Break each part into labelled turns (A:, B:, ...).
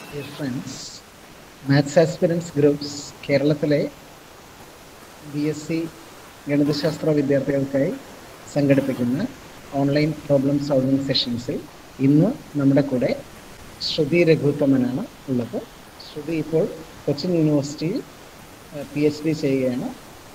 A: Dear friends, maths aspirants groups കേരളത്തിലെ B S C ഗണിതശാസ്ത്ര വിദ്യാർത്ഥികൾക്കായി സംഘടിപ്പിക്കുന്ന ഓൺലൈൻ പ്രോബ്ലം സോൾവിംഗ് സെഷൻസിൽ ഇന്ന് നമ്മുടെ കൂടെ ശ്രുതി രഘുത്തമനാണ് ഉള്ളത് ശ്രുതി ഇപ്പോൾ കൊച്ചിൻ യൂണിവേഴ്സിറ്റിയിൽ പി എച്ച് ഡി ചെയ്യുകയാണ്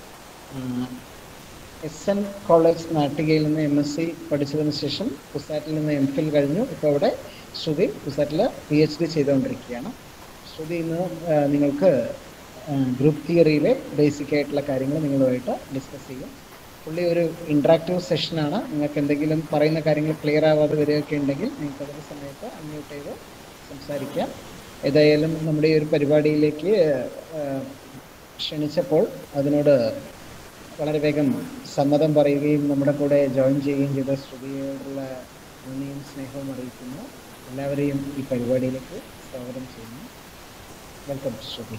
A: എസ് എൻ കോളേജ് നാട്ടികയിൽ നിന്ന് എം എസ് സി പഠിച്ചതിന് ശേഷം കുസാറ്റിൽ നിന്ന് എം ഫിൽ കഴിഞ്ഞു ഇപ്പോൾ അവിടെ ശ്രുതി കുസാറ്റിൽ പി എച്ച് ഡി ചെയ്തുകൊണ്ടിരിക്കുകയാണ് ശ്രുതി ഇന്ന് ആ, നിങ്ങൾക്ക് ഗ്രൂപ്പ് തിയറിയിലെ ബേസിക് ആയിട്ടുള്ള കാര്യങ്ങൾ നിങ്ങളുമായിട്ട് ഡിസ്കസ് ചെയ്യും പുള്ളി ഒരു ഇൻട്രാക്റ്റീവ് സെഷനാണ് നിങ്ങൾക്ക് എന്തെങ്കിലും പറയുന്ന കാര്യങ്ങൾ ക്ലിയർ ആവാതെ വരികയൊക്കെ ഉണ്ടെങ്കിൽ നിങ്ങൾക്ക് അതിൻ്റെ സമയത്ത് അൺമ്യൂട്ട് ചെയ്ത് സംസാരിക്കാം ഏതായാലും നമ്മുടെ ഈ ഒരു പരിപാടിയിലേക്ക് ആ, ക്ഷണിച്ചപ്പോൾ അതിനോട് വളരെ വേഗം സമ്മതം പറയുകയും നമ്മുടെ കൂടെ ജോയിൻ ചെയ്യുകയും ചെയ്ത ശ്രുതിയോടുള്ള നന്ദിയും സ്നേഹവും അറിയിക്കുന്നു എല്ലാവരെയും ഈ പരിപാടിയിലേക്ക് സ്വാഗതം ചെയ്യുന്നു welcome Shruti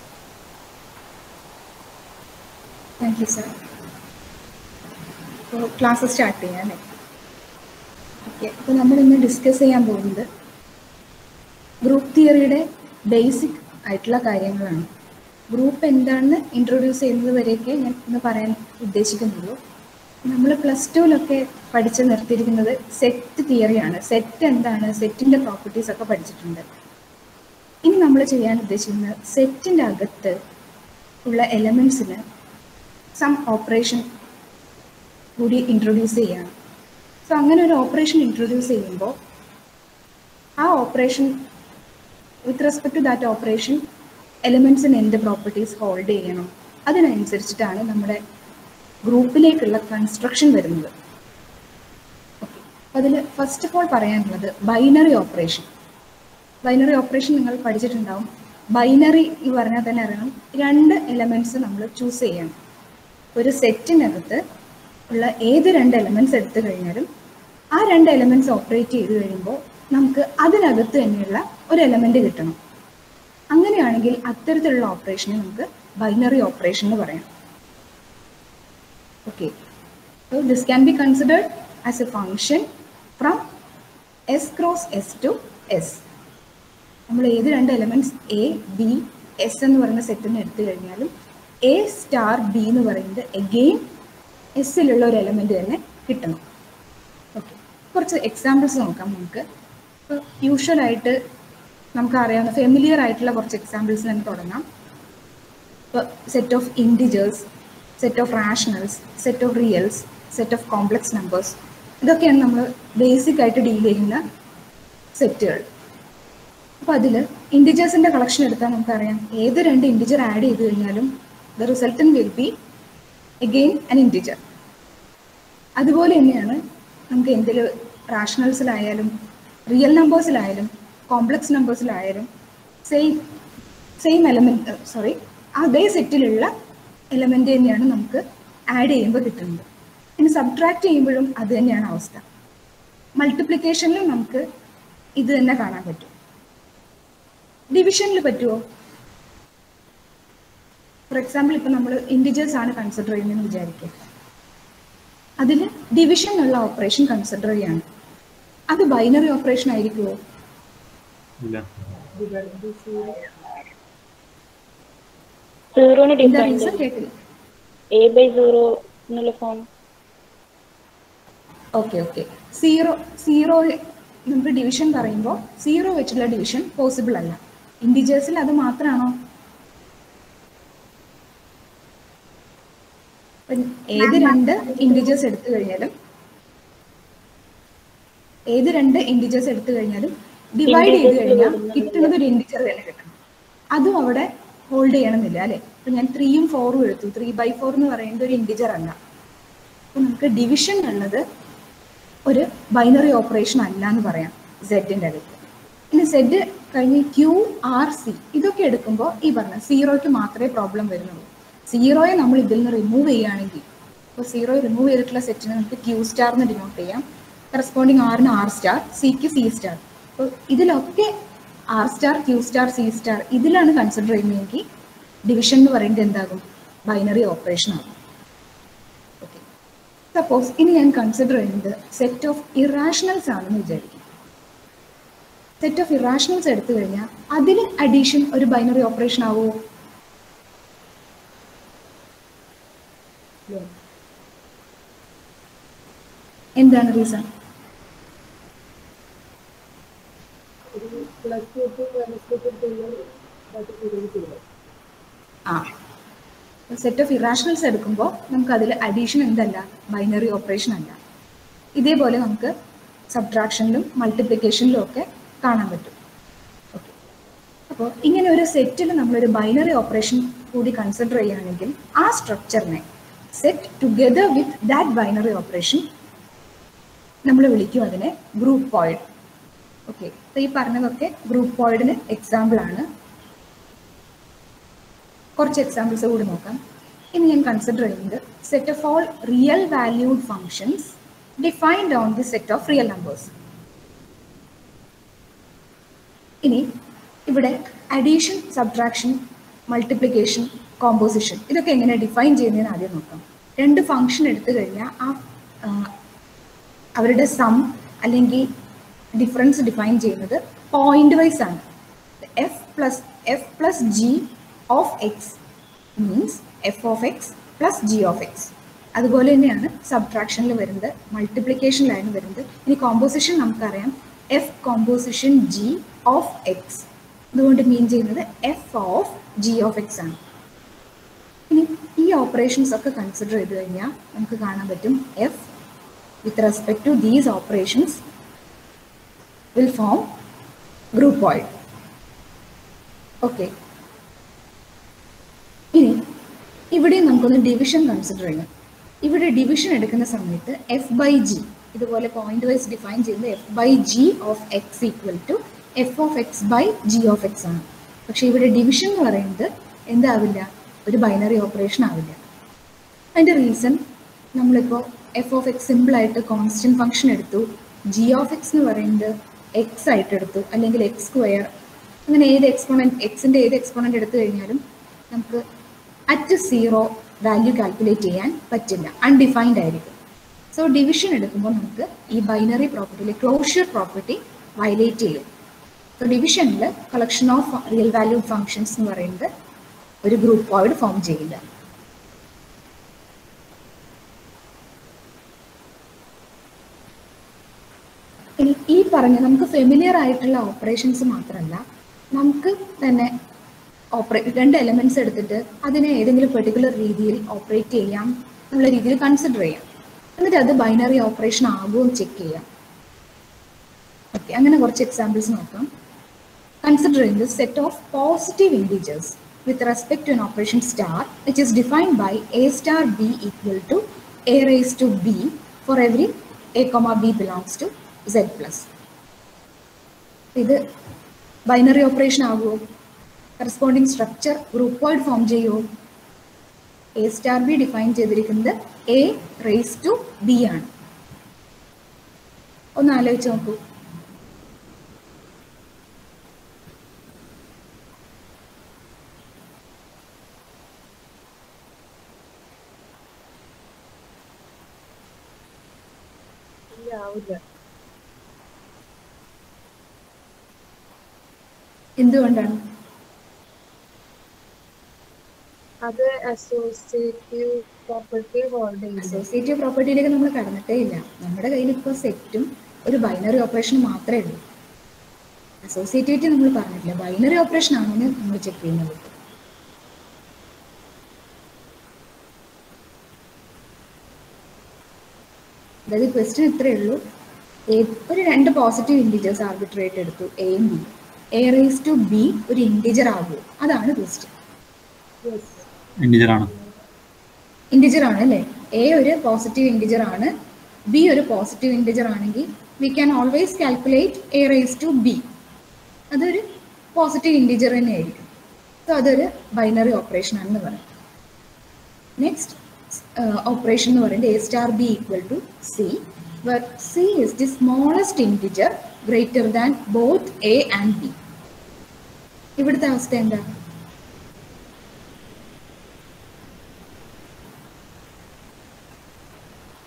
B: thank you sir അപ്പോൾ ക്ലാസ് സ്റ്റാർട്ട് ചെയ്യാം അല്ലേ ഓക്കെ അപ്പോൾ നമ്മൾ ഇന്ന് ഡിസ്കസ് ചെയ്യാൻ പോകുന്നത് ഗ്രൂപ്പ് തിയറിയുടെ ബേസിക് ആയിട്ടുള്ള കാര്യങ്ങളാണ് ഗ്രൂപ്പ് എന്താണെന്ന് ഇൻട്രൊഡ്യൂസ് ചെയ്യുന്നത് വരെയൊക്കെ ഞാൻ ഇന്ന് പറയാൻ ഉദ്ദേശിക്കുന്നുള്ളൂ നമ്മൾ പ്ലസ് ടുവിലൊക്കെ പഠിച്ച് നിർത്തിയിരിക്കുന്നത് സെറ്റ് തിയറിയാണ് സെറ്റ് എന്താണ് സെറ്റിൻ്റെ പ്രോപ്പർട്ടീസ് ഒക്കെ പഠിച്ചിട്ടുണ്ട് ഇനി നമ്മൾ ചെയ്യാൻ ഉദ്ദേശിക്കുന്നത് സെറ്റിൻ്റെ അകത്ത് ഉള്ള എലമെൻസിന് സം ഓപ്പറേഷൻ കൂടി ഇൻട്രൊഡ്യൂസ് ചെയ്യണം സോ അങ്ങനെ ഒരു ഓപ്പറേഷൻ ഇൻട്രൊഡ്യൂസ് ചെയ്യുമ്പോൾ ആ operation with respect to that operation എലിമെൻസിന് എന്ത് പ്രോപ്പർട്ടീസ് ഹോൾഡ് ചെയ്യണം അതിനനുസരിച്ചിട്ടാണ് നമ്മുടെ ഗ്രൂപ്പിലേക്കുള്ള കൺസ്ട്രക്ഷൻ വരുന്നത് ഓക്കെ അതിൽ ഫസ്റ്റ് ഓഫ് ഓൾ പറയാനുള്ളത് ബൈനറി ഓപ്പറേഷൻ ബൈനറി ഓപ്പറേഷൻ നിങ്ങൾ പഠിച്ചിട്ടുണ്ടാവും ബൈനറി എന്ന് പറഞ്ഞാൽ തന്നെ അറിയണം രണ്ട് എലമെൻറ്റ്സ് നമ്മൾ ചൂസ് ചെയ്യണം ഒരു സെറ്റിനകത്ത് ഉള്ള ഏത് രണ്ട് എലമെൻറ്റ്സ് എടുത്തു കഴിഞ്ഞാലും ആ രണ്ട് എലമെൻറ്റ്സ് ഓപ്പറേറ്റ് ചെയ്ത് കഴിയുമ്പോൾ നമുക്ക് അതിനകത്ത് തന്നെയുള്ള ഒരു എലമെൻറ്റ് കിട്ടണം അങ്ങനെയാണെങ്കിൽ അത്തരത്തിലുള്ള ഓപ്പറേഷനെ നമുക്ക് ബൈനറി ഓപ്പറേഷൻ എന്ന് പറയാം okay so this can be considered as a function from S cross S to S നമ്മൾ ഏത് രണ്ട് എലമെന്റ്സ് എ ബി എസ് എന്ന് പറയുന്ന സെറ്റിന് എടുത്തു കഴിഞ്ഞാലും എ സ്റ്റാർ ബി എന്ന് പറയുന്നത് എഗെയിൻ എസ്സിലുള്ള ഒരു എലമെന്റ് തന്നെ കിട്ടണം ഓക്കെ കുറച്ച് എക്സാമ്പിൾസ് നോക്കാം നമുക്ക് ഇപ്പോൾ യൂഷ്വലായിട്ട് നമുക്ക് അറിയാവുന്ന ഫെമിലിയർ ആയിട്ടുള്ള കുറച്ച് എക്സാമ്പിൾസ് തന്നെ തുടങ്ങാം ഇപ്പോൾ set of integers set of rationals set of reals set of complex numbers ഇതൊക്കെയാണ് നമ്മൾ ബേസിക് ആയിട്ട് ഡീൽ ചെയ്യുന്ന സെറ്റുകൾ അപ്പോൾ അതിൽ ഇൻഡിജേഴ്സിൻ്റെ കളക്ഷൻ എടുത്താൽ നമുക്കറിയാം ഏത് രണ്ട് ഇൻഡിജർ ആഡ് ചെയ്ത് കഴിഞ്ഞാലും the resultant will be again an integer അതുപോലെ തന്നെയാണ് നമുക്ക് എന്തിൽ റാഷണൽസിലായാലും റിയൽ നമ്പേഴ്സിലായാലും കോംപ്ലക്സ് നമ്പേഴ്സിലായാലും സെയിം സെയിം എലമെൻറ്റ് സോറി അതേ സെറ്റിലുള്ള എലമെൻ്റ് തന്നെയാണ് നമുക്ക് ആഡ് ചെയ്യുമ്പോൾ കിട്ടുന്നത് ഇനി സബ്ട്രാക്ട് ചെയ്യുമ്പോഴും അത് തന്നെയാണ് അവസ്ഥ മൾട്ടിപ്ലിക്കേഷനിലും നമുക്ക് ഇത് തന്നെ കാണാൻ പറ്റും ഡിവിഷനിൽ പറ്റുമോ ഫോർ എക്സാമ്പിൾ ഇപ്പം നമ്മൾ ഇൻഡിജേഴ്സ് ആണ് കൺസിഡർ ചെയ്യുന്നതെന്ന് വിചാരിക്കുക അതിൽ ഡിവിഷൻ ഉള്ള ഓപ്പറേഷൻ കൺസിഡർ ചെയ്യാണ് അത് ബൈനറി ഓപ്പറേഷൻ ആയിരിക്കുമോ
C: ഇല്ല
D: സീറോന്
B: എന്താ
D: ഡിഫറൻസ്
B: റീസൺ കേട്ടില്ല
D: എ ബൈ സീറോ എന്നുള്ള form
B: okay okay zero zero നമുക്ക് ഡിവിഷൻ പറയുമ്പോൾ സീറോ വെച്ചുള്ള ഡിവിഷൻ പോസിബിൾ അല്ല ഇൻഡിജേഴ്സിൽ അത് മാത്രമാണോ ഇപ്പം ഏത് രണ്ട് ഇൻഡിജേഴ്സ് എടുത്തു കഴിഞ്ഞാലും ഏത് രണ്ട് ഇൻഡിജേഴ്സ് എടുത്തു കഴിഞ്ഞാലും ഡിവൈഡ് ചെയ്ത് കഴിഞ്ഞാൽ കിട്ടുന്നത് ഒരു ഇൻഡിജർ തന്നെ കിട്ടണം അതും അവിടെ ഹോൾഡ് ചെയ്യണമെന്നില്ല അല്ലെ ഇപ്പൊ ഞാൻ ത്രീയും ഫോറും എടുത്തു ത്രീ ബൈ ഫോർ എന്ന് പറയുന്നത് ഒരു ഇൻഡിജർ അല്ല അപ്പൊ നമുക്ക് ഡിവിഷൻ ഉള്ളത് ഒരു ബൈനറി ഓപ്പറേഷൻ അല്ല എന്ന് പറയാം സെഡിന്റെ അടുത്ത് ഇനി സെഡ് കഴിഞ്ഞ് ക്യൂ ആർ സി ഇതൊക്കെ എടുക്കുമ്പോൾ ഈ പറഞ്ഞ സീറോയ്ക്ക് മാത്രമേ പ്രോബ്ലം വരുന്നുള്ളൂ സീറോയെ നമ്മൾ ഇതിൽ നിന്ന് റിമൂവ് ചെയ്യുകയാണെങ്കിൽ ഇപ്പോൾ സീറോ റിമൂവ് ചെയ്തിട്ടുള്ള സെറ്റിനെ നമുക്ക് ക്യൂ സ്റ്റാർ എന്ന് ഡിനോട്ട് ചെയ്യാം കറസ്പോണ്ടിങ് ആറിന് ആർ സ്റ്റാർ സിക്ക് സി സ്റ്റാർ അപ്പോൾ ഇതിലൊക്കെ R star Q star C star ഇതിലാണ് കൺസിഡർ ചെയ്യുന്നതെങ്കിൽ ഡിവിഷൻ എന്ന് പറയുന്നത് എന്താകും ബൈനറി ഓപ്പറേഷൻ ആകും ഓക്കെ സപ്പോസ് ഇനി ഞാൻ കൺസിഡർ ചെയ്യുന്നത് സെറ്റ് ഓഫ് ഇറാഷണൽസ് ആണെന്ന് വിചാരിക്കും സെറ്റ് ഓഫ് ഇറാഷണൽസ് എടുത്തു കഴിഞ്ഞാൽ അതിന് അഡീഷൻ ഒരു ബൈനറി ഓപ്പറേഷൻ ആവുമോ എന്താണ് റീസൺ ആ സെറ്റ് ഓഫ് ഇറാഷണൽസ് എടുക്കുമ്പോൾ നമുക്ക് അതിൽ അഡീഷൻ എന്തല്ല ബൈനറി ഓപ്പറേഷൻ അല്ല ഇതേപോലെ നമുക്ക് സബ്ട്രാക്ഷനിലും മൾട്ടിപ്ലിക്കേഷനിലും ഒക്കെ കാണാൻ പറ്റും ഓക്കെ അപ്പോൾ ഇങ്ങനെ ഒരു സെറ്റിൽ നമ്മളൊരു ബൈനറി ഓപ്പറേഷൻ കൂടി കൺസിഡർ ചെയ്യുകയാണെങ്കിൽ ആ സ്ട്രക്ചറിനെ set together with that binary operation നമ്മൾ വിളിക്കും അതിനെ ഗ്രൂപ്പ് പോയിഡ് ഓക്കെ അപ്പോൾ ഈ പറഞ്ഞതൊക്കെ ഗ്രൂപ്പ് പോയിഡിന് എക്സാമ്പിൾ ആണ് കുറച്ച് എക്സാമ്പിൾസ് കൂടി നോക്കാം ഇനി ഞാൻ കൺസിഡർ ചെയ്യുന്നത് set of all real valued functions defined on the set of real numbers ഇനി ഇവിടെ അഡീഷൻ സബ്ട്രാക്ഷൻ മൾട്ടിപ്ലിക്കേഷൻ കോമ്പോസിഷൻ ഇതൊക്കെ എങ്ങനെ ഡിഫൈൻ ചെയ്യുന്നതെന്ന് ആദ്യം നോക്കാം രണ്ട് ഫംഗ്ഷൻ എടുത്തു കഴിഞ്ഞാൽ ആ ആ, അവരുടെ സം അല്ലെങ്കിൽ ഡിഫറൻസ് ഡിഫൈൻ ചെയ്യുന്നത് പോയിന്റ് വൈസ് ആണ് F plus F plus G of X means F of X plus G of X അതുപോലെ തന്നെയാണ് സബ്ട്രാക്ഷനിൽ വരുന്നത് മൾട്ടിപ്ലിക്കേഷനിലാണ് വരുന്നത് ഇനി കോമ്പോസിഷൻ നമുക്കറിയാം F composition G of X അതുകൊണ്ട് മീൻ ചെയ്യുന്നത് F of G of X ആണ് ഇനി ഈ ഓപ്പറേഷൻസ് ഒക്കെ കൺസിഡർ ചെയ്ത് കഴിഞ്ഞാൽ നമുക്ക് കാണാൻ പറ്റും F with respect to these operations will form groupoid okay ഇനി ഇവിടെ നമുക്കൊന്ന് ഡിവിഷൻ കൺസിഡർ ചെയ്യാം ഇവിടെ ഡിവിഷൻ എടുക്കുന്ന സമയത്ത് എഫ് ബൈ ജി ഇതുപോലെ പോയിന്റ് വൈസ് ഡിഫൈൻ ചെയ്യുന്നത് F by G of X equal to F of X by G of X ആണ് പക്ഷെ ഇവിടെ ഡിവിഷൻ എന്ന് പറയുന്നത് എന്താവില്ല ഒരു ബൈനറി ഓപ്പറേഷൻ ആവില്ല അതിൻ്റെ റീസൺ നമ്മളിപ്പോൾ എഫ് ഓഫ് എക്സ് സിമ്പിളായിട്ട് കോൺസ്റ്റന്റ് ഫംഗ്ഷൻ എടുത്തു ജി ഓഫ് എക്സ് എന്ന് പറയുന്നത് എക്സ് ആയിട്ട് എടുത്തു അല്ലെങ്കിൽ എക്സ് സ്ക്വയർ അങ്ങനെ ഏത് എക്സ്പോണൻറ്റ് എക്സിൻ്റെ ഏത് എക്സ്പോണൻറ്റ് എടുത്തു കഴിഞ്ഞാലും നമുക്ക് അറ്റ് സീറോ വാല്യൂ കാൽക്കുലേറ്റ് ചെയ്യാൻ പറ്റില്ല അൺഡിഫൈൻഡ് ആയിരിക്കും സോ ഡിവിഷൻ എടുക്കുമ്പോൾ നമുക്ക് ഈ ബൈനറി പ്രോപ്പർട്ടിയിലെ ക്ലോഷ്യർ പ്രോപ്പർട്ടി വയലേറ്റ് ചെയ്യും സോ ഡിവിഷനിൽ collection of real value functions എന്ന് പറയുന്നത് ഒരു ഗ്രൂപ്പ് വോയിഡ് ഫോം ചെയ്യില്ല ഇനി ഈ പറഞ്ഞ നമുക്ക് ഫെമിലിയർ ആയിട്ടുള്ള ഓപ്പറേഷൻസ് മാത്രമല്ല നമുക്ക് തന്നെ ഓപ്പറേ രണ്ട് എലമെന്റ്സ് എടുത്തിട്ട് അതിനെ ഏതെങ്കിലും പെർട്ടിക്കുലർ രീതിയിൽ ഓപ്പറേറ്റ് ചെയ്യാം എന്നുള്ള രീതിയിൽ കൺസിഡർ ചെയ്യാം എന്നിട്ട് അത് ബൈനറി ഓപ്പറേഷൻ ആകുമോ ചെക്ക് ചെയ്യാം ഓക്കെ അങ്ങനെ കുറച്ച് എക്സാമ്പിൾസ് നോക്കാം considering the set of positive integers with respect to an operation star which is defined by a star b equal to a raised to b for every a comma b belongs to z plus ഇത് binary operation ആകുമോ corresponding structure groupoid form ചെയ്യുമോ A star B define ചെയ്തിരിക്കുന്നത് A raise to B ആണ് ഒന്ന് ആലോചിച്ച് നോക്കൂ എന്തുകൊണ്ടാണ്
E: അത് അസോസിയേറ്റീവ് പ്രോപ്പർട്ടി ഹോൾഡ് ചെയ്തു
B: അസോസിയേറ്റീവ് പ്രോപ്പർട്ടിയിലേക്ക് നമ്മൾ കടന്നിട്ടേ ഇല്ല നമ്മുടെ കയ്യിൽ ഇപ്പോൾ സെറ്റും ഒരു ബൈനറി ഓപ്പറേഷൻ മാത്രമേ ഉള്ളൂ അസോസിയേറ്റിവിറ്റി നമ്മൾ പറഞ്ഞിട്ടില്ല ബൈനറി ഓപ്പറേഷൻ ആണെന്ന് നമ്മൾ ചെക്ക് ചെയ്യുന്നത് അതായത് ക്വസ്റ്റ്യൻ ഇത്രയേ ഉള്ളൂ ഏ- ഒരു രണ്ട് പോസിറ്റീവ് ഇൻഡിജേഴ്സ് ആർബിട്രേറ്റ് എടുത്തു എയും B A raise to B ഒരു ഇൻഡിജർ ആകുമോ അതാണ് ക്വസ്റ്റ്യൻ
C: ഇൻഡിജർ ആണ്
B: ഇൻഡിജർ ആണ് അല്ലേ എ ഒരു പോസിറ്റീവ് ഇൻഡിജർ ആണ് ബി ഒരു പോസിറ്റീവ് ഇൻഡിജർ ആണെങ്കിൽ we can always calculate A raise to B അതൊരു പോസിറ്റീവ് ഇൻഡിജർ തന്നെ ആയിരിക്കും സോ അതൊരു ബൈനറി ഓപ്പറേഷൻ ആണെന്ന് പറയും നെക്സ്റ്റ് ഓപ്പറേഷൻ എന്ന് പറയുന്നത് A star B equal to C where c is the smallest integer greater than both a and b ഇവിടുത്തെ അവസ്ഥ എന്താ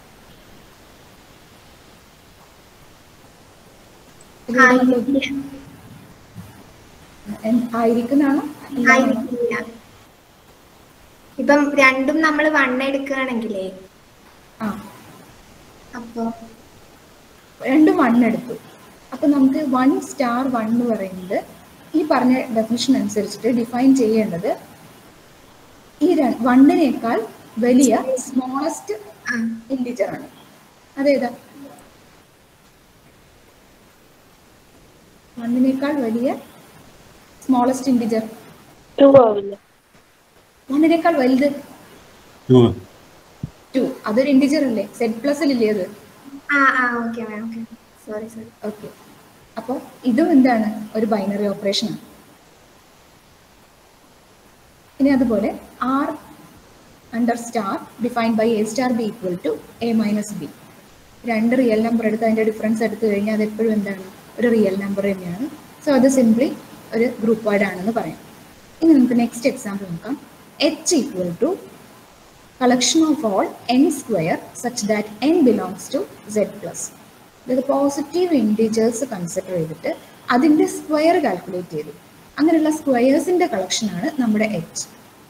B: ഇവിടെ നമ്മൾ എൻ- ആയിരിക്കുന്നതാണോ അല്ലാതാണോ?
F: ആയിരിക്കില്ല ഇപ്പം രണ്ടും നമ്മൾ വൺ എടുക്കുകയാണെങ്കിലേ
B: ആ
F: അപ്പോ
B: രണ്ടും വൺ എടുത്തു അപ്പൊ നമുക്ക് വൺ സ്റ്റാർ വൺ എന്ന് പറയുന്നത് ഈ പറഞ്ഞ ഡെഫിനിഷൻ അനുസരിച്ചിട്ട് ഡിഫൈൻ ചെയ്യേണ്ടത് ഈ വണ്ണിനേക്കാൾ വലിയ സ്മോളസ്റ്റ്
F: ആ
B: ഇൻഡിജർ ആണ് അതേതാ വണ്ണിനേക്കാൾ വലിയ സ്മോളസ്റ്റ് ഇൻഡിജർ
D: ടു ആവില്ല
B: വണ്ണിനേക്കാൾ വലുത്
C: ടു
B: ടു അതൊരു ഇൻഡിജർ അല്ലേ സെറ്റ് പ്ലസിലില്ലേ അത്
F: ആ ആ okay ma'am okay sorry sorry
B: okay അപ്പോൾ ഇതും എന്താണ് ഒരു ബൈനറി ഓപ്പറേഷൻ ആണ് ഇനി അതുപോലെ R under star defined by A star B equal to A minus B രണ്ട് റിയൽ നമ്പർ എടുത്ത് അതിൻ്റെ ഡിഫറൻസ് എടുത്തു കഴിഞ്ഞാൽ അത് എപ്പോഴും എന്താണ് ഒരു റിയൽ നമ്പർ തന്നെയാണ് സോ അത് സിംപ്ലി ഒരു ഗ്രൂപ്പ് വൈഡ് ആണെന്ന് പറയാം ഇനി നമുക്ക് നെക്സ്റ്റ് എക്സാമ്പിൾ നോക്കാം H equal to collection of all N square such that N belongs to Z plus ഇത് പോസിറ്റീവ് ഇൻഡിജേഴ്സ് കൺസിഡർ ചെയ്തിട്ട് അതിൻ്റെ സ്ക്വയർ കാൽക്കുലേറ്റ് ചെയ്തു അങ്ങനെയുള്ള സ്ക്വയേഴ്സിൻ്റെ കളക്ഷനാണ് നമ്മുടെ എച്ച്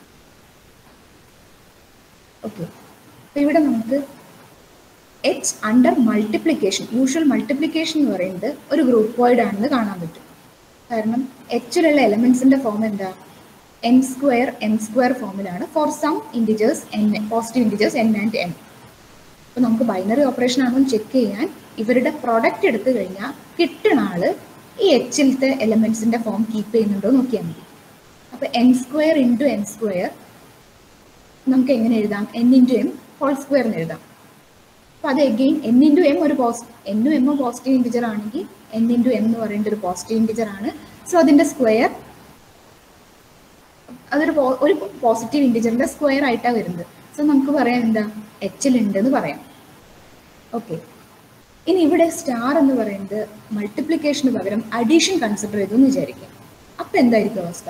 B: ഓക്കെ അപ്പോൾ ഇവിടെ നമുക്ക് H under multiplication usual multiplication എന്ന് പറയുന്നത് ഒരു ഗ്രൂപ്പ് വൈഡ് ആണെന്ന് കാണാൻ പറ്റും കാരണം എച്ചിലുള്ള എലമെന്റ്സിന്റെ ഫോം എന്താ എൻ സ്ക്വയർ എൻ സ്ക്വയർ ഫോമിലാണ് for some integers N positive integers N and N അപ്പോൾ നമുക്ക് ബൈനറി ഓപ്പറേഷൻ ആണെന്ന് ചെക്ക് ചെയ്യാൻ ഇവരുടെ പ്രൊഡക്റ്റ് എടുത്തു കഴിഞ്ഞാൽ കിട്ടണ ആള് ഈ എച്ചിലത്തെ എലമെന്റ്സിന്റെ ഫോം കീപ്പ് ചെയ്യുന്നുണ്ടോ എന്ന് നോക്കിയാൽ മതി അപ്പോൾ N square into N square നമുക്ക് എങ്ങനെ എഴുതാം N into M whole square എന്ന് എഴുതാം അപ്പൊ അത് എഗെയിൻ എൻ ഇൻറ്റു എം ഒരു പോസ്റ്റ് എന്നും എമ്മും പോസിറ്റീവ് ഇൻറ്റിജർ ആണെങ്കിൽ എൻ ഇൻറ്റു എം എന്ന് പറയുന്നത് ഒരു പോസിറ്റീവ് ഇൻറ്റിജർ ആണ് സോ അതിന്റെ സ്ക്വയർ അതൊരു po- ഒരു പോസിറ്റീവ് ഇൻറ്റിജറിന്റെ സ്ക്വയർ ആയിട്ടാണ് വരുന്നത് സോ നമുക്ക് പറയാം എന്താ എച്ചിൽ ഉണ്ട് എന്ന് പറയാം ഓക്കെ ഇനി ഇവിടെ സ്റ്റാർ എന്ന് പറയുന്നത് മൾട്ടിപ്ലിക്കേഷന് പകരം അഡീഷൻ കൺസിഡർ ചെയ്തു എന്ന് വിചാരിക്കാം അപ്പൊ എന്തായിരിക്കും അവസ്ഥ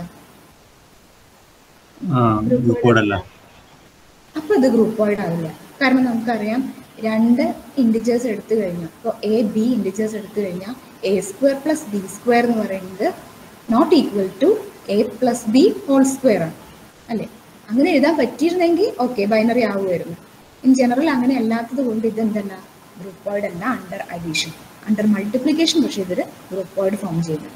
C: ഗ്രൂപ്പ് കോഡല്ല
B: അപ്പൊ ഇത് ഗ്രൂപ്പ് വൈഡ് ആവില്ല കാരണം നമുക്കറിയാം രണ്ട് ഇൻഡിജേഴ്സ് എടുത്തു കഴിഞ്ഞാൽ ഇപ്പോൾ എ ബി ഇൻഡിജേഴ്സ് എടുത്തു കഴിഞ്ഞാൽ A square plus B square എന്ന് പറയുന്നത് not equal to A plus B whole square ആണ് അല്ലേ അങ്ങനെ എഴുതാൻ പറ്റിയിരുന്നെങ്കിൽ ഓക്കെ ബൈനറി ആവുമായിരുന്നു ഇൻ ജനറൽ അങ്ങനെ അല്ലാത്തത് കൊണ്ട് ഇത് എന്തല്ല ഗ്രൂപ്പ് വൈഡ് അല്ല അണ്ടർ അഡീഷൻ അണ്ടർ മൾട്ടിപ്ലിക്കേഷൻ പക്ഷേ ഇതൊരു ഗ്രൂപ്പ് വൈഡ് ഫോം ചെയ്യുന്നുണ്ട്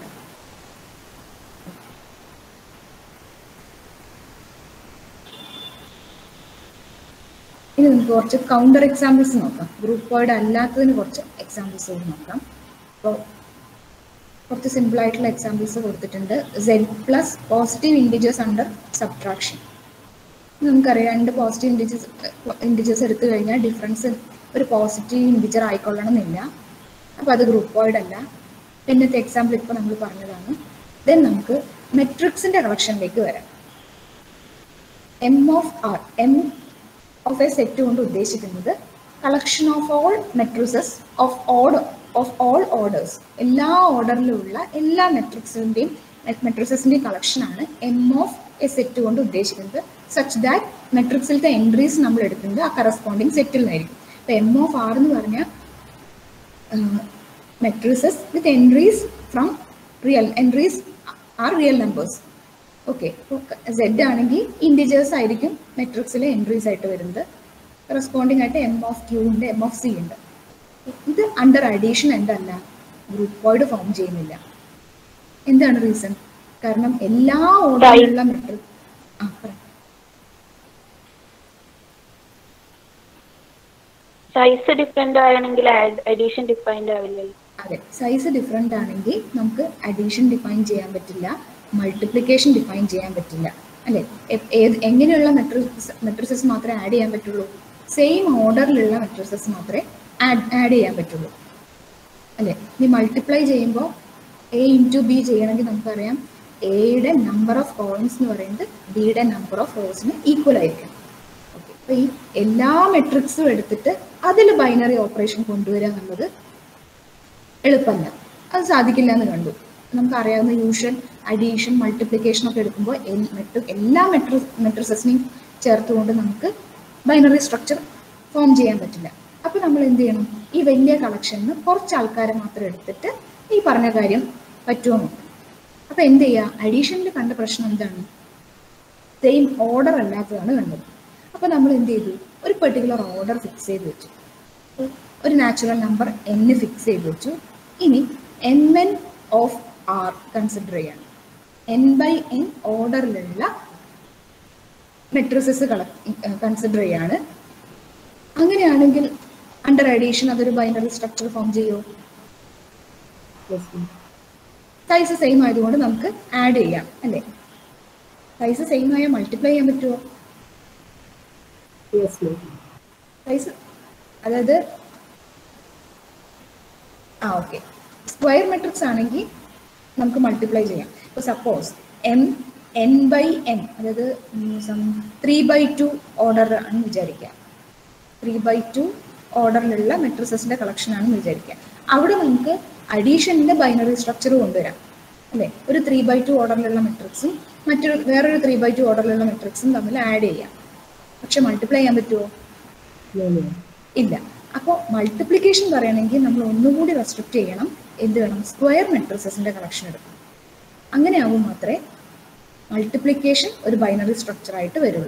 B: ഇനി നമുക്ക് കുറച്ച് കൗണ്ടർ എക്സാമ്പിൾസ് നോക്കാം ഗ്രൂപ്പ് വൈഡ് അല്ലാത്തതിന് കുറച്ച് എക്സാമ്പിൾസ് കൂടി നോക്കാം അപ്പോൾ കുറച്ച് സിമ്പിൾ ആയിട്ടുള്ള എക്സാമ്പിൾസ് കൊടുത്തിട്ടുണ്ട് Z plus positive integers under subtraction നമുക്കറിയാം രണ്ട് പോസിറ്റീവ് ഇൻഡിജേഴ്സ് ഇൻഡിജേഴ്സ് എടുത്തു കഴിഞ്ഞാൽ ഡിഫറൻസ് ഒരു പോസിറ്റീവ് ഇൻഡിജർ ആയിക്കൊള്ളണമെന്നില്ല അപ്പോൾ അത് ഗ്രൂപ്പ് വൈഡ് അല്ല പിന്നത്തെ എക്സാമ്പിൾ ഇപ്പോൾ നമ്മൾ പറഞ്ഞതാണ് ദെൻ നമുക്ക് മെട്രിക്സിന്റെ കളക്ഷനിലേക്ക് വരാം M of R M of a set കൊണ്ട് ഉദ്ദേശിക്കുന്നത് collection of all matrices of order of all orders എല്ലാ ഓർഡറിലുള്ള എല്ലാ മെട്രിക്സിന്റെയും മെട്രിസസിന്റെയും കളക്ഷനാണ് എം ഓഫ് എ സെറ്റ് കൊണ്ട് ഉദ്ദേശിക്കുന്നത് സച്ച് ദാറ്റ് മെട്രിക്സിലത്തെ എൻട്രീസ് നമ്മൾ എടുക്കുന്നത് ആ കറസ്പോണ്ടിങ് സെറ്റിൽ നിന്നായിരിക്കും ഇപ്പൊ എം ഓഫ് ആർ എന്ന് പറഞ്ഞാൽ matrices with entries from real entries are real numbers okay Z ആണെങ്കിൽ ഇൻഡിജേഴ്സ് ആയിരിക്കും മെട്രിക്സിലെ എൻട്രീസ് ആയിട്ട് വരുന്നത് കറസ്പോണ്ടിങ് ആയിട്ട് എം ഓഫ് ക്യൂ ഉണ്ട് എം ഓഫ് സി ഉണ്ട് ഇത് അണ്ടർ അഡീഷൻ എന്തല്ല ഗ്രൂപ്പ് വൈഡ് ഫോം ചെയ്യുന്നില്ല എന്താണ് റീസൺ കാരണം എല്ലാ ഓർഡറിലുള്ള മെട്രിക് ആ പറയാം
D: സൈസ് ഡിഫറെന്റ് ആണെങ്കിൽ അഡീഷൻ ഡിഫൈൻഡ് ആവില്ലല്ലോ
B: അതെ സൈസ് ഡിഫറെൻ്റ് ആണെങ്കിൽ നമുക്ക് അഡീഷൻ ഡിഫൈൻ ചെയ്യാൻ പറ്റില്ല മൾട്ടിപ്ലിക്കേഷൻ ഡിഫൈൻ ചെയ്യാൻ പറ്റില്ല അല്ലെ എ- ഏത് എങ്ങനെയുള്ള മെട്രിക്സ് മെട്രിസസ് മാത്രമേ ആഡ് ചെയ്യാൻ പറ്റുള്ളൂ സെയിം ഓർഡറിലുള്ള മെട്രിസസ് മാത്രമേ ആഡ് ആഡ് ചെയ്യാൻ പറ്റുള്ളൂ അല്ലെ ഇനി മൾട്ടിപ്ലൈ ചെയ്യുമ്പോൾ എ ഇൻറ്റു ബി ചെയ്യണമെങ്കിൽ നമുക്കറിയാം എയുടെ നമ്പർ ഓഫ് കോളംസ് എന്ന് പറയുന്നത് ബിയുടെ നമ്പർ ഓഫ് റോസിന് ഈക്വൽ ആയിരിക്കും ഓക്കെ അപ്പൊ ഈ എല്ലാ മെട്രിക്സും എടുത്തിട്ട് അതിൽ ബൈനറി ഓപ്പറേഷൻ കൊണ്ടുവരിക എന്നുള്ളത് എളുപ്പമല്ല അത് സാധിക്കില്ല എന്ന് കണ്ടു നമുക്ക് അറിയാവുന്ന യൂഷ്വൽ അഡീഷൻ മൾട്ടിപ്ലിക്കേഷൻ ഒക്കെ എടുക്കുമ്പോൾ എൽ- മെട്രി എല്ലാ മെട്രി മെട്രിസസിനെയും ചേർത്തുകൊണ്ട് നമുക്ക് ബൈനറി സ്ട്രക്ചർ ഫോം ചെയ്യാൻ പറ്റില്ല അപ്പോൾ നമ്മൾ എന്ത് ചെയ്യണം ഈ വലിയ കളക്ഷനിൽ നിന്ന് കുറച്ച് ആൾക്കാരെ മാത്രം എടുത്തിട്ട് ഈ പറഞ്ഞ കാര്യം പറ്റുമോ നോക്കണം അപ്പൊ എന്ത് ചെയ്യുക അഡീഷനിൽ കണ്ട പ്രശ്നം എന്താണ് സെയിം ഓർഡർ അല്ലാത്തതാണ് കണ്ടത് അപ്പൊ നമ്മൾ എന്ത് ചെയ്തു ഒരു പെർട്ടിക്കുലർ ഓർഡർ ഫിക്സ് ചെയ്ത് വെച്ചു ഒരു നാച്ചുറൽ നമ്പർ എൻ ഫിക്സ് ചെയ്ത് വെച്ചു ഇനി M N of R consider ചെയ്യാണ് എൻ ബൈ എൻ ഓർഡറിലുള്ള മെട്രിസസ് കൺസിഡർ ചെയ്യാണ് അങ്ങനെയാണെങ്കിൽ അണ്ടർ അഡീഷൻ അതൊരു ബൈനറി സ്ട്രക്ചർ ഫോം ചെയ്യുമോ സൈസ് സെയിം ആയതുകൊണ്ട് നമുക്ക് ആഡ് ചെയ്യാം അല്ലേ സൈസ് സെയിം ആയാൽ മൾട്ടിപ്ലൈ ചെയ്യാൻ പറ്റുമോ സൈസ് അതായത് ആ ഓക്കെ സ്ക്വയർ മെട്രിക്സ് ആണെങ്കിൽ നമുക്ക് മൾട്ടിപ്ലൈ ചെയ്യാം ഇപ്പോൾ suppose M N by N അതായത് ത്രീ ബൈ ടു ഓർഡർ ആണെന്ന് വിചാരിക്കുക ത്രീ ബൈ ടു ഓർഡറിലുള്ള മെട്രിസസിന്റെ കളക്ഷൻ ആണെന്ന് വിചാരിക്കുക അവിടെ നമുക്ക് അഡീഷനിന്റെ ബൈനറി സ്ട്രക്ചർ കൊണ്ടുവരാം അല്ലേ ഒരു ത്രീ ബൈ ടു ഓർഡറിലുള്ള മെട്രിക്സും മറ്റൊരു വേറൊരു ത്രീ ബൈ ടു ഓർഡറിലുള്ള മെട്രിക്സും തമ്മിൽ ആഡ് ചെയ്യാം പക്ഷെ മൾട്ടിപ്ലൈ ചെയ്യാൻ പറ്റുമോ ഇല്ല അപ്പോൾ മൾട്ടിപ്ലിക്കേഷൻ പറയണമെങ്കിൽ നമ്മൾ ഒന്നുകൂടി റെസ്ട്രിക്ട് ചെയ്യണം എന്ത് വേണം സ്ക്വയർ മെട്രിസസിന്റെ കളക്ഷൻ എടുക്കണം അങ്ങനെയാവും മാത്രമേ മൾട്ടിപ്ലിക്കേഷൻ ഒരു ബൈനറി സ്ട്രക്ചർ ആയിട്ട് വരുള്ളൂ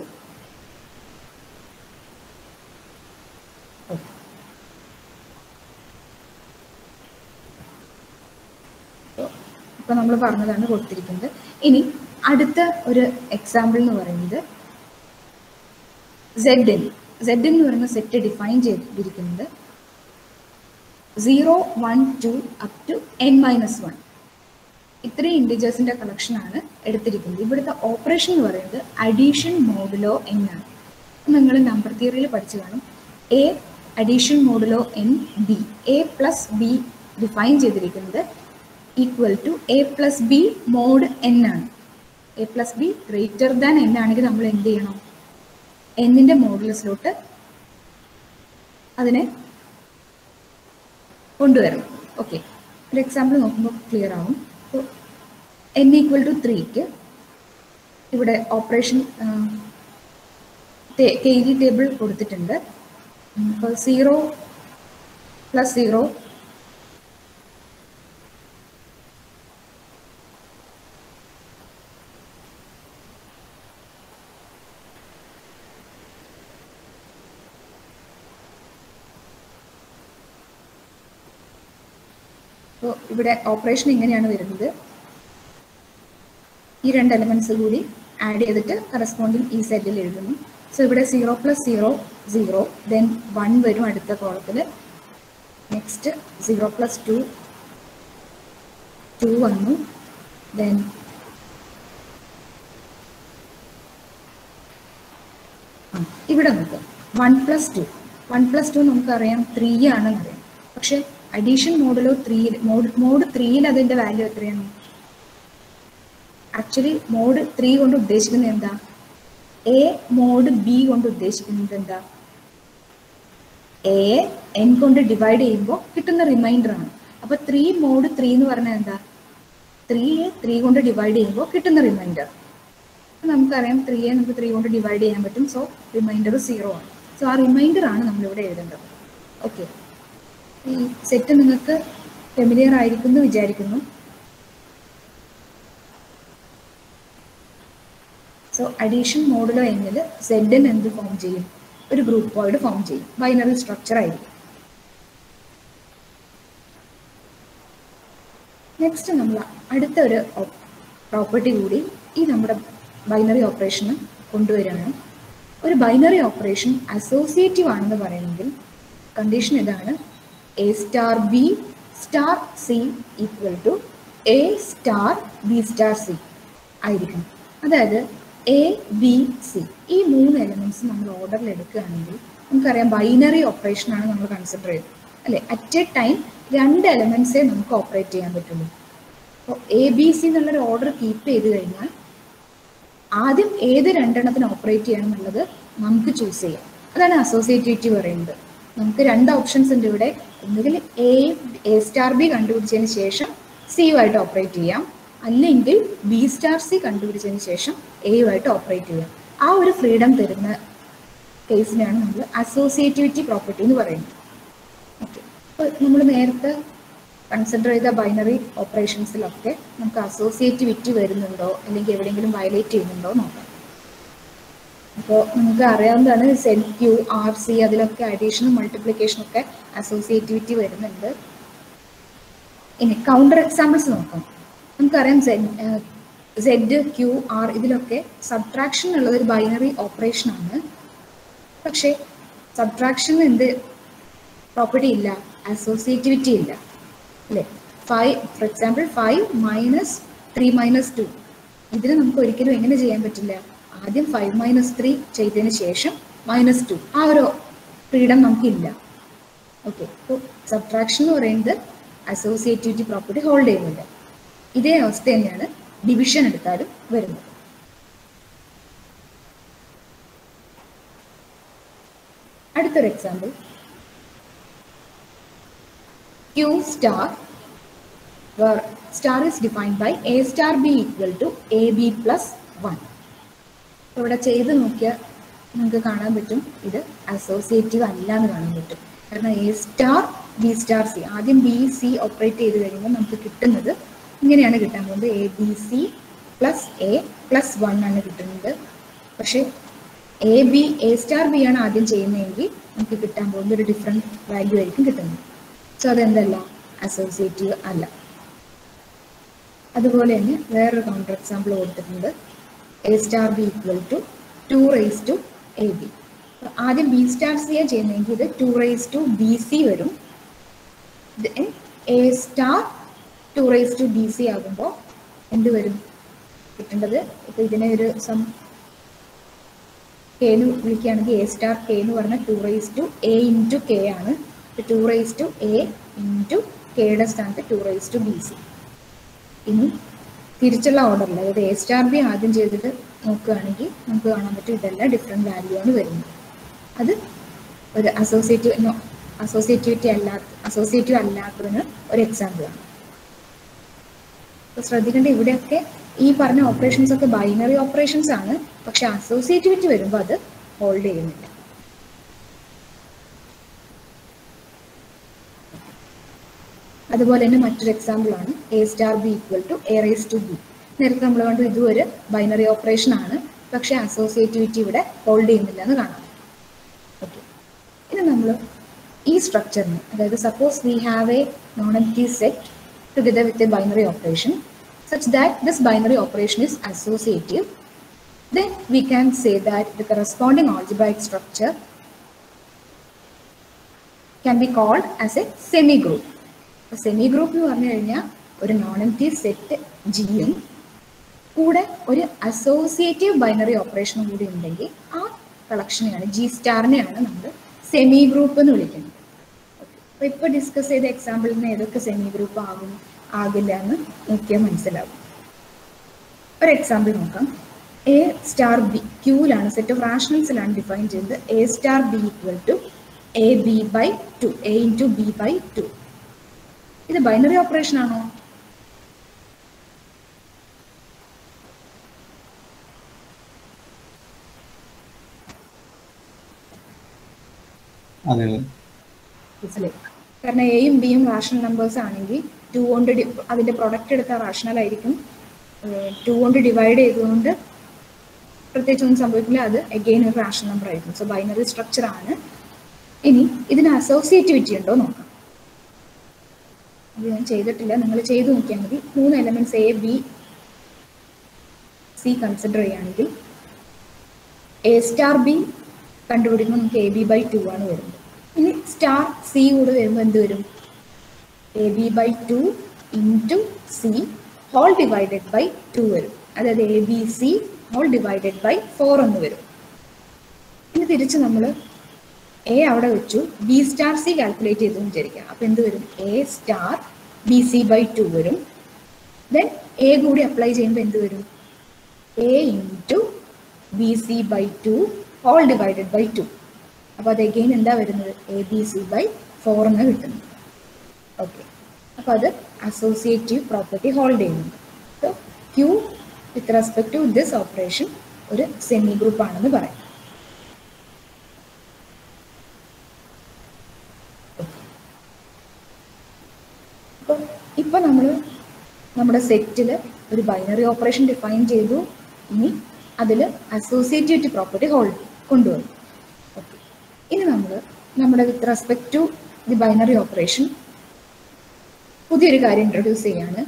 B: ഇപ്പൊ നമ്മൾ പറഞ്ഞതാണ് കൊടുത്തിരിക്കുന്നത് ഇനി അടുത്ത ഒരു എക്സാമ്പിൾ എന്ന് പറയുന്നത് സെഡ് എൻ സെഡ് എന്ന് പറയുന്ന സെറ്റ് ഡിഫൈൻ ചെയ്തിരിക്കുന്നത് zero one two up to N minus one ഇത്രയും ഇൻഡിജേഴ്സിന്റെ കളക്ഷൻ ആണ് എടുത്തിരിക്കുന്നത് ഇവിടുത്തെ ഓപ്പറേഷൻ എന്ന് പറയുന്നത് അഡീഷൻ മോഡുലോ എൻ ആണ് നിങ്ങൾ നമ്പർ തിയറിയിൽ പഠിച്ചു കാണും A addition modulo N B A plus B define ചെയ്തിരിക്കുന്നത് equal to A plus B mod N ആണ് A plus B greater than N ആണെങ്കിൽ നമ്മൾ എന്ത് ചെയ്യണം എന്നിന്റെ മോഡുലസിലോട്ട് അതിനെ കൊണ്ടുവരണം ഓക്കെ ഒരു എക്സാമ്പിൾ നോക്കുമ്പോൾ ക്ലിയർ ആവും അപ്പോൾ എൻ ഈക്വൽ ടു ത്രീക്ക് ഇവിടെ ഓപ്പറേഷൻ കെ ജി ടേബിൾ കൊടുത്തിട്ടുണ്ട് അപ്പോൾ സീറോ പ്ലസ് സീറോ അപ്പോൾ ഇവിടെ ഓപ്പറേഷൻ ഇങ്ങനെയാണ് വരുന്നത് ഈ രണ്ട് എലമെന്റ്സ് കൂടി ആഡ് ചെയ്തിട്ട് കറസ്പോണ്ടിങ് ഈ സെറ്റിൽ എഴുതുന്നു സോ ഇവിടെ zero plus zero zero then one വരും അടുത്ത കോളത്തിൽ next zero plus two two വന്നു ദെൻ ഇവിടെ നോക്കാം one plus two one plus two നമുക്കറിയാം ത്രീ ആണെന്നറിയാം പക്ഷെ addition modulo three mod mod ത്രീയിൽ അതിന്റെ വാല്യൂ എത്രയാണ് ആക്ച്വലി മോഡ് ത്രീ കൊണ്ട് ഉദ്ദേശിക്കുന്നത് എന്താ എ മോഡ് ബി കൊണ്ട് ഉദ്ദേശിക്കുന്നത് എന്താ എ എൻ കൊണ്ട് ഡിവൈഡ് ചെയ്യുമ്പോൾ കിട്ടുന്ന റിമൈൻഡർ ആണ് അപ്പൊ ത്രീ മോഡ് ത്രീ എന്ന് പറഞ്ഞാൽ എന്താ ത്രീയെ ത്രീ കൊണ്ട് ഡിവൈഡ് ചെയ്യുമ്പോൾ കിട്ടുന്ന റിമൈൻഡർ നമുക്കറിയാം ത്രീയെ നമുക്ക് ത്രീ കൊണ്ട് ഡിവൈഡ് ചെയ്യാൻ പറ്റും സോ റിമൈൻഡർ സീറോ ആണ് സോ ആ റിമൈൻഡർ ആണ് നമ്മളിവിടെ എഴുതേണ്ടത് ഓക്കെ ഈ സെറ്റ് നിങ്ങൾക്ക് ഫെമിലിയർ ആയിരിക്കും എന്ന് വിചാരിക്കുന്നു സോ അഡീഷൻ മോഡുലോ എന്നിൽ സെഡിൻ എന്ത് ഫോം ചെയ്യും ഒരു ഗ്രൂപ്പോയിഡ് ഫോം ചെയ്യും ബൈനറി സ്ട്രക്ചർ ആയിരിക്കും നെക്സ്റ്റ് നമ്മൾ അടുത്ത ഒരു പ്രോപ്പർട്ടി കൂടി ഈ നമ്മുടെ ബൈനറി ഓപ്പറേഷന് കൊണ്ടുവരികയാണ് ഒരു ബൈനറി ഓപ്പറേഷൻ അസോസിയേറ്റീവ് ആണെന്ന് പറയുമെങ്കിൽ കണ്ടീഷൻ ഇതാണ് A star B star C equal to A star B star C ആയിരിക്കണം അതായത് എ ബി സി ഈ മൂന്ന് എലമെന്റ്സ് നമ്മൾ ഓർഡറിൽ എടുക്കുകയാണെങ്കിൽ നമുക്കറിയാം ബൈനറി ഓപ്പറേഷൻ ആണ് നമ്മൾ കൺസിഡർ ചെയ്തത് അല്ലെ അറ്റ് എ ടൈം രണ്ട് എലമെന്റ്സേ നമുക്ക് ഓപ്പറേറ്റ് ചെയ്യാൻ പറ്റുള്ളൂ അപ്പോൾ എ ബി സി എന്നുള്ളൊരു ഓർഡർ കീപ്പ് ചെയ്ത് കഴിഞ്ഞാൽ ആദ്യം ഏത് രണ്ടെണ്ണത്തിന് ഓപ്പറേറ്റ് ചെയ്യണം എന്നുള്ളത് നമുക്ക് ചൂസ് ചെയ്യാം അതാണ് അസോസിയേറ്റിവിറ്റി പറയുന്നത് നമുക്ക് രണ്ട് ഓപ്ഷൻസ് ഉണ്ട് ഇവിടെ ഒന്നുകിൽ എ എ സ്റ്റാർ ബി കണ്ടുപിടിച്ചതിന് ശേഷം സിയുമായിട്ട് ഓപ്പറേറ്റ് ചെയ്യാം അല്ലെങ്കിൽ ബി സ്റ്റാർ സി കണ്ടുപിടിച്ചതിന് ശേഷം എയുമായിട്ട് ഓപ്പറേറ്റ് ചെയ്യാം ആ ഒരു ഫ്രീഡം തരുന്ന കേസിനാണ് നമ്മൾ അസോസിയേറ്റിവിറ്റി പ്രോപ്പർട്ടി എന്ന് പറയുന്നത് ഓക്കെ അപ്പോൾ നമ്മൾ നേരത്തെ കൺസിഡർ ചെയ്ത ബൈനറി ഓപ്പറേഷൻസിലൊക്കെ നമുക്ക് അസോസിയേറ്റിവിറ്റി വരുന്നുണ്ടോ അല്ലെങ്കിൽ എവിടെയെങ്കിലും വയലേറ്റ് ചെയ്യുന്നുണ്ടോ നോക്കാം അപ്പോൾ നമുക്ക് അറിയാവുന്നതാണ് സെൻ ക്യൂ ആർ സി അതിലൊക്കെ അഡീഷനും മൾട്ടിപ്ലിക്കേഷനും ഒക്കെ അസോസിയേറ്റിവിറ്റി വരുന്നുണ്ട് ഇനി കൗണ്ടർ എക്സാമ്പിൾസ് നോക്കാം നമുക്കറിയാം സെഡ് ക്യൂ ആർ ഇതിലൊക്കെ സബ്ട്രാക്ഷൻ ഉള്ളത് ഒരു ബൈനറി ഓപ്പറേഷൻ ആണ് പക്ഷേ സബ്ട്രാക്ഷൻ എന്ത് പ്രോപ്പർട്ടി ഇല്ല അസോസിയേറ്റിവിറ്റി ഇല്ല അല്ലേ five for example five minus three minus two ഇതിന് നമുക്ക് ഒരിക്കലും എങ്ങനെ ചെയ്യാൻ പറ്റില്ല ആദ്യം ഫൈവ് മൈനസ് ത്രീ ചെയ്തതിന് ശേഷം മൈനസ് ടു ആ ഒരു ഫ്രീഡം നമുക്കില്ല ഓക്കെ അപ്പോൾ സബ്ട്രാക്ഷൻ എന്ന് പറയുന്നത് അസോസിയേറ്റിവിറ്റി പ്രോപ്പർട്ടി ഹോൾഡ് ചെയ്യുന്നില്ല ഇതേ അവസ്ഥ തന്നെയാണ് ഡിവിഷൻ എടുത്താലും വരുന്നത് അടുത്തൊരു example Q star where star is defined by A star B equal to AB plus 1. ഇവിടെ ചെയ്ത് നോക്കിയാൽ നിങ്ങൾക്ക് കാണാൻ പറ്റും ഇത് അസോസിയേറ്റീവ് അല്ല എന്ന് കാണാൻ പറ്റും കാരണം A star B star C ആദ്യം ബി സി ഓപ്പറേറ്റ് ചെയ്ത് കഴിയുമ്പോൾ നമുക്ക് കിട്ടുന്നത് ഇങ്ങനെയാണ് കിട്ടാൻ പോകുന്നത് A B C plus A plus one ആണ് കിട്ടുന്നത് പക്ഷേ A B A star B ആണ് ആദ്യം ചെയ്യുന്നതെങ്കിൽ നമുക്ക് കിട്ടാൻ പോകുന്ന ഒരു ഡിഫറെൻറ്റ് വാല്യൂ ആയിരിക്കും കിട്ടുന്നത് സോ അതെന്തല്ല അസോസിയേറ്റീവ് അല്ല അതുപോലെ തന്നെ വേറൊരു കൗണ്ടർ എക്സാമ്പിൾ കൊടുത്തിട്ടുണ്ട് A star B equal to two raise to A B ആദ്യം ബി സ്റ്റാർ സിയെ ചെയ്യുന്നെങ്കിൽ ഇത് two raise to B C വരും A star two raise to B C ആകുമ്പോൾ എന്ത് വരും കിട്ടേണ്ടത് ഇപ്പൊ ഇതിനെ ഒരു സം കെ എന്ന് വിളിക്കുകയാണെങ്കിൽ എ സ്റ്റാർ കെ എന്ന് പറഞ്ഞാൽ two raise to A into K ആണ് two raise to A into കെയുടെ സ്ഥാനത്ത് two raise to B C ഇനി തിരിച്ചുള്ള ഓർഡറിൽ അതായത് എ സ്റ്റാർ ബി ആദ്യം ചെയ്തിട്ട് നോക്കുകയാണെങ്കിൽ നമുക്ക് കാണാൻ പറ്റും ഇതെല്ലാം ഡിഫറെൻറ്റ് വാല്യൂ ആണ് വരുന്നത് അത് ഒരു അസോസിയേറ്റീവ് അസോസിയേറ്റിവിറ്റി അല്ലാത്ത അസോസിയേറ്റീവ് അല്ലാത്തതിന് ഒരു എക്സാമ്പിളാണ് അപ്പോൾ ശ്രദ്ധിക്കേണ്ട ഇവിടെയൊക്കെ ഈ പറഞ്ഞ ഓപ്പറേഷൻസ് ഒക്കെ ബൈനറി ഓപ്പറേഷൻസ് ആണ് പക്ഷെ അസോസിയേറ്റിവിറ്റി വരുമ്പോൾ അത് ഹോൾഡ് ചെയ്യുന്നില്ല അതുപോലെ തന്നെ മറ്റൊരു എക്സാമ്പിൾ ആണ് A star B equal to A raise to B നേരത്തെ നമ്മൾ കണ്ടു ഇതും ഒരു ബൈനറി ഓപ്പറേഷൻ ആണ് പക്ഷെ അസോസിയേറ്റിവിറ്റി ഇവിടെ ഹോൾഡ് ചെയ്യുന്നില്ല എന്ന് കാണാം ഓക്കെ ഇനി നമ്മൾ ഈ സ്ട്രക്ചറിന് അതായത് suppose we have a non empty set together with a binary operation such that this binary operation is associative then we can say that the corresponding algebraic structure can be called as a semi group semi group എന്ന് പറഞ്ഞു കഴിഞ്ഞാൽ ഒരു non M T set ജിയും കൂടെ ഒരു associative binary ഓപ്പറേഷനും കൂടി ഉണ്ടെങ്കിൽ ആ കളക്ഷനെയാണ് ജി സ്റ്റാറിനെയാണ് നമ്മൾ സെമി ഗ്രൂപ്പ് എന്ന് വിളിക്കുന്നത് അപ്പൊ ഇപ്പൊ ഡിസ്കസ് ചെയ്ത എക്സാമ്പിളിൽ നിന്ന് ഏതൊക്കെ സെമി ഗ്രൂപ്പ് ആകും ആകില്ല എന്ന് നോക്കിയാൽ മനസ്സിലാവും ഒരു എക്സാമ്പിൾ നോക്കാം എ സ്റ്റാർ ബി ക്യൂലാണ് സെറ്റ് ഓഫ് റാഷണൽസിലാണ് ഡിഫൈൻ ചെയ്യുന്നത് A star B equal to A B by two A into B by two ഇത് ബൈനറി ഓപ്പറേഷൻ ആണോ
C: അതെ
B: മനസ്സിലായി കാരണം എയും ബിയും റാഷണൽ നമ്പേഴ്സ് ആണെങ്കിൽ ടു കൊണ്ട് ഡി- അതിന്റെ പ്രൊഡക്റ്റ് എടുത്താൽ റാഷണൽ ആയിരിക്കും ടു കൊണ്ട് ഡിവൈഡ് ചെയ്തുകൊണ്ട് പ്രത്യേകിച്ച് ഒന്നും സംഭവിക്കില്ല അത് എഗെയിൻ ഒരു റാഷണൽ നമ്പർ ആയിരിക്കും സോ ബൈനറി സ്ട്രക്ചർ ആണ് ഇനി ഇതിന് അസോസിയേറ്റിവിറ്റി ഉണ്ടോ നോക്കാം ഇത് ഞാൻ ചെയ്തിട്ടില്ല നിങ്ങൾ ചെയ്ത് നോക്കിയാൽ മതി മൂന്ന് elements A B C consider ചെയ്യുകയാണെങ്കിൽ എ സ്റ്റാർ ബി കണ്ടുപിടിക്കുമ്പോൾ നമുക്ക് എ ബി ബൈ ടു ആണ് വരുന്നത് ഇനി സ്റ്റാർ സി കൂടെ വരുമ്പോൾ എന്ത് വരും A B by two into C whole divided by two വരും അതായത് A B C whole divided by four എന്ന് വരും ഇനി തിരിച്ച് നമ്മൾ എ അവിടെ വെച്ചു ബി സ്റ്റാർ സി കാൽക്കുലേറ്റ് ചെയ്തു എന്ന് വിചാരിക്കുക അപ്പൊ എന്ത് വരും A star B C by two വരും ദെൻ എ കൂടി അപ്ലൈ ചെയ്യുമ്പോൾ എന്ത് വരും A into B C by two whole divided by two അപ്പോൾ അത് എഗെയിൻ എന്താ വരുന്നത് A B C by four എന്ന് കിട്ടുന്നത് ഓക്കെ അപ്പോൾ അത് അസോസിയേറ്റീവ് പ്രോപ്പർട്ടി ഹോൾഡ് ചെയ്യുന്നുണ്ട് so Q with respect to this operation ഒരു സെമി ഗ്രൂപ്പ് ആണെന്ന് പറയാം അപ്പോൾ ഇപ്പൊ നമ്മൾ നമ്മുടെ സെറ്റിൽ ഒരു ബൈനറി ഓപ്പറേഷൻ ഡിഫൈൻ ചെയ്തു ഇനി അതിൽ അസോസിയേറ്റിവിറ്റി പ്രോപ്പർട്ടി ഹോൾഡ് കൊണ്ടുവന്നു ഓക്കെ ഇനി നമ്മൾ നമ്മുടെ with respect to the binary operation പുതിയൊരു കാര്യം ഇൻട്രൊഡ്യൂസ് ചെയ്യാണ്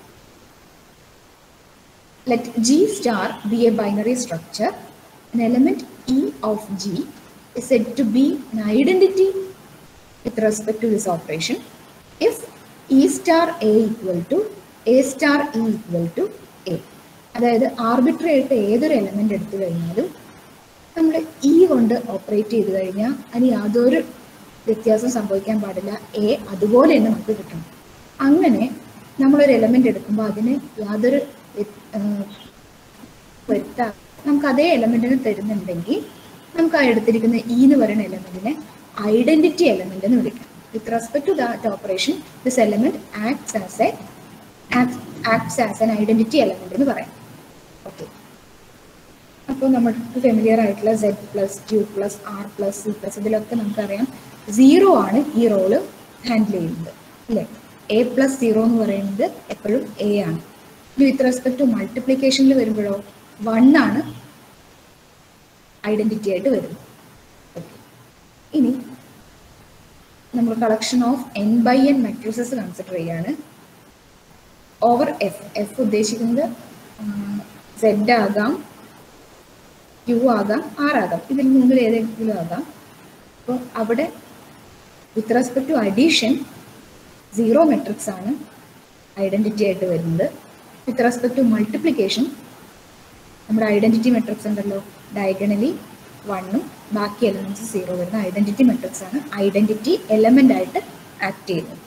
B: let G star be a binary structure, an element E of G is said to be an identity with respect to this operation if E star A equal to A star E equal to A. അതായത് arbitrary ആയിട്ട് ഏതൊരു element എടുത്തു കഴിഞ്ഞാലും നമ്മൾ E കൊണ്ട് operate ചെയ്ത് കഴിഞ്ഞാൽ അതിന് യാതൊരു വ്യത്യാസം സംഭവിക്കാൻ പാടില്ല എ അതുപോലെ തന്നെ നമുക്ക് കിട്ടണം അങ്ങനെ നമ്മളൊരു എലമെന്റ് എടുക്കുമ്പോൾ അതിന് യാതൊരു വ്യത്- ആഹ് വരുത്താ നമുക്ക് അതേ എലമെന്റിന് തരുന്നുണ്ടെങ്കിൽ നമുക്ക് ആ എടുത്തിരിക്കുന്ന ഇ എന്ന് പറയുന്ന എലമെന്റിനെ ഐഡന്റിറ്റി എലമെന്റ് എന്ന് വിളിക്കാം with respect to that operation this element acts as a acts as an identity element എന്ന് പറയാം ഓക്കെ അപ്പോൾ നമുക്ക് ഫെമിലിയർ ആയിട്ടുള്ള Z plus Q plus R plus C plus ഇതിലൊക്കെ നമുക്കറിയാം സീറോ ആണ് ഈ റോള് ഹാൻഡിൽ ചെയ്യുന്നത് അല്ലേ എ പ്ലസ് സീറോ എന്ന് പറയുന്നത് എപ്പോഴും എ ആണ് ഇനി വിത്ത് റെസ്പെക്ട് ടു മൾട്ടിപ്ലിക്കേഷനിൽ വരുമ്പോഴോ വൺ ആണ് ഐഡന്റിറ്റി ആയിട്ട് വരുന്നത് Okay. ഇനി നമ്മൾ collection of N by N matrices consider ചെയ്യാണ് ഓവർ എഫ് എഫ് ഉദ്ദേശിക്കുന്നത് സെഡ് ആകാം ക്യൂ ആകാം ആർ ആകാം ഇതിൽ മൂന്നിൽ ഏതെങ്കിലും ആകാം അപ്പോൾ അവിടെ with respect to addition zero matrix ആണ് ഐഡന്റിറ്റി ആയിട്ട് വരുന്നത് വിത്ത് റെസ്പെക്ട് ടു മൾട്ടിപ്ലിക്കേഷൻ നമ്മുടെ ഐഡന്റിറ്റി മെട്രിക്സ് ഉണ്ടല്ലോ ഡയഗണലി വണ്ണും ബാക്കി എലമെന്റ്സ് സീറോ വരുന്ന ഐഡന്റിറ്റി മെട്രിക്സ് ആണ് ഐഡന്റിറ്റി എലമെന്റ് ആയിട്ട് ആക്ട് ചെയ്യുന്നത്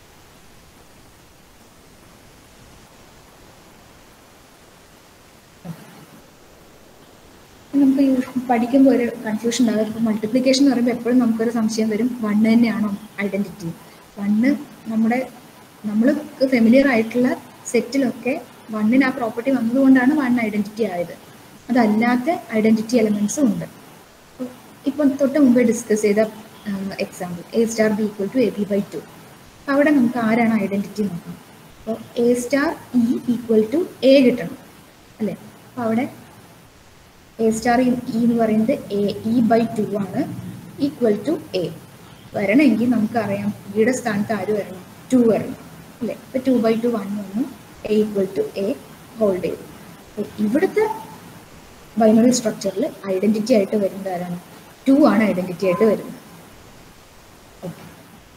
B: നമുക്ക് യൂഷ്വ- പഠിക്കുമ്പോൾ ഒരു കൺഫ്യൂഷൻ ഉണ്ടാകും ഇപ്പോൾ മൾട്ടിപ്ലിക്കേഷൻ എന്ന് പറയുമ്പോൾ എപ്പോഴും നമുക്കൊരു സംശയം വരും വണ്ണ് തന്നെയാണോ ഐഡന്റിറ്റി വണ്ണ് നമ്മുടെ നമ്മൾ ഫെമിലിയർ ആയിട്ടുള്ള സെറ്റിലൊക്കെ വണ്ണിന് ആ പ്രോപ്പർട്ടി വന്നതുകൊണ്ടാണ് വൺ ഐഡന്റിറ്റി ആയത് അതല്ലാത്ത ഐഡന്റിറ്റി എലമെന്റ്സും ഉണ്ട് അപ്പോൾ ഇപ്പം തൊട്ട് മുമ്പേ ഡിസ്കസ് ചെയ്ത example A star B equal to A B by two അവിടെ നമുക്ക് ആരാണ് ഐഡന്റിറ്റി നോക്കാം അപ്പോൾ A star E equal to A കിട്ടണം അല്ലേ അപ്പോൾ അവിടെ എ സ്റ്റാർ ഇ എന്ന് പറയുന്നത് എ ഇ ബൈ ടു ആണ് ഈക്വൽ ടു എ വരണമെങ്കിൽ നമുക്കറിയാം ഇയുടെ സ്ഥാനത്ത് ആര് വരണം ടു വരണം അല്ലേ ഇപ്പൊ ടു ബൈ ടു വൺ വന്നു A equal to A hold ചെയ്തു അപ്പൊ ഇവിടുത്തെ ബൈനറി സ്ട്രക്ചറിൽ ഐഡന്റിറ്റി ആയിട്ട് വരുന്നത് ആരാണ് ടു ആണ് ഐഡന്റിറ്റി ആയിട്ട് വരുന്നത് Okay.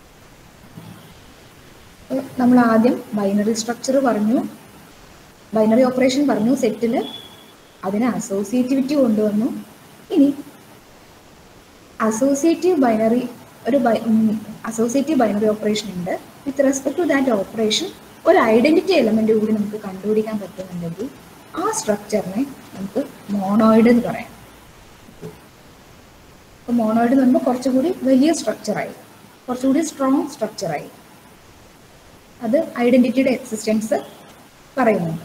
B: അപ്പൊ നമ്മൾ ആദ്യം ബൈനറി സ്ട്രക്ചർ പറഞ്ഞു ബൈനറി ഓപ്പറേഷൻ പറഞ്ഞു സെറ്റിൽ അതിന് അസോസിയേറ്റിവിറ്റി കൊണ്ടുവന്നു ഇനി അസോസിയേറ്റീവ് ബൈനറി ഒരു അസോസിയേറ്റീവ് ബൈനറി ഓപ്പറേഷൻ ഉണ്ട് with respect to that operation ഒരു ഐഡന്റിറ്റി എലമെന്റ് കൂടി നമുക്ക് കണ്ടുപിടിക്കാൻ പറ്റുന്നുണ്ടെങ്കിൽ ആ സ്ട്രക്ചറിനെ നമുക്ക് മോണോയിഡ് എന്ന് പറയാം അപ്പോൾ മോണോയിഡ് എന്ന് പറയുമ്പോൾ കുറച്ചുകൂടി വലിയ സ്ട്രക്ചറായി കുറച്ചുകൂടി സ്ട്രോങ് സ്ട്രക്ചറായി അത് ഐഡന്റിറ്റിയുടെ എക്സിസ്റ്റൻസ് പറയുന്നുണ്ട്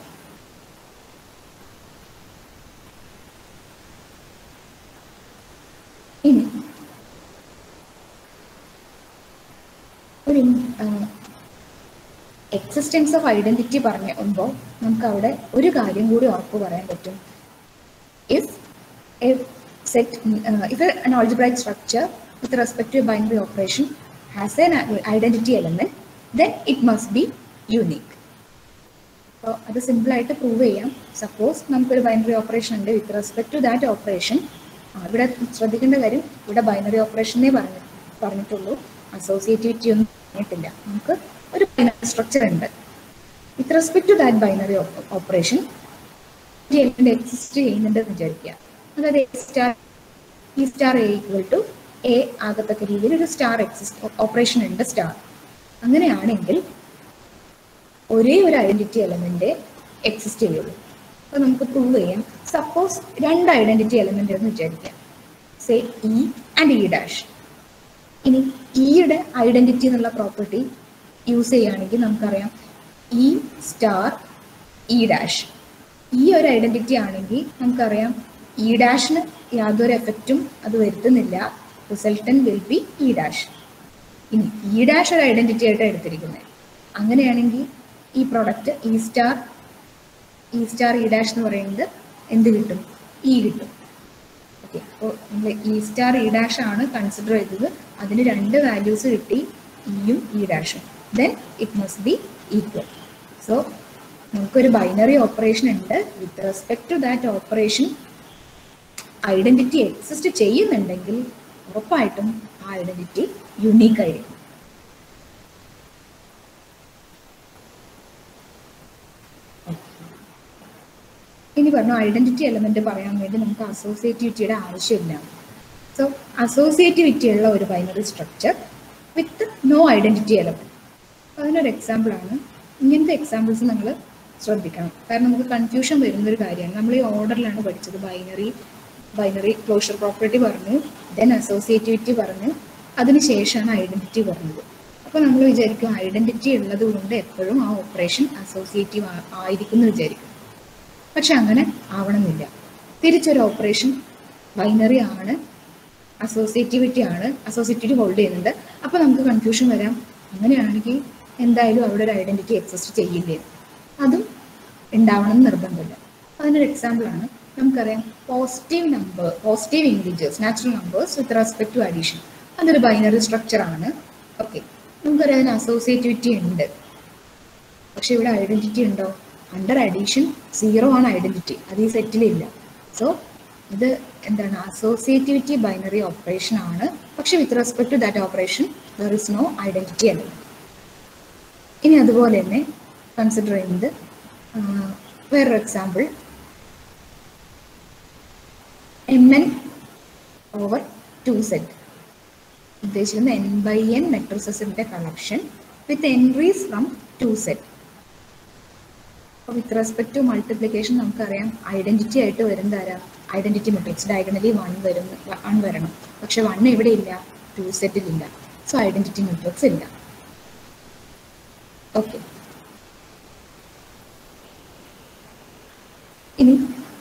B: ഇനി ഒരു എക്സിസ്റ്റൻസ് ഓഫ് ഐഡന്റിറ്റി പറയുമ്പോൾ നമുക്ക് അവിടെ ഒരു കാര്യം കൂടി ഉറപ്പ് പറയാൻ പറ്റും if a set if an algebraic structure with respect to a binary operation has an identity element then it must be unique അപ്പോൾ അത് സിമ്പിളായിട്ട് പ്രൂവ് ചെയ്യാം സപ്പോസ് നമുക്കൊരു ബൈനറി ഓപ്പറേഷൻ ഉണ്ട് with respect to that operation ഇവിടെ ശ്രദ്ധിക്കേണ്ട കാര്യം ഇവിടെ ബൈനറി ഓപ്പറേഷനെ പറഞ്ഞു പറഞ്ഞിട്ടുള്ളൂ അസോസിയേറ്റിവിറ്റി ഒന്നും പറഞ്ഞിട്ടില്ല നമുക്ക് ഒരു ബൈനറി സ്ട്രക്ചർ ഉണ്ട് with respect to that binary operation element exist ചെയ്യുന്നുണ്ടെന്ന് വിചാരിക്കുക അതായത് A star E star A equal to A ആകത്തക്ക രീതിയിൽ ഒരു സ്റ്റാർ എക്സിസ്റ്റ് ഓപ്പറേഷൻ ഉണ്ട് സ്റ്റാർ അങ്ങനെയാണെങ്കിൽ ഒരേ ഒരു ഐഡന്റിറ്റി എലമെന്റ് എക്സിസ്റ്റ് ചെയ്യുള്ളൂ അപ്പൊ നമുക്ക് പ്രൂവ് ചെയ്യാം സപ്പോസ് രണ്ട് ഐഡന്റിറ്റി എലമെന്റ് എന്ന് വിചാരിക്കാം say E and E dash ഇനി ഇയുടെ ഐഡന്റിറ്റി എന്നുള്ള പ്രോപ്പർട്ടി യൂസ് ചെയ്യുകയാണെങ്കിൽ നമുക്കറിയാം ഇ സ്റ്റാർ ഇ ഡാഷ് ഈ ഒരു ഐഡന്റിറ്റി ആണെങ്കിൽ നമുക്കറിയാം ഇ ഡാഷിന് യാതൊരു എഫക്റ്റും അത് വരുത്തുന്നില്ല resultant will be E dash ഇനി ഇ ഡാഷ് ഒരു ഐഡന്റിറ്റി ആയിട്ട് എടുത്തിരിക്കുന്നത് അങ്ങനെയാണെങ്കിൽ ഈ product E star E star E dash എന്ന് പറയുന്നത് എന്ത് കിട്ടും ഇ കിട്ടും ഓക്കെ അപ്പോൾ നമ്മൾ ഇ സ്റ്റാർ ഇ ഡാഷ് ആണ് കൺസിഡർ ചെയ്തത് അതിന് രണ്ട് വാല്യൂസ് കിട്ടി ഇയും ഇ ഡാഷും then it must be equal so നമുക്കൊരു ബൈനറി ഓപ്പറേഷൻ ഉണ്ട് with respect to that operation identity exist ചെയ്യുന്നുണ്ടെങ്കിൽ ഉറപ്പായിട്ടും ആ ഐഡന്റിറ്റി യുണീക്ക് ആയിരിക്കും ഇനി പറഞ്ഞു ഐഡന്റിറ്റി എലമെന്റ് പറയാൻ വേണ്ടി നമുക്ക് അസോസിയേറ്റിവിറ്റിയുടെ ആവശ്യമില്ല സോ അസോസിയേറ്റിവിറ്റി ഉള്ള ഒരു binary structure with no identity element അതിനൊരു എക്സാമ്പിൾ ആണ് ഇങ്ങനത്തെ എക്സാമ്പിൾസ് നമ്മൾ ശ്രദ്ധിക്കണം കാരണം നമുക്ക് കൺഫ്യൂഷൻ വരുന്ന ഒരു കാര്യമാണ് നമ്മൾ ഈ ഓർഡറിലാണ് പഠിച്ചത് ബൈനറി ബൈനറി ക്ലോഷർ പ്രോപ്പർട്ടി പറഞ്ഞു ദെൻ അസോസിയേറ്റിവിറ്റി പറഞ്ഞു അതിനുശേഷമാണ് ഐഡന്റിറ്റി പറഞ്ഞത് അപ്പോൾ നമ്മൾ വിചാരിക്കും ഐഡന്റിറ്റി ഉള്ളത് കൊണ്ട് എപ്പോഴും ആ ഓപ്പറേഷൻ അസോസിയേറ്റീവ് ആയിരിക്കും എന്ന് വിചാരിക്കും പക്ഷെ അങ്ങനെ ആവണമെന്നില്ല തിരിച്ചൊരു ഓപ്പറേഷൻ ബൈനറി ആണ് അസോസിയേറ്റിവിറ്റി ആണ് അസോസിയേറ്റിവിറ്റി ഹോൾഡ് ചെയ്യുന്നുണ്ട് അപ്പോൾ നമുക്ക് കൺഫ്യൂഷൻ വരാം അങ്ങനെയാണെങ്കിൽ എന്തായാലും അവിടെ ഒരു ഐഡന്റിറ്റി എക്സിസ്റ്റ് ചെയ്യില്ലേ അതും ഉണ്ടാവണം എന്ന് നിർബന്ധമില്ല അതിനൊരു എക്സാമ്പിൾ ആണ് നമുക്കറിയാം positive number positive integers natural numbers with respect to addition അതൊരു ബൈനറി സ്ട്രക്ചർ ആണ് ഓക്കെ നമുക്കറിയാം അതിന് അസോസിയേറ്റിവിറ്റി ഉണ്ട് പക്ഷെ ഇവിടെ ഐഡന്റിറ്റി ഉണ്ടോ അണ്ടർ അഡീഷൻ സീറോ ആണ് ഐഡന്റിറ്റി അത് ഈ സെറ്റിലില്ല സോ ഇത് എന്താണ് അസോസിയേറ്റിവിറ്റി ബൈനറി ഓപ്പറേഷൻ ആണ് പക്ഷെ with respect to that operation there is no identity അല്ല ഇനി അതുപോലെ തന്നെ കൺസിഡർ ചെയ്യുന്നത് ആ, വേറൊരു example M N over two set ഉദ്ദേശിക്കുന്ന എൻ ബൈ എൻ മെട്രിസസിന്റെ collection with entries from two set അപ്പോൾ വിത്ത് റെസ്പെക്ട് ടു മൾട്ടിപ്ലിക്കേഷൻ നമുക്കറിയാം ഐഡന്റിറ്റി ആയിട്ട് വരുന്നത് ആരാ ഐഡന്റിറ്റി മെട്രിക്സ് ഡയഗണലി വൺ വരും വൺ വരണം പക്ഷെ വൺ എവിടെ ഇല്ല ടു സെറ്റിലില്ല സോ ഐഡന്റിറ്റി മെട്രിക്സ് ഇല്ല ഓക്കെ ഇനി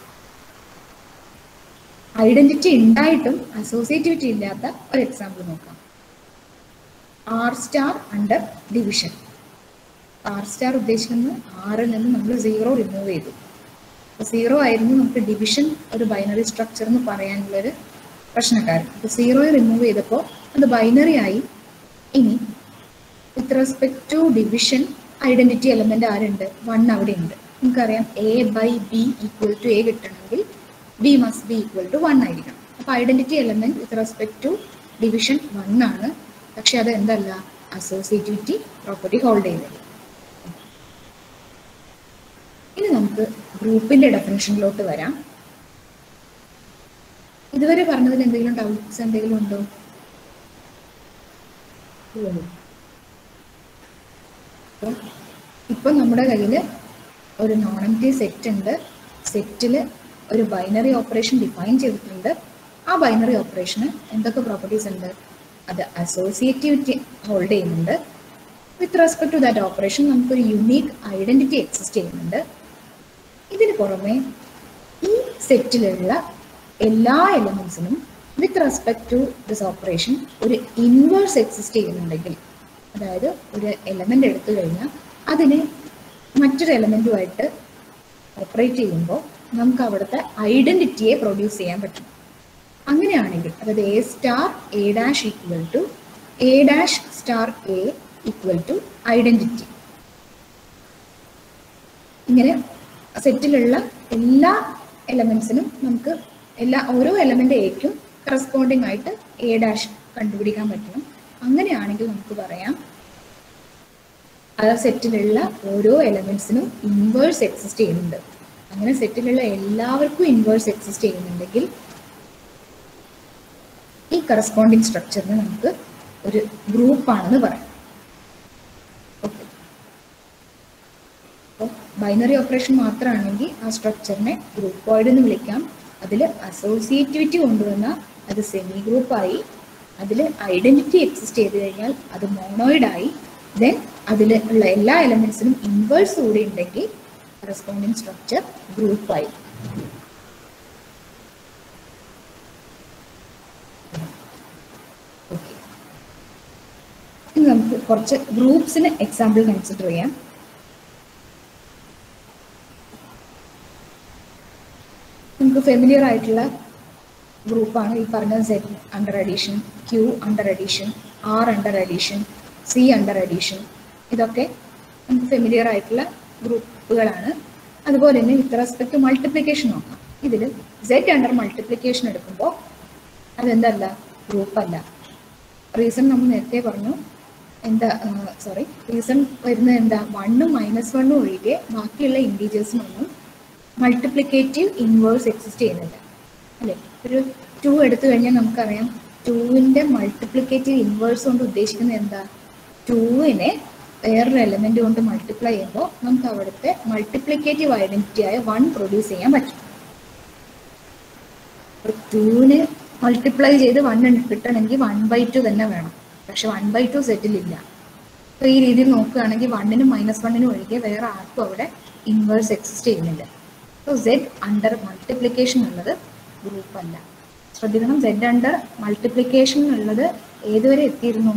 B: ഐഡന്റിറ്റി ഉണ്ടായിട്ടും അസോസിയേറ്റിവിറ്റി ഇല്ലാത്ത ഒരു എക്സാമ്പിൾ നോക്കാം R star under division R star ഉദ്ദേശിക്കുന്നത് ആറിൽ നിന്ന് നമ്മൾ സീറോ റിമൂവ് ചെയ്തു സീറോ ആയിരുന്നു നമുക്ക് ഡിവിഷൻ ഒരു ബൈനറി സ്ട്രക്ചർ എന്ന് പറയാനുള്ളൊരു പ്രശ്നക്കാരൻ അപ്പൊ സീറോ റിമൂവ് ചെയ്തപ്പോൾ അത് ബൈനറി ആയി ഇനി with respect to division identity element ആരുണ്ട് വൺ അവിടെ ഉണ്ട് നമുക്കറിയാം A by B equal to A കിട്ടണമെങ്കിൽ B must be equal to one ആയിരിക്കണം അപ്പൊ identity element with respect to division one ആണ് പക്ഷെ അത് എന്തല്ല അസോസിയേറ്റിവിറ്റി പ്രോപ്പർട്ടി ഹോൾഡ് ചെയ്യുന്നത് ഇനി നമുക്ക് ഗ്രൂപ്പിന്റെ ഡെഫിനേഷനിലോട്ട് വരാം ഇതുവരെ പറഞ്ഞതിൽ എന്തെങ്കിലും ഡൗട്ട്സ് എന്തെങ്കിലും ഉണ്ടോ അപ്പം ഇപ്പൊ നമ്മുടെ കയ്യിൽ ഒരു നോൺ എം ടി സെറ്റ് ഉണ്ട് സെറ്റിൽ ഒരു ബൈനറി ഓപ്പറേഷൻ ഡിഫൈൻ ചെയ്തിട്ടുണ്ട് ആ ബൈനറി ഓപ്പറേഷന് എന്തൊക്കെ പ്രോപ്പർട്ടീസ് ഉണ്ട് അത് അസോസിയേറ്റിവിറ്റി ഹോൾഡ് ചെയ്യുന്നുണ്ട് with respect to that operation നമുക്കൊരു യുണീക്ക് ഐഡന്റിറ്റി എക്സിസ്റ്റ് ചെയ്യുന്നുണ്ട് ഇതിന് പുറമെ ഈ സെറ്റിലുള്ള എല്ലാ എലമെന്റ്സിനും with respect to this operation ഒരു ഇൻവേഴ്സ് എക്സിസ്റ്റ് ചെയ്യുന്നുണ്ടെങ്കിൽ അതായത് ഒരു എലമെന്റ് എടുത്തു കഴിഞ്ഞാൽ അതിനെ മറ്റൊരു എലമെന്റുമായിട്ട് ഓപ്പറേറ്റ് ചെയ്യുമ്പോൾ നമുക്ക് അവിടുത്തെ ഐഡന്റിറ്റിയെ പ്രൊഡ്യൂസ് ചെയ്യാൻ പറ്റും അങ്ങനെയാണെങ്കിൽ അതായത് A star A dash equal to A dash star A equal to identity ഇങ്ങനെ സെറ്റിലുള്ള എല്ലാ എലമെന്റ്സിനും നമുക്ക് എല്ലാ ഓരോ എലമെന്റ് എക്കും കറസ്പോണ്ടിങ് ആയിട്ട് എ ഡാഷ് കണ്ടുപിടിക്കാൻ പറ്റണം അങ്ങനെയാണെങ്കിൽ നമുക്ക് പറയാം ആ സെറ്റിലുള്ള ഓരോ എലമെന്റ്സിനും ഇൻവേഴ്സ് എക്സിസ്റ്റ് ചെയ്യുന്നുണ്ട് അങ്ങനെ സെറ്റിലുള്ള എല്ലാവർക്കും ഇൻവേഴ്സ് എക്സിസ്റ്റ് ചെയ്യുന്നുണ്ടെങ്കിൽ ഈ കറസ്പോണ്ടിങ് സ്ട്രക്ചറിന് നമുക്ക് ഒരു ഗ്രൂപ്പാണെന്ന് പറയാം ഓക്കെ അപ്പോൾ ബൈനറി ഓപ്പറേഷൻ മാത്രമാണെങ്കിൽ ആ സ്ട്രക്ചറിനെ ഗ്രൂപ്പോയിഡ് എന്ന് വിളിക്കാം അതിൽ അസോസിയേറ്റിവിറ്റി കൊണ്ടുവന്നാൽ അത് സെമി ഗ്രൂപ്പായി അതിൽ ഐഡന്റിറ്റി എക്സിസ്റ്റ് ചെയ്ത് കഴിഞ്ഞാൽ അത് മോണോയിഡായി ദെൻ അതിൽ ഉള്ള എല്ലാ എലമെന്റ്സിനും ഇൻവേഴ്സ് കൂടി ഉണ്ടെങ്കിൽ കറസ്പോണ്ടിങ് സ്ട്രക്ചർ ഗ്രൂപ്പായി ഓക്കെ ഇനി നമുക്ക് കുറച്ച് ഗ്രൂപ്പ്സിന് എക്സാമ്പിൾ കൺസിഡർ ചെയ്യാം നമുക്ക് ഫെമിലിയർ ആയിട്ടുള്ള ഗ്രൂപ്പാണ് ഈ പറഞ്ഞ Z under addition Q under addition R under addition C under addition ഇതൊക്കെ നമുക്ക് ഫെമിലിയർ ആയിട്ടുള്ള ഗ്രൂപ്പുകളാണ് അതുപോലെ തന്നെ വിത്ത് റെസ്പെക്ട് മൾട്ടിപ്ലിക്കേഷൻ നോക്കാം ഇതിൽ സെഡ് അണ്ടർ മൾട്ടിപ്ലിക്കേഷൻ എടുക്കുമ്പോൾ അതെന്തല്ല ഗ്രൂപ്പല്ല റീസൺ നമ്മൾ നേരത്തെ പറഞ്ഞു എന്താ സോറി റീസൺ വരുന്നത് എന്താ വണ്ണും മൈനസ് വണ്ണും ഒഴികെ ബാക്കിയുള്ള ഇൻറ്റീജേഴ്സിനൊന്നും മൾട്ടിപ്ലിക്കേറ്റീവ് ഇൻവേഴ്സ് എക്സിസ്റ്റ് ചെയ്യുന്നില്ല അല്ലേ ഒരു ടു എടുത്തു കഴിഞ്ഞാൽ നമുക്കറിയാം ടൂവിൻ്റെ മൾട്ടിപ്ലിക്കേറ്റീവ് ഇൻവേഴ്സ് കൊണ്ട് ഉദ്ദേശിക്കുന്നത് എന്താ ടൂവിനെ വേറൊരു എലമെന്റ് കൊണ്ട് മൾട്ടിപ്ലൈ ചെയ്യുമ്പോൾ നമുക്ക് അവിടുത്തെ മൾട്ടിപ്ലിക്കേറ്റീവ് ഐഡന്റിറ്റി ആയ വൺ പ്രൊഡ്യൂസ് ചെയ്യാൻ പറ്റും ടൂവിന് മൾട്ടിപ്ലൈ ചെയ്ത് വൺ കിട്ടണമെങ്കിൽ വൺ ബൈ ടു തന്നെ വേണം പക്ഷെ വൺ ബൈ ടു സെറ്റിലില്ല അപ്പോൾ ഈ രീതിയിൽ നോക്കുകയാണെങ്കിൽ വണ്ണിനും മൈനസ് വണ്ണിനും ഒഴികെ വേറെ ആർക്കും അവിടെ ഇൻവേഴ്സ് എക്സിസ്റ്റ് ചെയ്യുന്നില്ല സോ സെഡ് അണ്ടർ മൾട്ടിപ്ലിക്കേഷൻ ഉള്ളത് ഗ്രൂപ്പ് അല്ല ശ്രദ്ധിക്കണം സെഡ് അണ്ടർ മൾട്ടിപ്ലിക്കേഷൻ ഉള്ളത് ഏതുവരെ എത്തിയിരുന്നു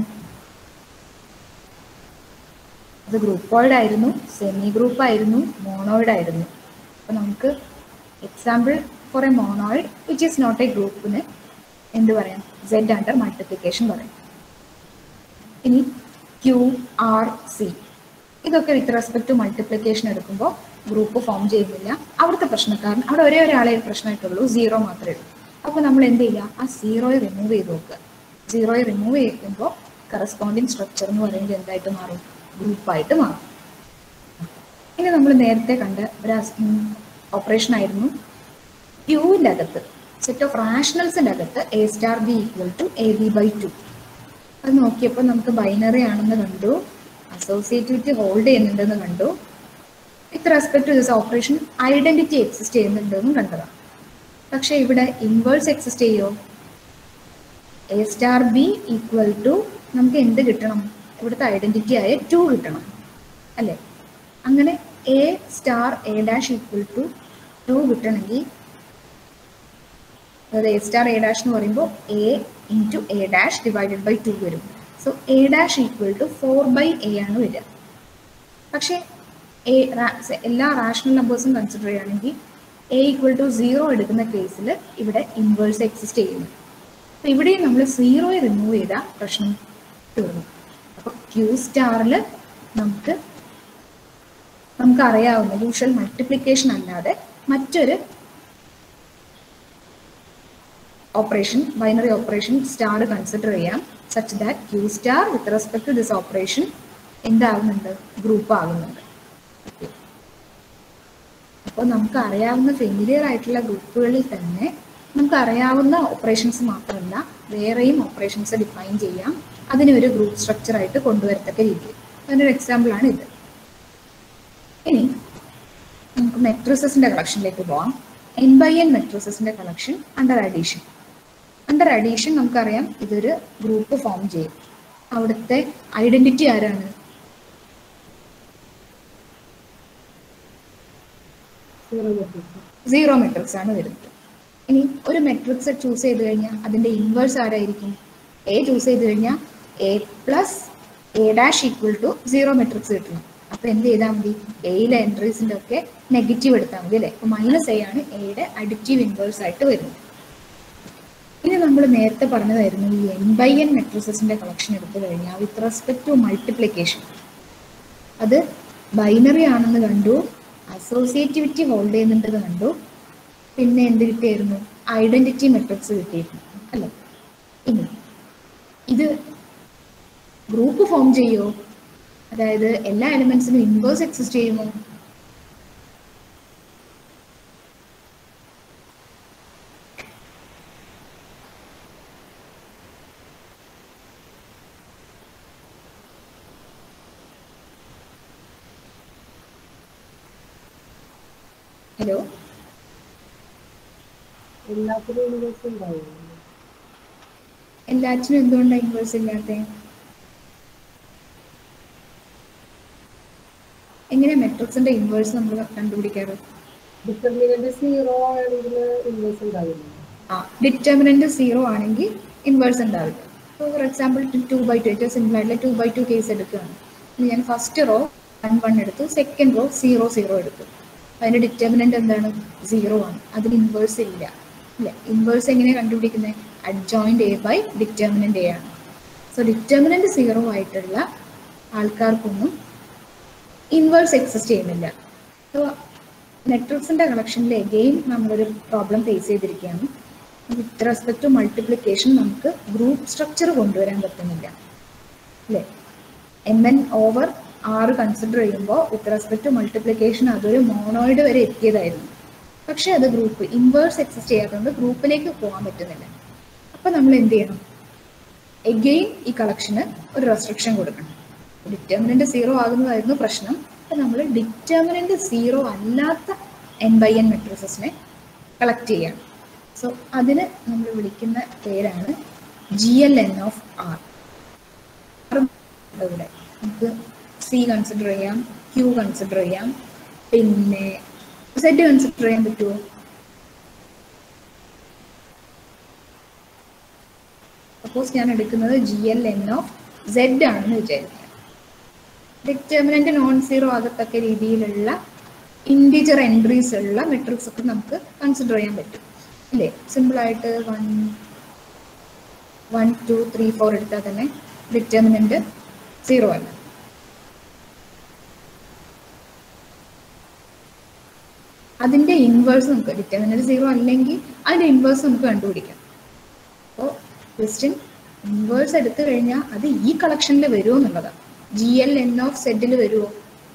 B: അത് ഗ്രൂപ്പോയിഡ് ആയിരുന്നു സെമി ഗ്രൂപ്പ് ആയിരുന്നു മോണോയിഡ് ആയിരുന്നു അപ്പോൾ നമുക്ക് example for a monoid which is not a ഗ്രൂപ്പിന് എന്ത് പറയാം സെഡ് അണ്ടർ മൾട്ടിപ്ലിക്കേഷൻ പറയും ഇനി ക്യൂ ആർ സി ഇതൊക്കെ വിത്ത് റെസ്പെക്ട് ടു മൾട്ടിപ്ലിക്കേഷൻ എടുക്കുമ്പോൾ ഗ്രൂപ്പ് ഫോം ചെയ്യുന്നില്ല അവിടുത്തെ പ്രശ്നക്കാരൻ അവിടെ ഒരേ ഒരാളെ പ്രശ്നമായിട്ടുള്ളൂ സീറോ മാത്രമേ ഉള്ളൂ അപ്പോൾ നമ്മൾ എന്ത് ചെയ്യുക ആ സീറോയെ റിമൂവ് ചെയ്ത് നോക്കുക സീറോയെ റിമൂവ് ചെയ്യുമ്പോൾ കറസ്പോണ്ടിങ് സ്ട്രക്ചർ എന്ന് പറയുന്നത് എന്തായിട്ട് മാറും ഗ്രൂപ്പായിട്ട് മാറും ഇനി നമ്മൾ നേരത്തെ കണ്ട ഒരു ഓപ്പറേഷൻ ആയിരുന്നു ക്യൂവിൻ്റെ അകത്ത് സെറ്റ് ഓഫ് റാഷണൽസിൻ്റെ അകത്ത് A star B equal to A B by two അത് നോക്കിയപ്പോൾ നമുക്ക് ബൈനറി ആണെന്ന് കണ്ടു അസോസിയേറ്റിവിറ്റി ഹോൾഡ് ചെയ്യുന്നുണ്ടെന്ന് കണ്ടു with respect to this operation identity exist ചെയ്യുന്നുണ്ടെന്നും കണ്ടതാണ് പക്ഷെ ഇവിടെ ഇൻവേഴ്സ് എക്സിസ്റ്റ് ചെയ്യോ A star B equal to നമുക്ക് എന്ത് കിട്ടണം ഇവിടുത്തെ ഐഡന്റിറ്റി ആയ ടു കിട്ടണം അല്ലേ അങ്ങനെ A star A dash equal to two കിട്ടണമെങ്കിൽ അതായത് എ സ്റ്റാർ എ ഡാഷ് എന്ന് പറയുമ്പോൾ A into A dash divided by two വരും so A dash equal to four by A ആണ് വരിക പക്ഷേ എ എല്ലാ റാഷണൽ നമ്പേഴ്സും കൺസിഡർ ചെയ്യുകയാണെങ്കിൽ എ ഈക്വൽ ടു സീറോ എടുക്കുന്ന കേസിൽ ഇവിടെ ഇൻവേഴ്സ് എക്സിസ്റ്റ് ചെയ്യുന്നു അപ്പോൾ ഇവിടെയും നമ്മൾ സീറോയെ റിമൂവ് ചെയ്താൽ പ്രശ്നം തീർന്നു അപ്പോൾ ക്യൂ സ്റ്റാറിൽ നമുക്ക് നമുക്കറിയാവുന്ന യൂഷ്വൽ മൾട്ടിപ്ലിക്കേഷൻ അല്ലാതെ മറ്റൊരു operation binary operation star consider ചെയ്യാം such that Q star with respect to this operation എന്താകുന്നുണ്ട് ഗ്രൂപ്പ് ആകുന്നുണ്ട് അപ്പോൾ നമുക്ക് അറിയാവുന്ന ഫെമിലിയർ ആയിട്ടുള്ള ഗ്രൂപ്പുകളിൽ തന്നെ നമുക്ക് അറിയാവുന്ന ഓപ്പറേഷൻസ് മാത്രമല്ല വേറെയും ഓപ്പറേഷൻസ് ഡിഫൈൻ ചെയ്യാം അതിനെ ഒരു ഗ്രൂപ്പ് സ്ട്രക്ചർ ആയിട്ട് കൊണ്ടുവരത്തക്ക രീതിയിൽ അതിനൊരു എക്സാമ്പിളാണ് ഇത് ഇനി നമുക്ക് മെട്രിസസിന്റെ കളക്ഷനിലേക്ക് പോവാം എൻ ബൈ എൻ മെട്രിസസിന്റെ collection under addition under addition നമുക്കറിയാം ഇതൊരു ഗ്രൂപ്പ് ഫോം ചെയ്യും അവിടുത്തെ ഐഡന്റിറ്റി ആരാണ് സീറോ മെട്രിക്സ് ആണ് വരുന്നത് ഇനി ഒരു മെട്രിക്സ് ചൂസ് ചെയ്ത് കഴിഞ്ഞാൽ അതിന്റെ ഇൻവേഴ്സ് ആരായിരിക്കും എ ചൂസ് ചെയ്ത് കഴിഞ്ഞാൽ A plus A dash equal to zero matrix കിട്ടണം അപ്പൊ എന്ത് ചെയ്താൽ മതി എയിലെ എൻട്രീസിന്റെ ഒക്കെ നെഗറ്റീവ് എടുത്താൽ മതി അല്ലേ അപ്പൊ മൈനസ് എ ആണ് എയുടെ അഡിക്റ്റീവ് ഇൻവേഴ്സ് ആയിട്ട് വരുന്നത് ഇനി നമ്മൾ നേരത്തെ പറഞ്ഞതായിരുന്നു ഈ എൻ ബൈ എൻ മെട്രിസസിന്റെ കളക്ഷൻ എടുത്തു കഴിഞ്ഞാൽ വിത്ത് റെസ്പെക്ട് ടു മൾട്ടിപ്ലിക്കേഷൻ അത് ബൈനറി ആണെന്ന് കണ്ടു അസോസിയേറ്റിവിറ്റി ഹോൾഡ് ചെയ്യുന്നുണ്ടെന്ന് കണ്ടു പിന്നെ എന്ത് കിട്ടിയായിരുന്നു ഐഡന്റിറ്റി മെട്രിക്സ് കിട്ടിയിരുന്നു അല്ലേ ഇനി ഇത് ഗ്രൂപ്പ് ഫോം ചെയ്യോ അതായത് എല്ലാ എലിമെന്റ്സിനും ഇൻവേഴ്സ് എക്സിസ്റ്റ് ചെയ്യുമോ ഹലോ
E: എല്ലാത്തിനും യൂണിവേഴ്സ് ഉണ്ടാവും
B: എല്ലാറ്റിനും എന്തുകൊണ്ടാണ് ഇൻവേഴ്സ് ഇല്ലാത്തത് എങ്ങനെ മെട്രിക്സിന്റെ ഇൻവേഴ്സ് നമ്മൾ കണ്ടുപിടിക്കാറ്
E: ഡിറ്റർമിനന്റ് സീറോ ആണെങ്കിൽ ഇൻവേഴ്സ് ഉണ്ടാവില്ല
B: ആ ഡിറ്റർമിനന്റ് സീറോ ആണെങ്കിൽ ഇൻവേഴ്സ് ഉണ്ടാവില്ല ഇപ്പോൾ for example two by two ഏറ്റവും സിമ്പിൾ ആയിട്ടുള്ള ടു ബൈ ടു കേസ് എടുക്കുകയാണ് ഇനി ഞാൻ ഫസ്റ്റ് റോ വൺ വൺ എടുത്തു സെക്കൻഡ് റോ സീറോ സീറോ എടുത്തു അതിന്റെ ഡിറ്റർമിനന്റ് എന്താണ് സീറോ ആണ് അതിന് ഇൻവേഴ്സ് ഇല്ല ഇല്ല ഇൻവേഴ്സ് എങ്ങനെയാണ് കണ്ടുപിടിക്കുന്നത് adjoint A by determinant A ആണ് സോ ഡിറ്റർമിനന്റ് സീറോ ആയിട്ടുള്ള ആൾക്കാർക്കൊന്നും ഇൻവേഴ്സ് എക്സിസ്റ്റ് ചെയ്യുന്നില്ല സോ നെറ്റ്വർക്സിന്റെ കളക്ഷനിൽ എഗെയിൻ നമ്മളൊരു പ്രോബ്ലം ഫേസ് ചെയ്തിരിക്കുകയാണ് വിത്ത് റെസ്പെക്ട് ടു മൾട്ടിപ്ലിക്കേഷൻ നമുക്ക് ഗ്രൂപ്പ് സ്ട്രക്ചർ കൊണ്ടുവരാൻ പറ്റുന്നില്ല അല്ലേ M N over R consider ചെയ്യുമ്പോൾ വിത്ത് റെസ്പെക്ട് ടു മൾട്ടിപ്ലിക്കേഷൻ അതൊരു മോണോയിഡ് വരെ എത്തിയതായിരുന്നു പക്ഷെ അത് ഗ്രൂപ്പ് ഇൻവേഴ്സ് എക്സിസ്റ്റ് ചെയ്യാത്തതുകൊണ്ട് ഗ്രൂപ്പിലേക്ക് പോകാൻ പറ്റുന്നില്ല അപ്പൊ നമ്മൾ എന്ത് ചെയ്യണം എഗെയിൻ ഈ കളക്ഷന് ഒരു റെസ്ട്രിക്ഷൻ കൊടുക്കണം ഡിറ്റർമിനന്റ് സീറോ ആകുന്നതായിരുന്നു പ്രശ്നം അപ്പൊ നമ്മൾ ഡിറ്റർമിനന്റ് സീറോ അല്ലാത്ത എൻ ബൈ എൻ മെട്രിസസിനെ കളക്ട് ചെയ്യണം സോ അതിന് നമ്മൾ വിളിക്കുന്ന പേരാണ് G L N of R ഇവിടെ നമുക്ക് സി കൺസിഡർ ചെയ്യാം ക്യൂ കൺസിഡർ ചെയ്യാം പിന്നെ സെറ്റ് കൺസിഡർ ചെയ്യാൻ പറ്റുമോ സപ്പോസ് ഞാൻ എടുക്കുന്നത് G L N of Z ആണെന്ന് വിചാരിക്കാം ഡിറ്റർമിനന്റ് നോൺ സീറോ ആകത്തക്ക രീതിയിലുള്ള ഇൻഡിജർ എൻട്രീസ് ഉള്ള മെട്രിക്സ് ഒക്കെ നമുക്ക് കൺസിഡർ ചെയ്യാൻ പറ്റും ഇല്ലേ സിമ്പിൾ ആയിട്ട് one one two three four എടുത്താൽ തന്നെ ഡിറ്റർമിനന്റ് സീറോ അല്ല അതിന്റെ ഇൻവേഴ്സ് നമുക്ക് ഡിറ്റർമിനന്റ് സീറോ അല്ലെങ്കിൽ അതിന്റെ ഇൻവേഴ്സ് നമുക്ക് കണ്ടുപിടിക്കാം അപ്പോൾ ക്വസ്റ്റ്യൻ ഇൻവേഴ്സ് എടുത്തു കഴിഞ്ഞാൽ അത് ഈ കളക്ഷനിൽ വരുമോ എന്നുള്ളതാണ് ജി എൽ എൻ ഓഫ് സെഡിൽ വരുമോ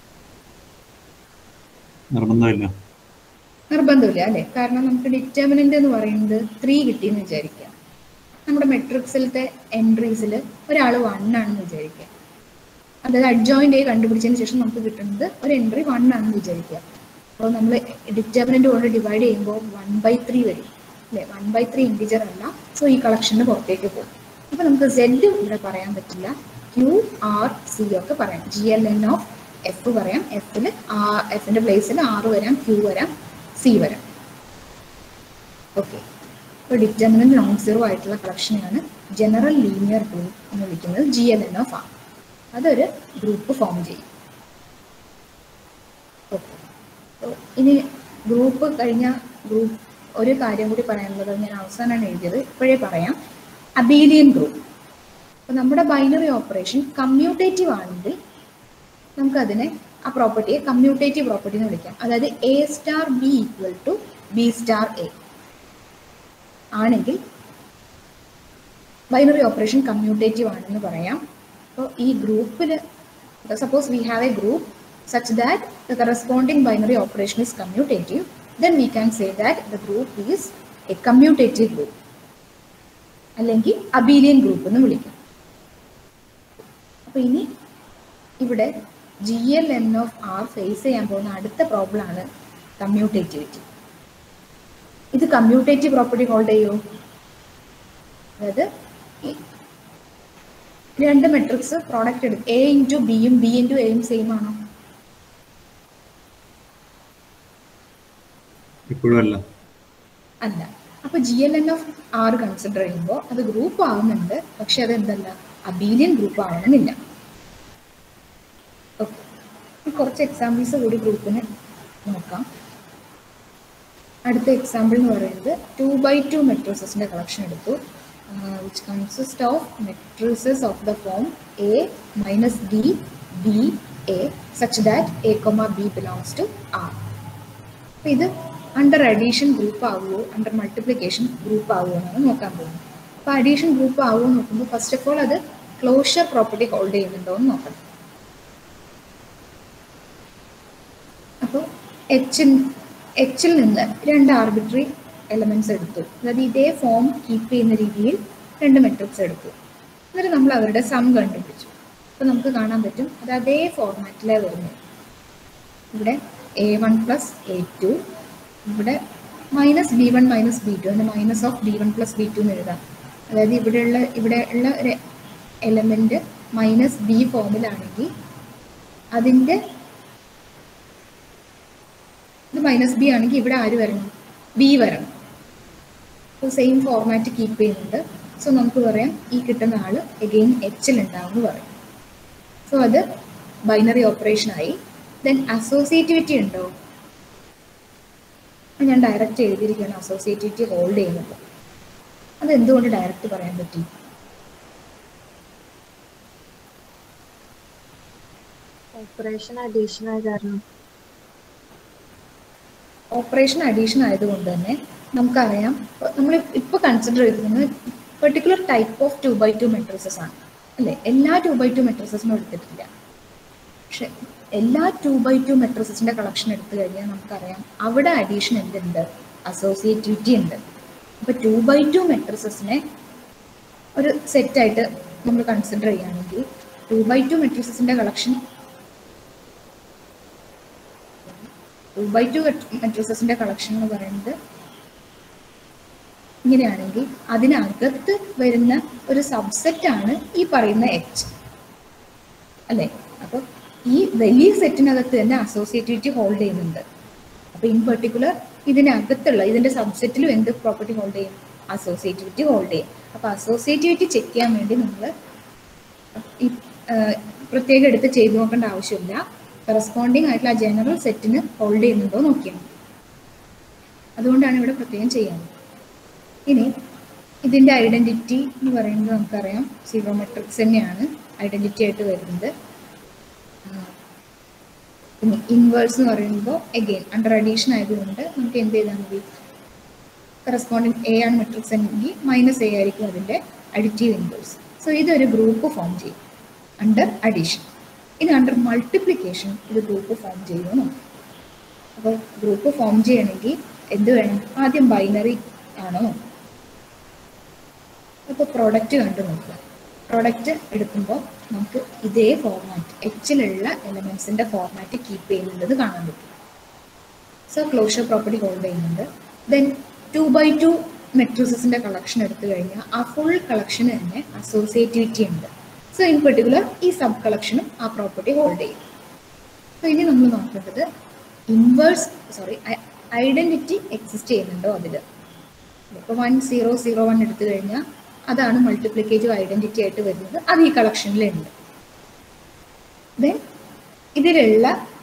C: നിർബന്ധമില്ല
B: നിർബന്ധമില്ല അല്ലെ കാരണം നമുക്ക് ഡിറ്റർമിനന്റ് എന്ന് പറയുന്നത് ത്രീ കിട്ടിയെന്ന് വിചാരിക്കുക നമ്മുടെ മെട്രിക്സിലത്തെ എൻട്രീസിൽ ഒരാൾ വൺ ആണെന്ന് വിചാരിക്കുക അതായത് അഡ്ജോയിന്റ് ആയി കണ്ടുപിടിച്ചതിന് ശേഷം നമുക്ക് കിട്ടുന്നത് ഒരു എൻട്രി വൺ ആണെന്ന് വിചാരിക്കുക അപ്പോൾ നമ്മൾ ഡിറ്റർമിനന്റ് കൊണ്ട് ഡിവൈഡ് ചെയ്യുമ്പോൾ വൺ ബൈ ത്രീ വരും അല്ലെ വൺ ബൈ ത്രീ ഇൻഡിജർ അല്ല സോ ഈ കളക്ഷന് പുറത്തേക്ക് പോകും അപ്പൊ നമുക്ക് സെഡ് ഇവിടെ പറയാൻ പറ്റില്ല ക്യു ആർ സി ഒക്കെ പറയാം G L N of F പറയാം എഫിൽ എഫിന്റെ പ്ലേസിൽ ആറ് വരാം ക്യൂ വരാം സി വരാം ഓക്കെ അപ്പോൾ ഡിറ്റർമിനന്റ് നോൺ സീറോ ആയിട്ടുള്ള കളക്ഷനെയാണ് ജനറൽ ലീനിയർ ഗ്രൂപ്പ് എന്ന് വിളിക്കുന്നത് G L N of R അതൊരു ഗ്രൂപ്പ് ഫോം ചെയ്യും ഓക്കെ ഇനി ഗ്രൂപ്പ് കഴിഞ്ഞ ഗ്രൂപ്പ് ഒരു കാര്യം കൂടി പറയാനുള്ളത് ഞാൻ അവസാനമാണ് എഴുതിയത് ഇപ്പോഴേ പറയാം അബീലിയൻ ഗ്രൂപ്പ് അപ്പോൾ നമ്മുടെ ബൈനറി ഓപ്പറേഷൻ കമ്മ്യൂട്ടേറ്റീവ് ആണെങ്കിൽ നമുക്കതിനെ ആ പ്രോപ്പർട്ടിയെ കമ്മ്യൂട്ടേറ്റീവ് പ്രോപ്പർട്ടി എന്ന് വിളിക്കാം അതായത് A star B equal to B star A ആണെങ്കിൽ ബൈനറി ഓപ്പറേഷൻ കമ്മ്യൂട്ടേറ്റീവ് ആണെന്ന് പറയാം അപ്പോൾ ഈ ഗ്രൂപ്പിൽ suppose we have a group such that the corresponding binary operation is commutative, then we can say that the group is a commutative group. അല്ലെങ്കിൽ abelian group എന്ന് വിളിക്കും അപ്പൊ ഇനി ഇവിടെ G L N of R face ചെയ്യാൻ പോകുന്ന അടുത്ത problem ആണ് കമ്മ്യൂട്ടേറ്റിവിറ്റി ഇത് കമ്മ്യൂട്ടേറ്റീവ് പ്രോപ്പർട്ടി ഹോൾഡ് ചെയ്യൂ അതായത് ഈ രണ്ട് മെട്രിക്സ് പ്രോഡക്റ്റ് എടുക്കും എ ഇൻറ്റു ബിയും ബി ഇൻറ്റു എയും സെയിം ആണോ
C: ഇപ്പോഴും അല്ല
B: അല്ല അപ്പൊ G L N of R consider ചെയ്യുമ്പോൾ അത് ഗ്രൂപ്പ് ആവുന്നുണ്ട് പക്ഷെ അത് എന്തല്ല അബീലിയൻ ഗ്രൂപ്പ് ആവണമെന്നില്ല ഓക്കെ കുറച്ച് എക്സാമ്പിൾസ് കൂടി ഗ്രൂപ്പിന് നോക്കാം അടുത്ത എക്സാമ്പിൾ എന്ന് പറയുന്നത് ടു ബൈ ടു മെട്രിസസിന്റെ കളക്ഷൻ എടുത്തു which consist of matrices of the form A minus B B A such that A comma B belongs to R അപ്പൊ ഇത് അണ്ടർ അഡീഷൻ ഗ്രൂപ്പ് ആവുമോ അണ്ടർ മൾട്ടിപ്ലിക്കേഷൻ ഗ്രൂപ്പ് ആവുമോ എന്നാണ് നോക്കാൻ പോകുന്നത് അപ്പൊ അഡീഷൻ ഗ്രൂപ്പ് ആവുമോ നോക്കുമ്പോൾ ഫസ്റ്റ് ഓഫ് ഓൾ അത് ക്ലോഷർ പ്രോപ്പർട്ടി ഹോൾഡ് ചെയ്യുന്നുണ്ടോ എന്ന് നോക്കണം അപ്പോൾ എച്ചിൽ എച്ചിൽ നിന്ന് രണ്ട് ആർബിട്രറി എലമെന്റ്സ് എടുത്തു അതായത് ഇതേ ഫോം കീപ്പ് ചെയ്യുന്ന രീതിയിൽ രണ്ട് മെട്രിക്സ് എടുത്തു എന്നിട്ട് നമ്മൾ അവരുടെ സം കണ്ടുപിടിച്ചു അപ്പോൾ നമുക്ക് കാണാൻ പറ്റും അത് അതേ ഫോർമാറ്റിലേ വരുന്നത് ഇവിടെ A one plus A two ഇവിടെ minus B one minus B two അതിന് minus of B one plus B two എന്ന് എഴുതാം അതായത് ഇവിടെയുള്ള ഇവിടെ ഉള്ള ഒരു എലമെന്റ് മൈനസ് ബി ഫോമിലാണെങ്കിൽ അതിൻ്റെ ഇത് മൈനസ് ബി ആണെങ്കിൽ ഇവിടെ ആര് വരണം ബി വരണം അപ്പോൾ സെയിം ഫോർമാറ്റ് കീപ്പ് ചെയ്യുന്നുണ്ട് സോ നമുക്ക് പറയാം ഈ കിട്ടുന്ന ആള് എഗെയിൻ എച്ചിൽ ഉണ്ടാവും എന്ന് പറയും സോ അത് ബൈനറി ഓപ്പറേഷൻ ആയി ദെൻ അസോസിയേറ്റിവിറ്റി ഉണ്ടോ അത് ഞാൻ ഡയറക്റ്റ് എഴുതിയിരിക്കുകയാണ് അസോസിയേറ്റിവിറ്റി ഹോൾഡ് ചെയ്യുന്നത് അത് എന്തുകൊണ്ട് ഡയറക്റ്റ് പറയാൻ പറ്റി
G: ഓപ്പറേഷൻ അഡീഷൻ ആയ കാരണം
B: ഓപ്പറേഷൻ അഡീഷൻ ആയതുകൊണ്ട് തന്നെ നമുക്കറിയാം നമ്മൾ ഇപ്പോൾ കൺസിഡർ ചെയ്തിരുന്നത് particular type of two by two matrices ആണ് അല്ലേ എല്ലാ ടു ബൈ ടു മെട്രിസസിനും എടുത്തിട്ടില്ല പക്ഷെ എല്ലാ ടു ബൈ ടു മെട്രിസസിന്റെ കളക്ഷൻ എടുത്തു കഴിഞ്ഞാൽ നമുക്കറിയാം അവിടെ അഡീഷൻ എന്തുണ്ട് അസോസിയേറ്റിവിറ്റി ഉണ്ട് അപ്പൊ ടു ബൈ ടു മെട്രിസസിനെ ഒരു സെറ്റായിട്ട് നമ്മൾ കൺസിഡർ ചെയ്യുകയാണെങ്കിൽ ടു ബൈ ടു മെട്രിസസിന്റെ കളക്ഷൻ ടു ബൈ ടു മെട്രിസസിന്റെ കളക്ഷൻ എന്ന് പറയുന്നത് ഇങ്ങനെയാണെങ്കിൽ അതിനകത്ത് വരുന്ന ഒരു സബ്സെറ്റ് ആണ് ഈ പറയുന്ന എച്ച് അല്ലെ അപ്പൊ ഈ വലിയ സെറ്റിനകത്ത് തന്നെ അസോസിയേറ്റിവിറ്റി ഹോൾഡ് ചെയ്യുന്നുണ്ട് അപ്പൊ ഇൻ പെർട്ടിക്കുലർ ഇതിനകത്തുള്ള ഇതിന്റെ സബ്സെറ്റിലും എന്ത് പ്രോപ്പർട്ടി ഹോൾഡ് ചെയ്യും അസോസിയേറ്റിവിറ്റി ഹോൾഡ് ചെയ്യും അപ്പൊ അസോസിയേറ്റിവിറ്റി ചെക്ക് ചെയ്യാൻ വേണ്ടി നമ്മൾ ഈ ആ, പ്രത്യേകം എടുത്ത് ചെയ്തു നോക്കേണ്ട ആവശ്യമില്ല കറസ്പോണ്ടിങ് ആയിട്ടുള്ള ആ ജനറൽ സെറ്റിന് ഹോൾഡ് ചെയ്യുന്നുണ്ടോ നോക്കിയാൽ മതി അതുകൊണ്ടാണ് ഇവിടെ പ്രത്യേകം ചെയ്യുന്നത് ഇനി ഇതിന്റെ ഐഡന്റിറ്റി എന്ന് പറയുന്നത് നമുക്കറിയാം സീറോ മെട്രിക്സ് തന്നെയാണ് ഐഡന്റിറ്റി ആയിട്ട് വരുന്നത് ആ, ഇനി ഇൻവേഴ്സ് എന്ന് പറയുമ്പോൾ എഗെയിൻ അണ്ടർ അഡീഷൻ ആയതുകൊണ്ട് നമുക്ക് എന്ത് ചെയ്താൽ മതി കറസ്പോണ്ടിങ് എ ആണ് മെട്രിക്സ് എങ്കിൽ മൈനസ് എ ആയിരിക്കും അതിന്റെ അഡിറ്റീവ് ഇൻവേഴ്സ് സോ ഇതൊരു ഗ്രൂപ്പ് ഫോം ചെയ്യും അണ്ടർ അഡീഷൻ ഇനി അണ്ടർ മൾട്ടിപ്ലിക്കേഷൻ ഇത് ഗ്രൂപ്പ് ഫോം ചെയ്യുമോ നോക്കാം അപ്പോൾ ഗ്രൂപ്പ് ഫോം ചെയ്യണമെങ്കിൽ എന്ത് വേണം ആദ്യം ബൈനറി ആണോ അപ്പോൾ പ്രൊഡക്റ്റ് കണ്ടു നോക്കുക പ്രൊഡക്റ്റ് എടുക്കുമ്പോൾ നമുക്ക് ഇതേ ഫോർമാറ്റ് എച്ചിലുള്ള എലമെന്റ്സിന്റെ ഫോർമാറ്റ് കീപ്പ് ചെയ്യുന്നുള്ളത് കാണാൻ പറ്റും സോ ക്ലോഷർ പ്രോപ്പർട്ടി ഹോൾഡ് ചെയ്യുന്നുണ്ട് ദെൻ ടു ബൈ ടു മെട്രിസസിന്റെ കളക്ഷൻ എടുത്തു കഴിഞ്ഞാൽ ആ ഫുൾ കളക്ഷന് തന്നെ അസോസിയേറ്റിവിറ്റി ഉണ്ട് സോ ഇൻ പെർട്ടിക്കുലർ ഈ സബ് കളക്ഷനും ആ പ്രോപ്പർട്ടി ഹോൾഡ് ചെയ്യും സോ ഇനി നമ്മൾ നോക്കേണ്ടത് ഇൻവേഴ്സ് സോറി ഐഡന്റിറ്റി എക്സിസ്റ്റ് ചെയ്യുന്നുണ്ടോ അതിൽ ഇപ്പോൾ വൺ സീറോ സീറോ വൺ എടുത്തു കഴിഞ്ഞാൽ അതാണ് മൾട്ടിപ്ലിക്കേറ്റീവ് ഐഡന്റിറ്റി ആയിട്ട് വരുന്നത് അത് ഈ കളക്ഷനിലുണ്ട് ദെൻ ഇതിലുള്ള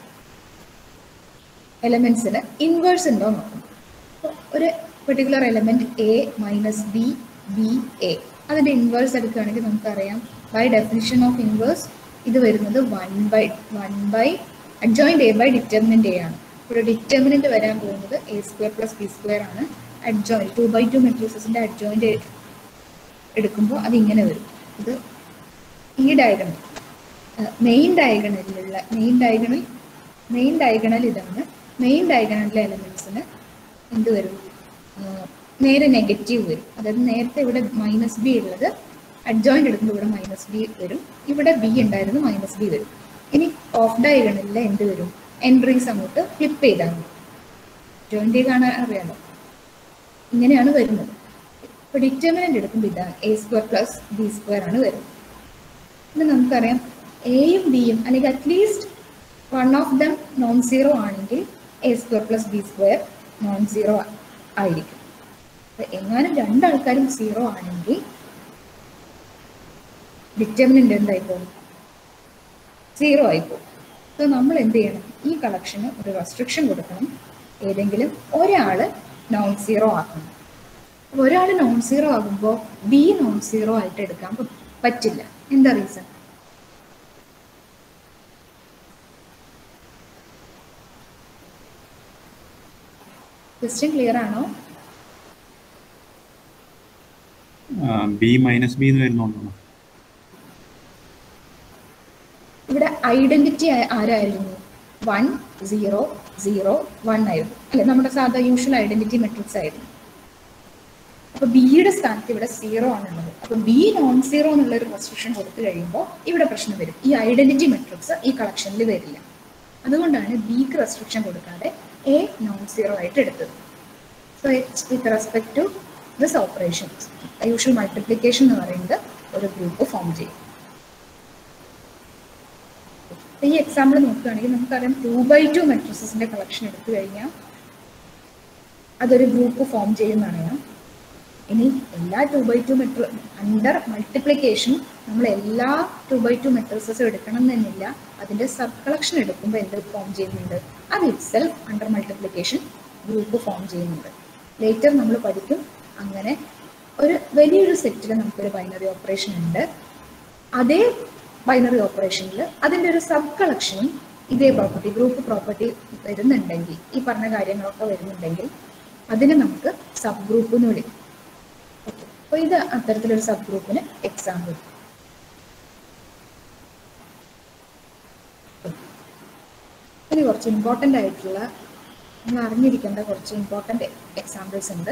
B: എലമെന്റ്സിന് ഇൻവേഴ്സ് ഉണ്ടോ നോക്കണം അപ്പോൾ ഒരു particular element A minus B B A അതിന്റെ ഇൻവേഴ്സ് എടുക്കുകയാണെങ്കിൽ നമുക്കറിയാം ബൈ ഡെഫിനിഷൻ ഓഫ് ഇൻവേഴ്സ് ഇത് വരുന്നത് one by one by adjoint A by determinant A ആണ് ഇവിടെ ഡിറ്റർമിനന്റ് വരാൻ പോകുന്നത് A square plus B square ആണ് അഡ്ജോയിന്റ് ടു ബൈ ടു മെട്രിസസിന്റെ അഡ്ജോയിന്റ് എടുക്കുമ്പോൾ അത് ഇങ്ങനെ വരും ഇത് ഈ ഡയഗണൽ മെയിൻ ഡയഗണലിലുള്ള മെയിൻ ഡയഗണൽ മെയിൻ ഡയഗണൽ ഇതാണ് മെയിൻ ഡയഗണലിലെ എലമെന്റ്സിന് എന്ത് വരും ആ, നേരെ നെഗറ്റീവ് വരും അതായത് നേരത്തെ ഇവിടെ മൈനസ് ബി ഉള്ളത് അഡ്ജോയിന്റ് എടുക്കുമ്പോൾ ഇവിടെ മൈനസ് ബി വരും ഇവിടെ ബി ഉണ്ടായിരുന്നു മൈനസ് ബി വരും ഇനി ഓഫ് ഡയഗണലിലെ എന്ത് വരും എൻട്രീസ് അങ്ങോട്ട് ഫ്ലിപ്പ് ചെയ്താൽ മതി ജോയിന്റ് കാണാൻ അറിയാലോ ഇങ്ങനെയാണ് വരുന്നത് ഇപ്പൊ ഡിറ്റർമിനന്റ് എടുക്കുമ്പോൾ ഇതാണ് A square plus B square ആണ് വരുന്നത് ഇത് നമുക്കറിയാം എയും ബിയും അല്ലെങ്കിൽ at least one of them non zero ആണെങ്കിൽ A square plus B square non zero ആയിരിക്കും അപ്പൊ എങ്ങാനും രണ്ടാൾക്കാരും സീറോ ആണെങ്കിൽ ഡിറ്റർമിനന്റ് എന്തായിപ്പോകും സീറോ ആയിപ്പോകും സോ നമ്മൾ എന്ത് ചെയ്യണം ഈ കളക്ഷന് ഒരു റെസ്ട്രിക്ഷൻ കൊടുക്കണം ഏതെങ്കിലും ഒരാള് നോൺ സീറോ ആക്കണം അപ്പൊ ഒരാൾ നോൺ സീറോ ആകുമ്പോൾ ബി നോൺ സീറോ ആയിട്ട് എടുക്കാൻ പ- പറ്റില്ല എന്താ റീസൺ ക്വസ്റ്റ്യൻ ക്ലിയർ ആണോ
C: ബി മൈനസ് ബി എന്ന് വരുന്നുണ്ടോ
B: ഇവിടെ ഐഡന്റിറ്റി ആരായിരുന്നു വൺ സീറോ സീറോ വൺ ആയിരുന്നു അല്ലെ നമ്മുടെ സാധാ യൂഷ്വൽ ഐഡന്റിറ്റി മെട്രിക്സ് ആയിരുന്നു അപ്പൊ ബിയുടെ സ്ഥാനത്ത് ഇവിടെ സീറോ ആണുള്ളത് അപ്പൊ ബി നോൺ സീറോ എന്നുള്ള ഒരു റെസ്ട്രിക്ഷൻ കൊടുത്തു കഴിയുമ്പോൾ ഇവിടെ പ്രശ്നം വരും ഈ ഐഡന്റിറ്റി മെട്രിക്സ് ഈ കളക്ഷനിൽ വരില്ല അതുകൊണ്ടാണ് ബിക്ക് റെസ്ട്രിക്ഷൻ കൊടുക്കാതെ എ നോൺ സീറോ ആയിട്ട് എടുത്തത് so it's with respect to this operation usual multiplication എന്ന് പറയുന്നത് ഒരു ഗ്രൂപ്പ് ഫോം ചെയ്യും ഈ എക്സാമ്പിൾ നോക്കുകയാണെങ്കിൽ നമുക്കറിയാം ടു ബൈ ടു മെട്രിസസിന്റെ കളക്ഷൻ എടുത്തു കഴിഞ്ഞാൽ അതൊരു ഗ്രൂപ്പ് ഫോം ചെയ്യുന്നതാണ് ഞാൻ ഇനി എല്ലാ ടു ബൈ ടു മെട്രി അണ്ടർ മൾട്ടിപ്ലിക്കേഷൻ നമ്മൾ എല്ലാ ടു ബൈ ടു മെട്രിസസും എടുക്കണം എന്നില്ല അതിന്റെ സബ് കളക്ഷൻ എടുക്കുമ്പോൾ എന്ത് ഫോം ചെയ്യുന്നുണ്ട് അത് itself under multiplication group form ചെയ്യുന്നത് ലേറ്റർ നമ്മൾ പഠിക്കും അങ്ങനെ ഒരു വലിയൊരു സെറ്റിൽ നമുക്കൊരു ബൈനറി ഓപ്പറേഷൻ ഉണ്ട് അതേ ബൈനറി ഓപ്പറേഷനിൽ അതിൻ്റെ ഒരു സബ് കളക്ഷനും ഇതേ പ്രോപ്പർട്ടി ഗ്രൂപ്പ് പ്രോപ്പർട്ടി വരുന്നുണ്ടെങ്കിൽ ഈ പറഞ്ഞ കാര്യങ്ങളൊക്കെ വരുന്നുണ്ടെങ്കിൽ അതിനെ നമുക്ക് സബ് ഗ്രൂപ്പ് എന്ന് വിളിക്കും അപ്പോൾ ഇത് അത്തരത്തിലൊരു സബ് ഗ്രൂപ്പിന് എക്സാമ്പിൾ ഇനി കുറച്ച് ഇമ്പോർട്ടൻ്റ് ആയിട്ടുള്ള നിങ്ങൾ അറിഞ്ഞിരിക്കേണ്ട കുറച്ച് ഇമ്പോർട്ടൻ്റ് എക്സാമ്പിൾസ് ഉണ്ട്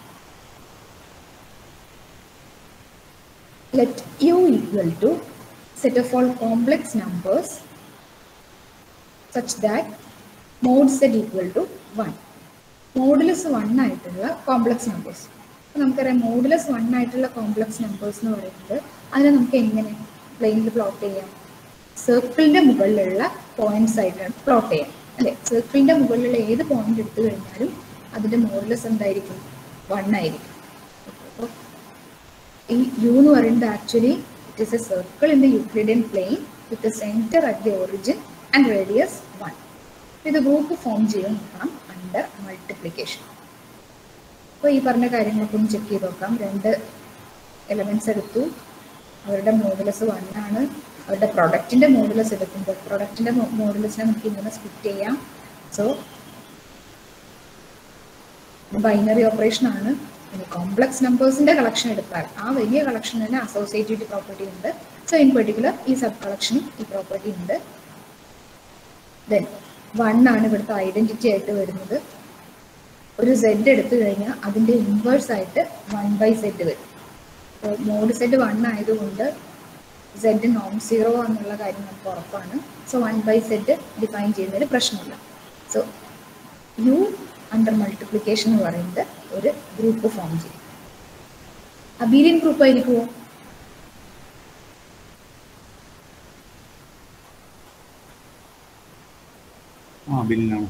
B: let u equal to set of all complex numbers such that mod z equal to 1 modulus one ആയിട്ടുള്ള കോംപ്ലക്സ് നമ്പേഴ്സ് നമുക്കറിയാം മോഡുലസ് വൺ ആയിട്ടുള്ള കോംപ്ലക്സ് നമ്പേഴ്സ് എന്ന് പറയുന്നത് അതിനെ നമുക്ക് എങ്ങനെ പ്ലെയിനിൽ പ്ലോട്ട് ചെയ്യാം സർക്കിളിന്റെ മുകളിലുള്ള പോയിന്റ്സ് ആയിട്ടാണ് പ്ലോട്ട് ചെയ്യാം അല്ലെ സർക്കിളിന്റെ മുകളിലുള്ള ഏത് പോയിന്റ് എടുത്തു കഴിഞ്ഞാലും അതിന്റെ മോഡുലസ് എന്തായിരിക്കും വൺ ആയിരിക്കും അപ്പോൾ ഈ യു എന്ന് പറയുന്നത് actually it is a circle in the Euclidean plane with centre at the origin and radius one ഇത് ഗ്രൂപ്പ് ഫോം ചെയ്യും നോക്കണം അണ്ടർ മൾട്ടിപ്ലിക്കേഷൻ അപ്പോൾ ഈ പറഞ്ഞ കാര്യങ്ങളൊക്കെ ഒന്ന് ചെക്ക് ചെയ്ത് നോക്കാം രണ്ട് എലമെന്റ്സ് എടുത്തു അവരുടെ മോഡുലസ് വൺ ആണ് അവരുടെ പ്രൊഡക്റ്റിന്റെ മോഡുലസ് എടുക്കുമ്പോൾ പ്രൊഡക്റ്റിന്റെ മോഡുലസിനെ നമുക്ക് ഇങ്ങനെ സ്പ്ലിറ്റ് ചെയ്യാം സോ ബൈനറി ഓപ്പറേഷൻ ആണ് ഇനി കോംപ്ലക്സ് നമ്പേഴ്സിന്റെ കളക്ഷൻ എടുത്താൽ ആ വലിയ കളക്ഷൻ തന്നെ അസോസിയേറ്റീവ് പ്രോപ്പർട്ടി ഉണ്ട് സോ ഇൻ പെർട്ടിക്കുലർ ഈ സബ് കളക്ഷനും ഈ പ്രോപ്പർട്ടി ഉണ്ട് ദെൻ വൺ ആണ് ഇവിടുത്തെ ഐഡന്റിറ്റി ആയിട്ട് വരുന്നത് ഒരു സെഡ് എടുത്തു കഴിഞ്ഞാൽ അതിന്റെ ഇൻവേഴ്സ് ആയിട്ട് വൺ ബൈ സെഡ് വരും അപ്പോൾ മോഡ് സെഡ് വൺ ആയതുകൊണ്ട് സെഡ് നോൺ സീറോ എന്നുള്ള കാര്യം നമുക്ക് ഉറപ്പാണ് so one by Z define ചെയ്യുന്നതിന് പ്രശ്നമില്ല സോ യു അണ്ടർ മൾട്ടിപ്ലിക്കേഷൻ എന്ന് പറയുന്നത് ഒരു ഗ്രൂപ്പ് ഫോം ചെയ്യും അബീലിയൻ ഗ്രൂപ്പ് ആയിരിക്കുമോ
C: ആ ബില്ലിനാണ്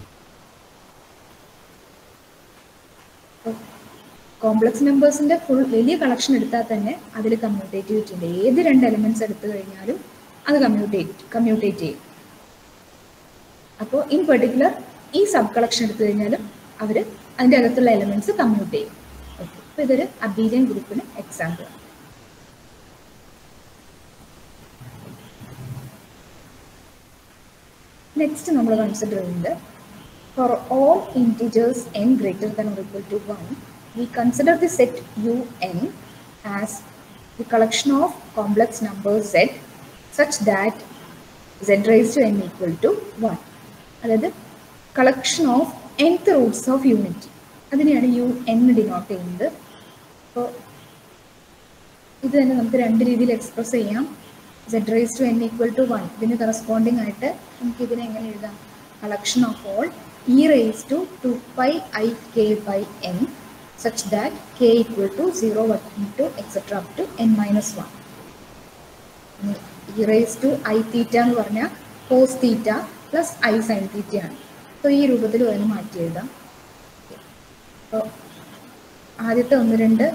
B: കോംപ്ലക്സ് നമ്പേഴ്സിന്റെ ഫുൾ വലിയ കളക്ഷൻ എടുത്താൽ തന്നെ അതിൽ കമ്മ്യൂട്ടേറ്റിവിറ്റി ഉണ്ട് ഏത് രണ്ട് എലിമെന്റ്സ് എടുത്തു കഴിഞ്ഞാലും അത് കമ്മ്യൂട്ടേറ്റ് കമ്മ്യൂട്ടേറ്റ് ചെയ്യും അപ്പോൾ ഇൻ പെർട്ടിക്കുലർ ഈ സബ് കളക്ഷൻ എടുത്തു കഴിഞ്ഞാലും അവർ അതിൻ്റെ അകത്തുള്ള എലിമെന്റ്സ് കമ്മ്യൂട്ട് ചെയ്യും ഓക്കെ അപ്പോൾ ഇതൊരു അബീലിയൻ ഗ്രൂപ്പിന് എക്സാമ്പിൾ നെക്സ്റ്റ് നമ്മൾ കൺസിഡർ ചെയ്യുന്നത് for all integers n greater than or equal to 1 we consider the set un as the collection of complex numbers z such that z raised to n equal to 1 അതായത് collection of nth roots of unit അതിനെയാണ് U എന്ന് denote ചെയ്യുന്നത് അപ്പോൾ ഇത് തന്നെ നമുക്ക് രണ്ട് രീതിയിൽ എക്സ്പ്രസ് ചെയ്യാം Z raise to N equal to one ഇതിന് കറസ്പോണ്ടിങ് ആയിട്ട് നമുക്ക് ഇതിനെ എങ്ങനെ എഴുതാം collection of all E raise to two pi I K by N such that K equal to zero one two etcetera up to N minus one E raise to I theta എന്ന് പറഞ്ഞാൽ cos theta plus I sine theta ആണ് അപ്പോൾ ഈ രൂപത്തിൽ അതിന് മാറ്റി എഴുതാം അപ്പോൾ ആദ്യത്തെ ഒന്ന് രണ്ട്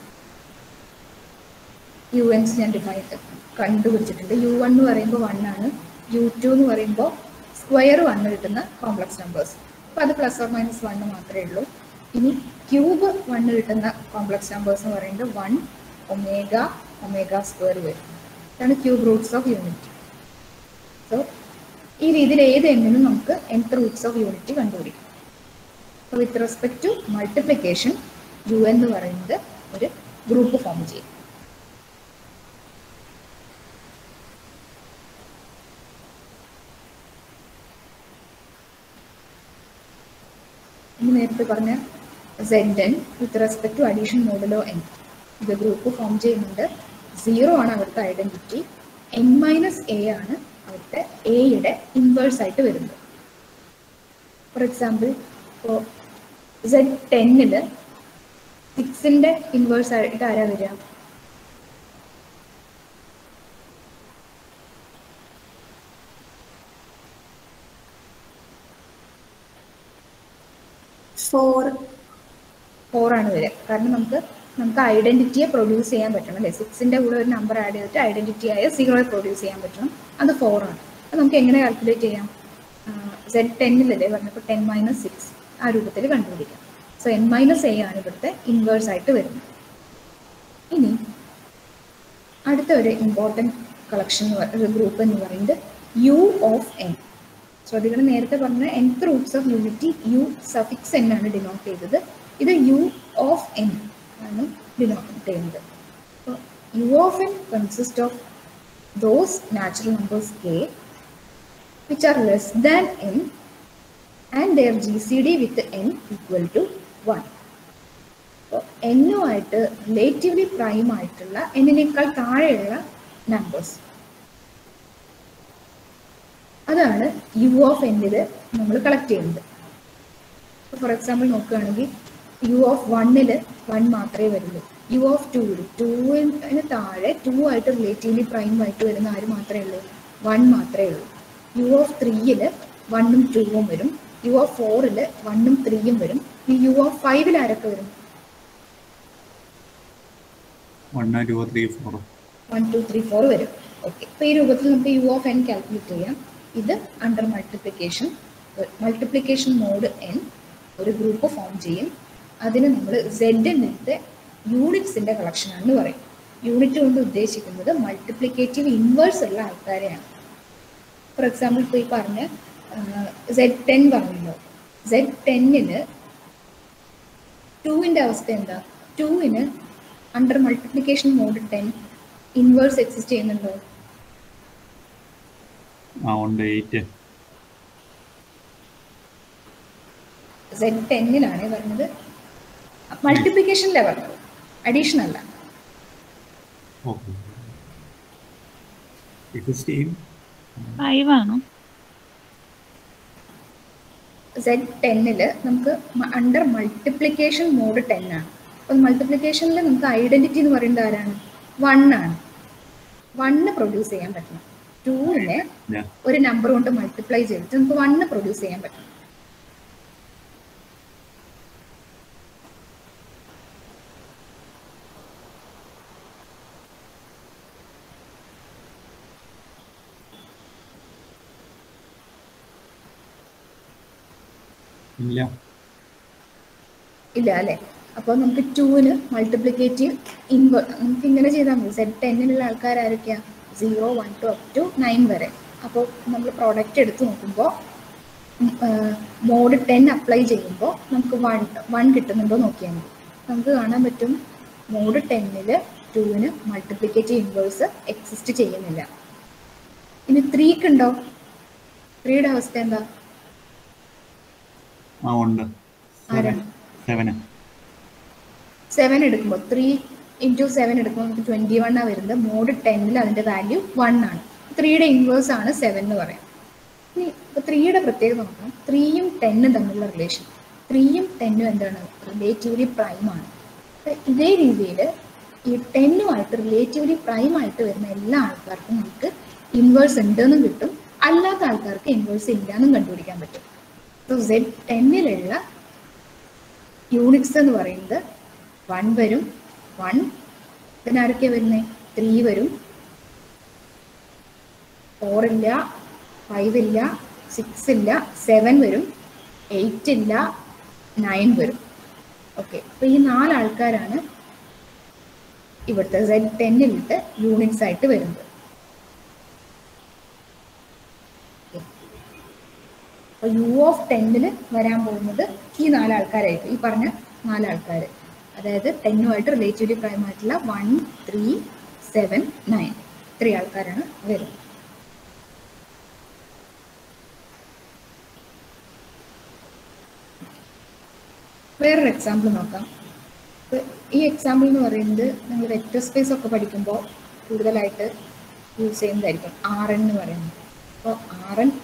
B: യു എൻസ് ഞാൻ ഡിഫൈൻ കണ്ടുപിടിച്ചിട്ടുണ്ട് യു വൺ എന്ന് പറയുമ്പോൾ വൺ ആണ് യു ടു എന്ന് പറയുമ്പോൾ സ്ക്വയർ വണ്ണ് കിട്ടുന്ന കോംപ്ലക്സ് നമ്പേഴ്സ് അപ്പോൾ അത് പ്ലസ് ഓർ മൈനസ് വണ്ണ് മാത്രമേ ഉള്ളൂ ഇനി ക്യൂബ് വണ്ണ് കിട്ടുന്ന കോംപ്ലക്സ് നമ്പേഴ്സ് എന്ന് പറയുന്നത് വൺ ഒമേഗ ഒമേഗ സ്ക്വയർ വരും ഇതാണ് cube roots of unit so ഈ രീതിയിൽ ഏത് എണ്ണിനും നമുക്ക് nth റൂട്ട്സ് ഓഫ് യൂണിറ്റ് കണ്ടുപിടിക്കാം അപ്പോൾ with respect to multiplication U എന്ന് പറയുന്നത് ഒരു ഗ്രൂപ്പ് ഫോം ചെയ്യും ഇനി നേരത്തെ പറഞ്ഞ Z N with respect to addition modulo N ഇത് ഗ്രൂപ്പ് ഫോം ചെയ്യുന്നുണ്ട് സീറോ ആണ് അവിടുത്തെ ഐഡന്റിറ്റി എൻ മൈനസ് എ ആണ് അവിടുത്തെ എയുടെ ഇൻവേഴ്സ് ആയിട്ട് വരുന്നത് ഫോർ എക്സാമ്പിൾ ഇപ്പോൾ സെഡ് ടെന്നില് സിക്സിന്റെ ഇൻവേഴ്സ് ആയിട്ട് ആരാ വരിക
F: ഫോർ
B: ഫോർ ആണ് വരിക കാരണം നമുക്ക് നമുക്ക് ഐഡന്റിറ്റിയെ പ്രൊഡ്യൂസ് ചെയ്യാൻ പറ്റണം അല്ലേ സിക്സിന്റെ കൂടെ ഒരു നമ്പർ ആഡ് ചെയ്തിട്ട് ഐഡന്റിറ്റി ആയ സീറോയെ പ്രൊഡ്യൂസ് ചെയ്യാൻ പറ്റണം അത് ഫോർ ആണ് അത് നമുക്ക് എങ്ങനെ കാൽക്കുലേറ്റ് ചെയ്യാം സെഡ് ടെന്നിലല്ലേ പറഞ്ഞപ്പോൾ ടെൻ മൈനസ് സിക്സ് ആ രൂപത്തിൽ കണ്ടുപിടിക്കാം സോ എൻ മൈനസ് എ ആണ് ഇവിടുത്തെ ഇൻവേഴ്സ് ആയിട്ട് വരുന്നത് ഇനി അടുത്ത ഒരു ഇമ്പോർട്ടൻറ്റ് കളക്ഷൻ ഗ്രൂപ്പ് എന്ന് പറയുന്നത് യു ഓഫ് എൻ ശ്രദ്ധിക്കണം നേരത്തെ പറഞ്ഞ nth roots of unity U suffix N ആണ് ഡിനോട്ട് ചെയ്തത് ഇത് യു ഓഫ് എൻ ആണ് ഡിനോട്ട് ചെയ്യുന്നത് അപ്പോൾ U of N consist of those natural numbers K which are less than N and their G C D with N equal to one അപ്പോൾ എന്നുമായിട്ട് relatively prime ആയിട്ടുള്ള എന്നിനേക്കാൾ താഴെയുള്ള numbers അതാണ് U of എന്നിൽ നമ്മൾ കളക്ട് ചെയ്യുന്നത് ഫോർ എക്സാമ്പിൾ നോക്കുകയാണെങ്കിൽ U of വണ്ണിൽ വൺ മാത്രമേ വരുള്ളൂ യു ഓഫ് ടൂവിൽ ടൂവിന് താഴെ ടു ആയിട്ട് റിലേറ്റീവ്ലി പ്രൈം ആയിട്ട് വരുന്ന ആര് മാത്രമേ ഉള്ളൂ വൺ മാത്രമേ ഉള്ളൂ യു ഓഫ് ത്രീയിൽ വണ്ണും ടൂവും വരും യു ഓഫ് ഫോറിൽ വണ്ണും ത്രീയും വരും ഈ യു ഓഫ് ഫൈവിൽ ആരൊക്കെ വരും
C: one two three four
B: one two three four വരും ഓക്കെ അപ്പോൾ ഈ രൂപത്തിൽ നമുക്ക് യു ഓഫ് എൻ കാൽക്കുലേറ്റ് ചെയ്യാം ഇത് under multiplication multiplication mod N ഒരു ഗ്രൂപ്പ് ഫോം ചെയ്യും അതിന് നമ്മൾ സെഡിനത്തെ യൂണിറ്റ്സിന്റെ കളക്ഷൻ ആണെന്ന് പറയും യൂണിറ്റ് കൊണ്ട് ഉദ്ദേശിക്കുന്നത് മൾട്ടിപ്ലിക്കേറ്റീവ് ഇൻവേഴ്സ് ഉള്ള ആൾക്കാരെയാണ് ഫോർ എക്സാമ്പിൾ ഇപ്പോൾ ഈ പറഞ്ഞ സെഡ് ടെൻ പറഞ്ഞല്ലോ സെഡ് ടെന്നിന് ടൂവിൻ്റെ അവസ്ഥ എന്താ ടൂവിന് under multiplication mod ten inverse exist ചെയ്യുന്നുണ്ടോ
C: ആ ഉണ്ട് എയ്റ്റ്
B: സെഡ് ടെന്നിലാണ് പറഞ്ഞത് മൾട്ടിപ്ലിക്കേഷനിലാണ് പറഞ്ഞത് അഡീഷൻ അല്ല
C: ഓക്കെ എക്സിസ്റ്റ് ചെയ്യും
D: ഫൈവ് ആണോ
B: സെഡ് ടെന്നിൽ നമുക്ക് അണ്ടർ മൾട്ടിപ്ലിക്കേഷൻ മോഡ് ടെൻ ആണ് അപ്പം മൾട്ടിപ്ലിക്കേഷനിൽ നമുക്ക് ഐഡന്റിറ്റി എന്ന് പറയുന്നത് ആരാണ് വൺ ആണ് വണ്ണ് പ്രൊഡ്യൂസ് ചെയ്യാൻ പറ്റണം ടൂവിനെ
C: ഞാൻ
B: ഒരു നമ്പർ കൊണ്ട് മൾട്ടിപ്ലൈ ചെയ്തിട്ട് നമുക്ക് വണ്ണ് പ്രൊഡ്യൂസ് ചെയ്യാൻ പറ്റണം
C: ഇല്ല
B: ഇല്ല അല്ലേ അപ്പോൾ നമുക്ക് ടൂവിന് മൾട്ടിപ്ലിക്കേറ്റീവ് ഇൻവർ നമുക്ക് ഇങ്ങനെ ചെയ്താൽ മതി സെറ്റ് ടെന്നിലുള്ള ആൾക്കാർ ആരൊക്കെയാണ് zero one two up to nine വരെ അപ്പോൾ നമ്മൾ പ്രോഡക്റ്റ് എടുത്ത് നോക്കുമ്പോൾ മോഡ് ടെൻ അപ്ലൈ ചെയ്യുമ്പോൾ നമുക്ക് വൺ വൺ കിട്ടുന്നുണ്ടോ നോക്കിയാൽ മതി നമുക്ക് കാണാൻ പറ്റും മോഡ് ടെന്നിൽ ടൂവിന് മൾട്ടിപ്ലിക്കേറ്റീവ് ഇൻവേഴ്സ് എക്സിസ്റ്റ് ചെയ്യുന്നില്ല ഇനി ത്രീക്ക് ഉണ്ടോ ത്രീയുടെ അവസ്ഥ എന്താ
C: ആ ഉണ്ട്
B: ആരാണ്
C: സെവന്
B: സെവൻ എടുക്കുമ്പോൾ ത്രീ ഇൻറ്റു സെവൻ എടുക്കുമ്പോൾ നമുക്ക് ട്വൻറ്റി വൺ ആണ് വരുന്നത് മോഡ് ടെന്നിൽ അതിൻ്റെ വാല്യൂ വൺ ആണ് ത്രീയുടെ ഇൻവേഴ്സ് ആണ് സെവൻ എന്ന് പറയാം ഇനി ഇപ്പോൾ ത്രീയുടെ പ്രത്യേകത നോക്കണം ത്രീയും ടെന്നും തമ്മിലുള്ള റിലേഷൻ ത്രീയും ടെന്നും എന്താണ് റിലേറ്റീവ്ലി പ്രൈം ആണ് അപ്പൊ ഇതേ രീതിയിൽ ഈ ടെന്നുമായിട്ട് റിലേറ്റീവ്ലി പ്രൈം ആയിട്ട് വരുന്ന എല്ലാ ആൾക്കാർക്കും നമുക്ക് ഇൻവേഴ്സ് ഉണ്ടെന്നും കിട്ടും അല്ലാത്ത ആൾക്കാർക്ക് ഇൻവേഴ്സ് ഇല്ലാന്നും കണ്ടുപിടിക്കാൻ പറ്റും സോ സെഡ് ടെന്നിലുള്ള യൂണിറ്റ്സ് എന്ന് പറയുന്നത് വൺ വരും വൺ പിന്നെ ആരൊക്കെയാണ് വരുന്നത് ത്രീ വരും ഫോർ ഇല്ല ഫൈവ് ഇല്ല സിക്സ് ഇല്ല സെവൻ വരും എയ്റ്റ് ഇല്ല നയൻ വരും ഓക്കെ അപ്പൊ ഈ നാല് ആൾക്കാരാണ് ഇവിടുത്തെ സെഡ് ടെന്നിലിട്ട് യൂണിറ്റ്സ് ആയിട്ട് വരുന്നത് അപ്പൊ യു ഓഫ് ടെന്നിൽ വരാൻ പോകുന്നത് ഈ നാല് ആൾക്കാരായിരിക്കും ഈ പറഞ്ഞ നാല് ആൾക്കാർ അതായത് ടെന്നുമായിട്ട് റിലേറ്റീവ്ലി പ്രൈം ആയിട്ടുള്ള വൺ ത്രീ സെവൻ നയൻ ഇത്രയും ആൾക്കാരാണ് വരുന്നത് വേറൊരു എക്സാമ്പിൾ നോക്കാം ഇപ്പൊ ഈ എക്സാമ്പിൾ എന്ന് പറയുന്നത് നിങ്ങൾ വെക്ടർ സ്പേസ് ഒക്കെ പഠിക്കുമ്പോൾ കൂടുതലായിട്ട് യൂസ് ചെയ്യുന്നതായിരിക്കും ആർ എൻ എന്ന് പറയുന്നത് അപ്പോൾ ആർ എൻ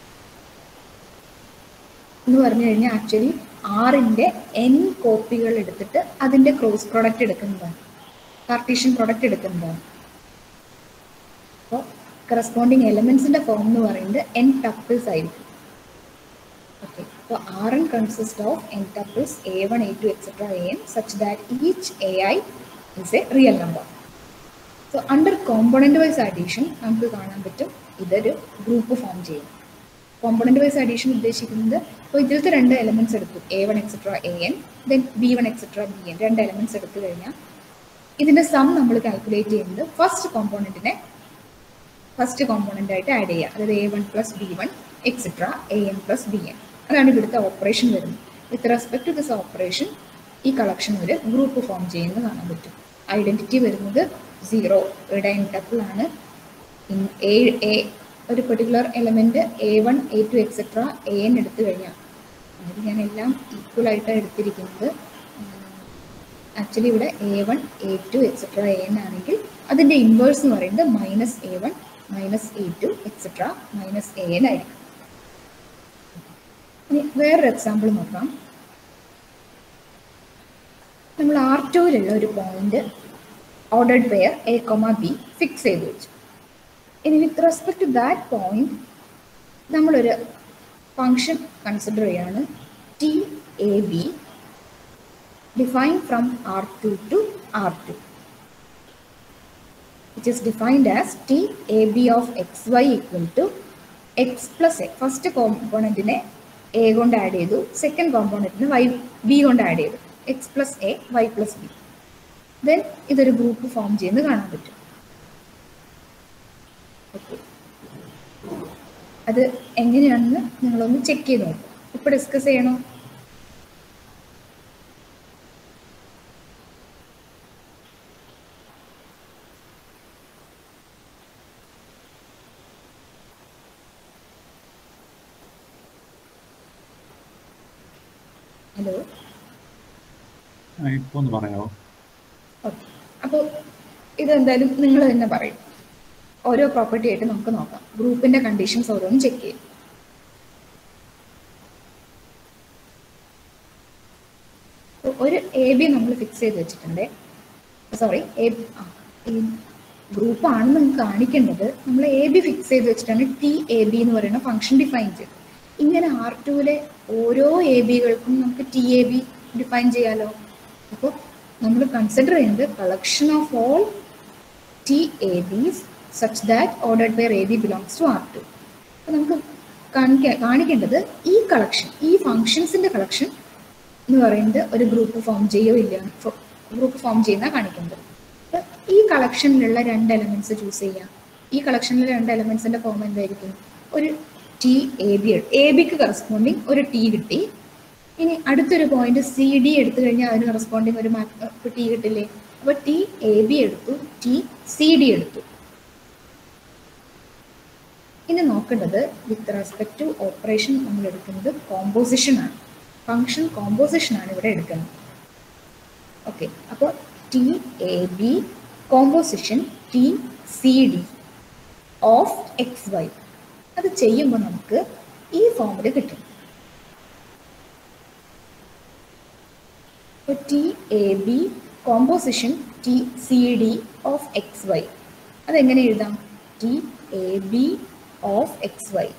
B: എന്ന് പറഞ്ഞു കഴിഞ്ഞാൽ ആക്ച്വലി ആറിൻ്റെ എൻ കോപ്പികൾ എടുത്തിട്ട് അതിൻ്റെ ക്രോസ് പ്രോഡക്റ്റ് എടുക്കുന്നതാണ് പാർട്ടീഷൻ പ്രോഡക്റ്റ് എടുക്കുന്നതാണ് അപ്പോൾ കറസ്പോണ്ടിങ് എലമെന്റ്സിന്റെ ഫോം എന്ന് പറയുന്നത് എൻ ടപ്പിൾസ് ആയിരിക്കും ഓക്കെ അപ്പോൾ R N consist of N tuples A one A two etcetera A N such that each A I is a real number so under component wise addition നമുക്ക് കാണാൻ പറ്റും ഇതൊരു group form ചെയ്യും component wise addition ഉദ്ദേശിക്കുന്നത് ഇപ്പോൾ ഇതിലത്തെ രണ്ട് elements എടുത്തു A one etcetera A N then B one etcetera B N രണ്ട് എലമെന്റ്സ് എടുത്തു കഴിഞ്ഞാൽ ഇതിന്റെ സം നമ്മൾ കാൽക്കുലേറ്റ് ചെയ്യുന്നത് ഫസ്റ്റ് കോമ്പോണന്റിനെ ഫസ്റ്റ് കോമ്പോണന്റ് ആയിട്ട് ആഡ് ചെയ്യുക അതായത് A one plus B one etcetera A N plus B N അതാണ് ഇവിടുത്തെ ഓപ്പറേഷൻ വരുന്നത് with respect to this operation ഈ കളക്ഷൻ ഒരു ഗ്രൂപ്പ് ഫോം ചെയ്യുന്നത് കാണാൻ പറ്റും ഐഡന്റിറ്റി വരുന്നത് സീറോ ഇടൈൻറ്റബിൾ ആണ് ഇൻ എ എ ഒരു particular element A one A two etcetera A N എടുത്തു കഴിഞ്ഞാൽ അതായത് ഞാൻ എല്ലാം ഈക്വൽ ആയിട്ടാണ് എടുത്തിരിക്കുന്നത് ആക്ച്വലി ഇവിടെ A one A two etcetera A N ആണെങ്കിൽ അതിന്റെ ഇൻവേഴ്സ് എന്ന് പറയുന്നത് minus A one minus A two etcetera minus A N ആയിരിക്കും ഇനി വേറൊരു എക്സാമ്പിൾ നോക്കാം നമ്മൾ ആർ ടുവിലുള്ള ഒരു point ordered pair A comma B fix ചെയ്ത് വെച്ചു ഇനി with respect to that point നമ്മളൊരു ഫങ്ഷൻ കൺസിഡർ ചെയ്യാണ് T A B defined from R2 to R2, which is defined as T A B of xy equal to x plus a. First കോമ്പോണന്റിനെ A കൊണ്ട് add ചെയ്തു second കോമ്പോണന്റിന് Y B കൊണ്ട് add ചെയ്തു X plus A Y plus B then ഇതൊരു group form ചെയ്യുന്നത് കാണാൻ പറ്റും ഓക്കെ അത് എങ്ങനെയാണെന്ന് നിങ്ങളൊന്ന് ചെക്ക് ചെയ്ത് നോക്കും ഇപ്പൊ ഡിസ്കസ് ചെയ്യണോ ഹലോ
C: ഇപ്പൊ ഒന്ന് പറയാമോ
B: ഓക്കെ അപ്പോൾ ഇതെന്തായാലും നിങ്ങൾ തന്നെ പറയും ഓരോ പ്രോപ്പർട്ടി ആയിട്ട് നമുക്ക് നോക്കാം ഗ്രൂപ്പിന്റെ കണ്ടീഷൻസ് ഓരോന്നും ചെക്ക് ചെയ്യും ഇപ്പൊ ഒരു എ ബി നമ്മൾ ഫിക്സ് ചെയ്ത് വെച്ചിട്ടുണ്ട് സോറി എ ഗ്രൂപ്പ് ആണെന്ന് നമുക്ക് കാണിക്കേണ്ടത് നമ്മൾ എ ബി ഫിക്സ് ചെയ്ത് വെച്ചിട്ടാണ് ടി എ ബി എന്ന് പറയുന്ന ഫംഗ്ഷൻ ഡിഫൈൻ ചെയ്തത് ഇങ്ങനെ ആർ ടുവിലെ ഓരോ എ ബികൾക്കും നമുക്ക് ടി എ ബി ഡിഫൈൻ ചെയ്യാലോ അപ്പോൾ നമ്മൾ കൺസിഡർ ചെയ്യുന്നത് collection of all T A B's such that ordered by A B belongs to R two അപ്പോൾ നമുക്ക് കാണിക്ക കാണിക്കേണ്ടത് ഈ കളക്ഷൻ ഈ ഫങ്ഷൻസിന്റെ കളക്ഷൻ എന്ന് പറയുന്നത് ഒരു ഗ്രൂപ്പ് ഫോം ചെയ്യോ ഇല്ല ഗ്രൂപ്പ് ഫോം ചെയ്യുന്ന കാണിക്കുന്നത് അപ്പൊ ഈ കളക്ഷനിലുള്ള രണ്ട് എലമെന്റ്സ് ചൂസ് ചെയ്യാം ഈ കളക്ഷനിലെ രണ്ട് എലമെന്റ്സിന്റെ ഫോം എന്തായിരിക്കും ഒരു ടി എ ബി എ ബിക്ക് കറസ്പോണ്ടിങ് ഒരു ടി കിട്ടി ഇനി അടുത്തൊരു പോയിന്റ് സി ഡി എടുത്തു കഴിഞ്ഞാൽ അതിന് കറസ്പോണ്ടിങ് ഒരു ടി കിട്ടില്ലേ അപ്പൊ ടി എ ബി എടുത്തു ടി സി ഡി എടുത്തു ഇനി നോക്കേണ്ടത് വിത്ത് റെസ്പെക്ട് ടു ഓപ്പറേഷൻ നമ്മൾ എടുക്കുന്നത് കോമ്പോസിഷൻ ആണ് ഫങ്ഷൻ കോമ്പോസിഷൻ ആണ് ഇവിടെ എടുക്കുന്നത് ഓക്കെ അപ്പോൾ T A B composition T C D of X Y അത് ചെയ്യുമ്പോൾ നമുക്ക് ഈ ഫോമിൽ കിട്ടും അപ്പോൾ T A B composition T C D of X Y അതെങ്ങനെ എഴുതാം T A B of X Y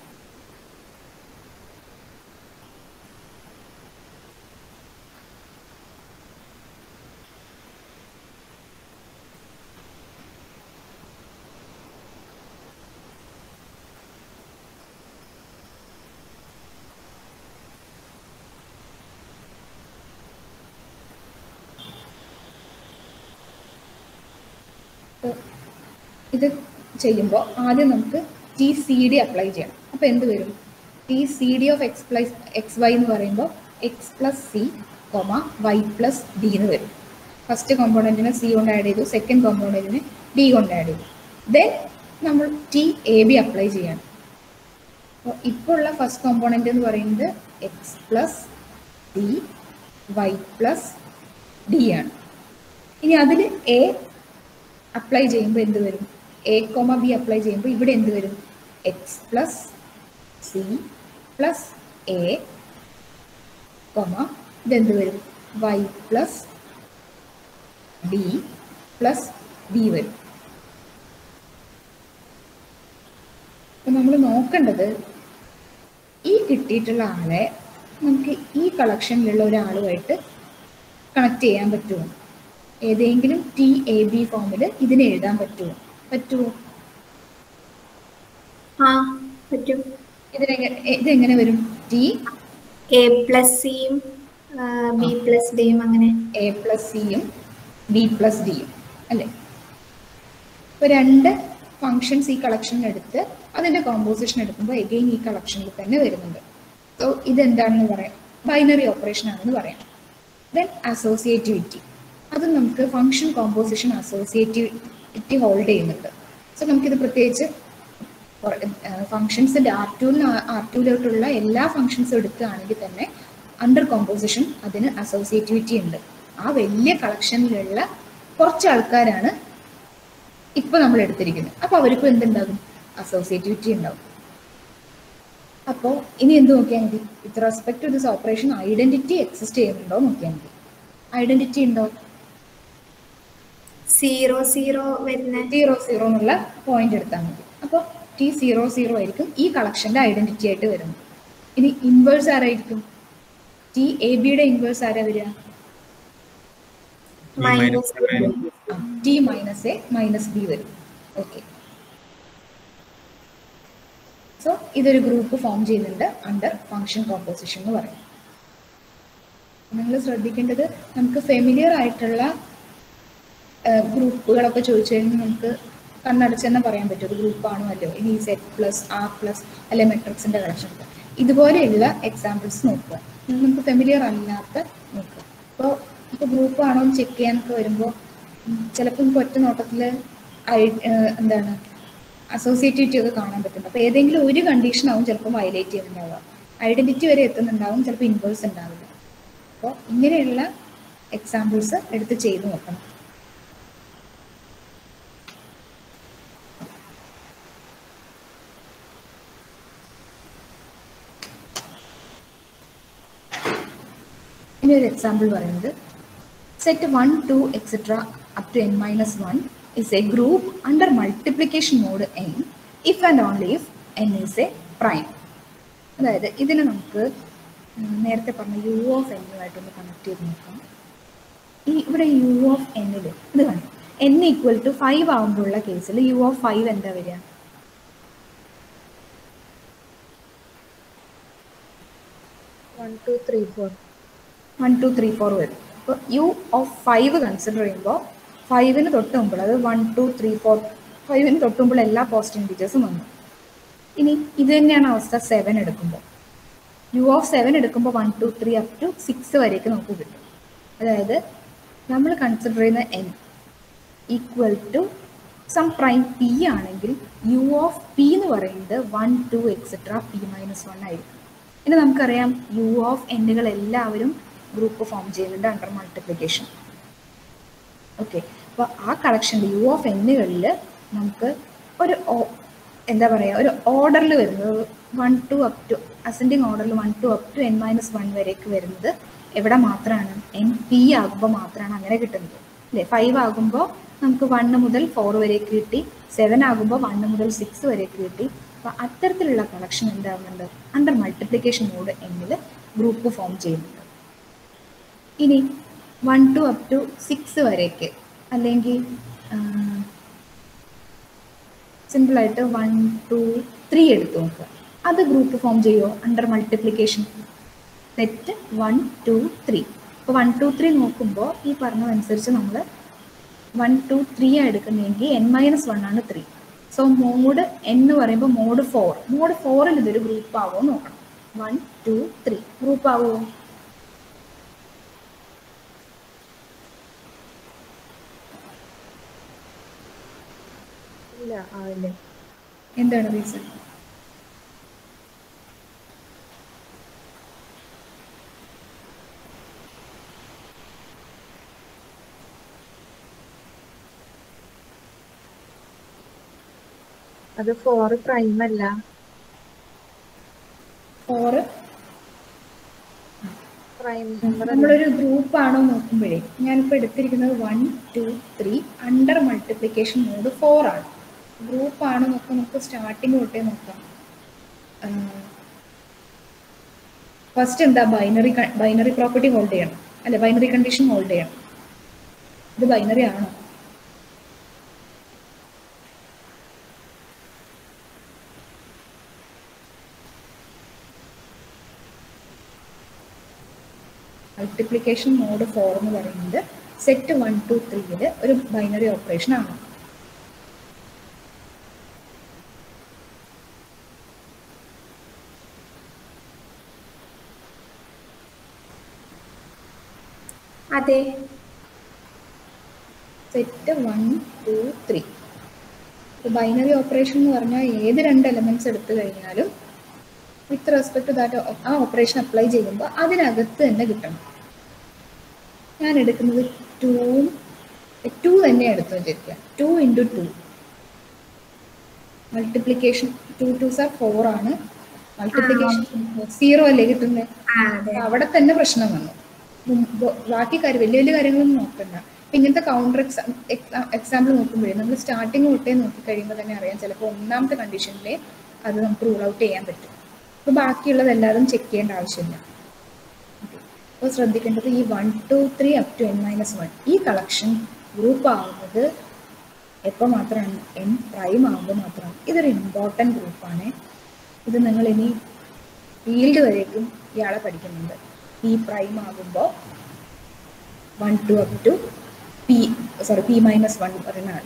B: ഇത് ചെയ്യുമ്പോൾ ആദ്യം നമുക്ക് ടി സി ഡി അപ്ലൈ ചെയ്യണം അപ്പോൾ എന്ത് വരും T C D of X plus X Y എന്ന് പറയുമ്പോൾ X plus C comma Y plus D എന്ന് വരും ഫസ്റ്റ് കോമ്പോണൻറ്റിനെ സി കൊണ്ട് ആഡ് ചെയ്തു സെക്കൻഡ് കോമ്പോണൻറ്റിനെ ഡി കൊണ്ട് ആഡ് ചെയ്തു ദെൻ നമ്മൾ ടി എ ബി അപ്ലൈ ചെയ്യണം അപ്പോൾ ഇപ്പോൾ ഉള്ള ഫസ്റ്റ് കോമ്പോണൻ്റ് എന്ന് പറയുന്നത് X plus D Y plus D ആണ് ഇനി അതിൽ എ അപ്ലൈ ചെയ്യുമ്പോൾ എന്ത് വരും എ കോമ ബി അപ്ലൈ ചെയ്യുമ്പോൾ ഇവിടെ എന്ത് വരും X plus C plus A comma ഇതെന്ത് വരും Y plus D plus B വരും അപ്പം നമ്മൾ നോക്കേണ്ടത് ഈ കിട്ടിയിട്ടുള്ള ആളെ നമുക്ക് ഈ കളക്ഷനിലുള്ള ഒരാളുമായിട്ട് കണക്ട് ചെയ്യാൻ പറ്റുമോ ഏതെങ്കിലും ടി എ ബി ഫോമിൽ ഇതിനെ എഴുതാൻ പറ്റുമോ പറ്റുമോ
F: ആ പറ്റും
B: ഇതിനെങ്ങനെ ഇതെങ്ങനെ വരും ടി
F: എ പ്ലസ് സിയും ബി പ്ലസ് ഡിയും അങ്ങനെ
B: എ പ്ലസ് സിയും ബി പ്ലസ് ഡിയും അല്ലേ ഇപ്പൊ രണ്ട് ഫങ്ഷൻസ് ഈ കളക്ഷനിൽ എടുത്ത് അതിന്റെ കോമ്പോസിഷൻ എടുക്കുമ്പോൾ എഗെയിൻ ഈ കളക്ഷനിൽ തന്നെ വരുന്നുണ്ട് സോ ഇതെന്താണെന്ന് പറയാം ബൈനറി ഓപ്പറേഷൻ ആണെന്ന് പറയാം ദെൻ അസോസിയേറ്റിവിറ്റി അത് നമുക്ക് ഫങ്ഷൻ കോമ്പോസിഷൻ അസോസിയേറ്റിവിറ്റി ഹോൾഡ് ചെയ്യുന്നുണ്ട് സോ നമുക്കിത് പ്രത്യേകിച്ച് ഫങ്ഷൻസിന്റെ ആർ ടുവിൽ ആർ ടുവിലോട്ടുള്ള എല്ലാ ഫങ്ഷൻസും എടുക്കുകയാണെങ്കിൽ തന്നെ അണ്ടർ കോമ്പോസിഷൻ അതിന് അസോസിയേറ്റിവിറ്റി ഉണ്ട് ആ വലിയ കളക്ഷനിലുള്ള കുറച്ച് ആൾക്കാരാണ് ഇപ്പൊ നമ്മൾ എടുത്തിരിക്കുന്നത് അപ്പൊ അവർക്കും എന്തുണ്ടാകും അസോസിയേറ്റിവിറ്റി ഉണ്ടാവും അപ്പോൾ ഇനി എന്ത് നോക്കിയാൽ മതി with respect to this operation identity exist ചെയ്യുന്നുണ്ടോ നോക്കിയാൽ മതി ഐഡന്റിറ്റി ഉണ്ടോ
F: സീറോ സീറോ വരുന്ന
B: സീറോ സീറോ എന്നുള്ള പോയിന്റ് എടുത്താൽ മതി അപ്പോൾ ടി സീറോ സീറോ ആയിരിക്കും ഈ കളക്ഷന്റെ ഐഡന്റിറ്റി ആയിട്ട് വരുന്നത് ഇനി ഇൻവേഴ്സ് ആരായിരിക്കും ടി എ ബിയുടെ ഇൻവേഴ്സ് ആരാ വരിക
F: minus
B: T minus A minus B വരും ഓക്കെ സോ ഇതൊരു ഗ്രൂപ്പ് ഫോം ചെയ്യുന്നുണ്ട് അണ്ടർ ഫങ്ഷൻ കോമ്പോസിഷൻ എന്ന് പറയും നിങ്ങൾ ശ്രദ്ധിക്കേണ്ടത് നമുക്ക് ഫെമിലിയർ ആയിട്ടുള്ള ഗ്രൂപ്പുകളൊക്കെ ചോദിച്ചു കഴിഞ്ഞാൽ നമുക്ക് കണ്ണടച്ച് തന്നെ പറയാൻ പറ്റും ഒരു ഗ്രൂപ്പാണോ അല്ലയോ ഇനി സെറ്റ് പ്ലസ് ആർ പ്ലസ് അല്ലെ മെട്രിക്സിന്റെ കളക്ഷൻ ഇതുപോലെയുള്ള എക്സാമ്പിൾസ് നോക്കുക നമുക്ക് ഫെമിലിയർ അല്ലാത്ത നോക്കുക ഇപ്പോൾ ഇപ്പോൾ ഗ്രൂപ്പ് ആണോ എന്ന് ചെക്ക് ചെയ്യാനൊക്കെ വരുമ്പോൾ ചിലപ്പോൾ നമുക്ക് ഒറ്റ നോട്ടത്തിൽ എന്താണ് അസോസിയേറ്റിവിറ്റി ഒക്കെ കാണാൻ പറ്റും അപ്പോൾ ഏതെങ്കിലും ഒരു കണ്ടീഷൻ ആവും ചിലപ്പോൾ വയലേറ്റ് ചെയ്യുന്നുണ്ടാവുക ഐഡന്റിറ്റി വരെ എത്തുന്നുണ്ടാവും ചിലപ്പോൾ ഇൻവേഴ്സ് ഉണ്ടാവില്ല അപ്പോൾ ഇങ്ങനെയുള്ള എക്സാമ്പിൾസ് എടുത്ത് ചെയ്ത് നോക്കണം ഇനി ഒരു എക്സാമ്പിൾ പറയുന്നത് set one two etcetera up to N minus one is a group under multiplication mod N if and only if N is a prime അതായത് ഇതിനെ നമുക്ക് ഉം, നേരത്തെ പറഞ്ഞ യു ഓഫ് എന്നുമായിട്ടൊന്ന് കണക്ട് ചെയ്ത് നോക്കാം ഈ ഇവിടെ യു ഓഫ് എന്നിൽ ഇത് കണ്ടു എൻ ഈക്വൽ ടു ഫൈവ് ആകുമ്പോഴുള്ള കേസിൽ യു ഓഫ് ഫൈവ് എന്താ വരിക
G: one two three four
B: one two three four വരും അപ്പോൾ യു ഓഫ് ഫൈവ് കൺസിഡർ ചെയ്യുമ്പോൾ ഫൈവിന് തൊട്ട് മുമ്പിൽ അത് വൺ ടു ത്രീ ഫോർ ഫൈവിന് തൊട്ട് മുമ്പിൽ എല്ലാ പോസിറ്റീവ് ഇൻറ്റീജേഴ്സും വന്നു ഇനി ഇത് തന്നെയാണ് അവസ്ഥ സെവൻ എടുക്കുമ്പോൾ യു ഓഫ് സെവൻ എടുക്കുമ്പോൾ one two three up to six വരേക്ക് നമുക്ക് കിട്ടും അതായത് നമ്മൾ കൺസിഡർ ചെയ്യുന്ന N equal to some prime P ആണെങ്കിൽ യു ഓഫ് പി എന്ന് പറയുന്നത് one two etcetera P minus one ആയിരിക്കും ഇനി നമുക്കറിയാം യു ഓഫ് എന്നുകൾ എല്ലാവരും ഗ്രൂപ്പ് ഫോം ചെയ്യുന്നുണ്ട് അണ്ടർ മൾട്ടിപ്ലിക്കേഷൻ ഓക്കെ അപ്പോൾ ആ കളക്ഷനിൽ യു ഓഫ് എന്നുകളിൽ നമുക്ക് ഒരു ഓ- എന്താ പറയുക ഒരു ഓർഡറിൽ വരുന്നത് one two up to ascending ഓർഡറിൽ one two up to N minus one വരേക്ക് വരുന്നത് എവിടെ മാത്രമാണ് എൻ പി ആകുമ്പോൾ മാത്രമാണ് അങ്ങനെ കിട്ടുന്നത് അല്ലേ ഫൈവ് ആകുമ്പോൾ നമുക്ക് വണ്ണ് മുതൽ ഫോർ വരേക്ക് കിട്ടി സെവൻ ആകുമ്പോൾ വണ്ണ് മുതൽ സിക്സ് വരേക്ക് കിട്ടി അപ്പോൾ അത്തരത്തിലുള്ള കളക്ഷൻ എന്താകുന്നുണ്ട് അണ്ടർ മൾട്ടിപ്ലിക്കേഷൻ മോഡ് എന്നിൽ ഗ്രൂപ്പ് ഫോം ചെയ്യുന്നുണ്ട് ഇനി one two up to six വരേക്ക് അല്ലെങ്കിൽ സിമ്പിളായിട്ട് വൺ ടു ത്രീ എടുത്ത് നോക്കുക അത് ഗ്രൂപ്പ് ഫോം ചെയ്യുമോ under multiplication set one two three അപ്പോൾ വൺ ടു ത്രീ നോക്കുമ്പോൾ ഈ പറഞ്ഞതനുസരിച്ച് നമ്മൾ വൺ ടു ത്രീ ആണ് എടുക്കുന്നതെങ്കിൽ എൻ മൈനസ് വൺ ആണ് ത്രീ സോ മോഡ് എൻ എന്ന് പറയുമ്പോൾ മോഡ് ഫോർ മോഡ് ഫോറിൽ ഇതൊരു ഗ്രൂപ്പ് ആവുമോ നോക്കണം വൺ ടു ത്രീ ഗ്രൂപ്പ് ആവുമോ
G: ഇല്ല ആവില്ല
B: എന്താണ് റീസൺ
G: അത് ഫോർ പ്രൈം അല്ല
B: ഫോർ
G: പ്രൈം നമ്പർ അല്ല
B: നമ്മളൊരു ഗ്രൂപ്പ് ആണോ നോക്കുമ്പോഴേ ഞാനിപ്പോൾ എടുത്തിരിക്കുന്നത് one two three under multiplication mod four ആണ് ഗ്രൂപ്പ് ആണോ നോക്കാം നമുക്ക് സ്റ്റാർട്ടിങ് തൊട്ടേ നോക്കാം ഫസ്റ്റ് എന്താ ബൈനറി ബൈനറി പ്രോപ്പർട്ടി ഹോൾഡ് ചെയ്യണം അല്ലെ ബൈനറി കണ്ടീഷൻ ഹോൾഡ് ചെയ്യണം ഇത് ബൈനറി ആണോ മൾട്ടിപ്ലിക്കേഷൻ മോഡ് ഫോർ എന്ന് പറയുന്നത് സെറ്റ് വൺ ടു ത്രീയിൽ ഒരു ബൈനറി ഓപ്പറേഷൻ ആണ്
F: അതെ
B: set one two three binary operation എന്ന് പറഞ്ഞാൽ ഏത് രണ്ട് എലമെന്റ്സ് എടുത്തു കഴിഞ്ഞാലും വിത്ത് റെസ്പെക്ട് ടു ദാറ്റ് ആ ഓപ്പറേഷൻ അപ്ലൈ ചെയ്യുമ്പോൾ അതിനകത്ത് തന്നെ കിട്ടണം ഞാൻ എടുക്കുന്നത് ടൂവും ടു തന്നെ എടുത്തു വെച്ചിരിക്കുക two into two multiplication two two sir four ആണ് മൾട്ടിപ്ലിക്കേഷൻ സീറോ അല്ലേ കിട്ടുന്നത്
F: ആ അതെ
B: അവിടെ തന്നെ പ്രശ്നം വന്നു മുമ്പ് ബാക്കി കാര്യം വലിയ വലിയ കാര്യങ്ങളൊന്നും നോക്കണ്ട ഇപ്പൊ ഇങ്ങനത്തെ കൗണ്ടർ എക്സാമ്പിൾ നോക്കുമ്പോഴേ നമ്മൾ സ്റ്റാർട്ടിങ് തൊട്ടേ നോക്കി കഴിയുമ്പോൾ തന്നെ അറിയാം ചിലപ്പോൾ ഒന്നാമത്തെ കണ്ടീഷനിലേ അത് നമുക്ക് റൂൾ ഔട്ട് ചെയ്യാൻ പറ്റും അപ്പൊ ബാക്കിയുള്ളത് എല്ലാതും ചെക്ക് ചെയ്യേണ്ട ആവശ്യമില്ല അപ്പോൾ ശ്രദ്ധിക്കേണ്ടത് ഈ one two three up to N minus one ഈ കളക്ഷൻ ഗ്രൂപ്പ് ആവുന്നത് എപ്പോൾ മാത്രമാണ് എൻ പ്രൈം ആകുമ്പോൾ മാത്രമാണ് ഇതൊരു ഇമ്പോർട്ടൻറ്റ് ഗ്രൂപ്പാണ് ഇത് നിങ്ങൾ ഇനി ഫീൽഡ് വരേക്കും ഇയാളെ പഠിക്കുന്നുണ്ട് പി പ്രൈം ആകുമ്പോൾ one two up to p sorry p minus one പറയുന്നതാണ്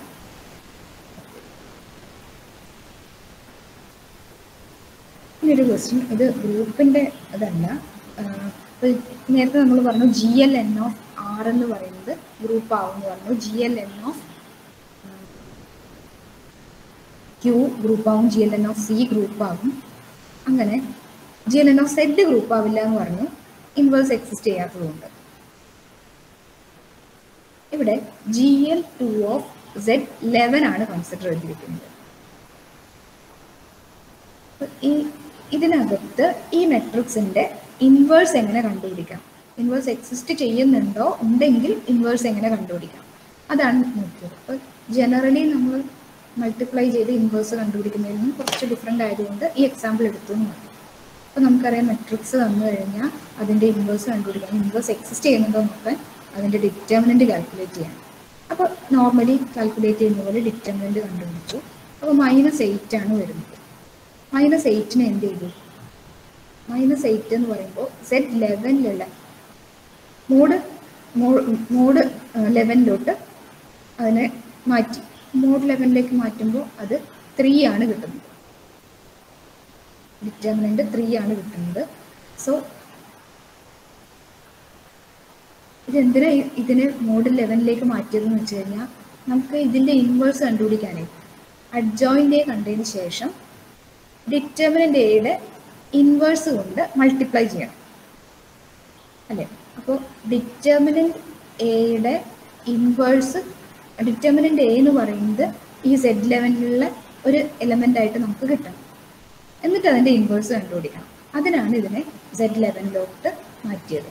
B: ഇനി ഒരു ക്വസ്റ്റ്യൻ ഇത് ഗ്രൂപ്പിന്റെ അതല്ല ആഹ് ഇപ്പൊ നേരത്തെ നമ്മൾ പറഞ്ഞു G L N of R എന്ന് പറയുന്നത് ഗ്രൂപ്പ് ആവും എന്ന് പറഞ്ഞു G L N of Q group ആവും G L N of C group ആവും അങ്ങനെ G L N of Z group ആവില്ല എന്ന് പറഞ്ഞു ഇൻവേഴ്സ് എക്സിസ്റ്റ് ചെയ്യാത്തതുകൊണ്ട് ഇവിടെ G L two of Z eleven ആണ് കൺസിഡർ ചെയ്തിരിക്കുന്നത് അപ്പൊ ഈ ഇതിനകത്ത് ഈ മെട്രിക്സിന്റെ ഇൻവേഴ്സ് എങ്ങനെ കണ്ടുപിടിക്കാം ഇൻവേഴ്സ് എക്സിസ്റ്റ് ചെയ്യുന്നുണ്ടോ ഉണ്ടെങ്കിൽ ഇൻവേഴ്സ് എങ്ങനെ കണ്ടുപിടിക്കാം അതാണ് നോക്കിയത് അപ്പോൾ ജനറലി നമ്മൾ മൾട്ടിപ്ലൈ ചെയ്ത് ഇൻവേഴ്സ് കണ്ടുപിടിക്കുന്നതിൽ നിന്ന് കുറച്ച് ഡിഫറെൻ്റ് ആയതുകൊണ്ട് ഈ എക്സാമ്പിൾ എടുത്തു എന്ന് മതി അപ്പോൾ നമുക്കറിയാം മെട്രിക്സ് തന്നു കഴിഞ്ഞാൽ അതിൻ്റെ ഇൻവേഴ്സ് കണ്ടുപിടിക്കാൻ ഇൻവേഴ്സ് എക്സിസ്റ്റ് ചെയ്യുന്നുണ്ടോ എന്ന് നോക്കാൻ അതിൻ്റെ ഡിറ്റർമിനൻറ്റ് കാൽക്കുലേറ്റ് ചെയ്യാം അപ്പോൾ നോർമലി കാൽക്കുലേറ്റ് ചെയ്യുന്ന പോലെ ഡിറ്റർമിനൻറ്റ് കണ്ടുപിടിച്ചു അപ്പോൾ മൈനസ് എയ്റ്റ് ആണ് വരുന്നത് മൈനസ് എയ്റ്റിന് എന്ത് ചെയ്തു മൈനസ് എയ്റ്റ് എന്ന് പറയുമ്പോൾ സെറ്റ് ലെവനിലുള്ള മോഡ് മോഡ് ലെവനിലോട്ട് അതിനെ മാറ്റി മോഡ് ലെവനിലേക്ക് മാറ്റുമ്പോൾ അത് ത്രീ ആണ് കിട്ടുന്നത് ഡിറ്റർമിനന്റ് ത്രീ ആണ് കിട്ടുന്നത് സോ ഇതെന്തിനാ ഇ- ഇതിനെ മോഡ് ലെവനിലേക്ക് മാറ്റിയതെന്ന് വെച്ച് കഴിഞ്ഞാൽ നമുക്ക് ഇതിന്റെ ഇൻവേഴ്സ് കണ്ടുപിടിക്കാനേ അഡ്ജോയിന്റ് കണ്ടതിന് ശേഷം ഡിറ്റർമിനന്റ് എയുടെ ഇൻവേഴ്സ് കൊണ്ട് മൾട്ടിപ്ലൈ ചെയ്യണം അല്ലേ അപ്പോൾ ഡിറ്റർമിനന്റ് എയുടെ ഇൻവേഴ്സ് ഡിറ്റർമിനന്റ് എ എന്ന് പറയുന്നത് ഈ സെഡ് ലെവനിലുള്ള ഒരു എലമെന്റ് ആയിട്ട് നമുക്ക് കിട്ടണം എന്നിട്ട് അതിന്റെ ഇൻവേഴ്സ് കണ്ടുപിടിക്കണം അതിനാണ് ഇതിനെ സെഡ് ലെവനിലോട്ട് മാറ്റിയത്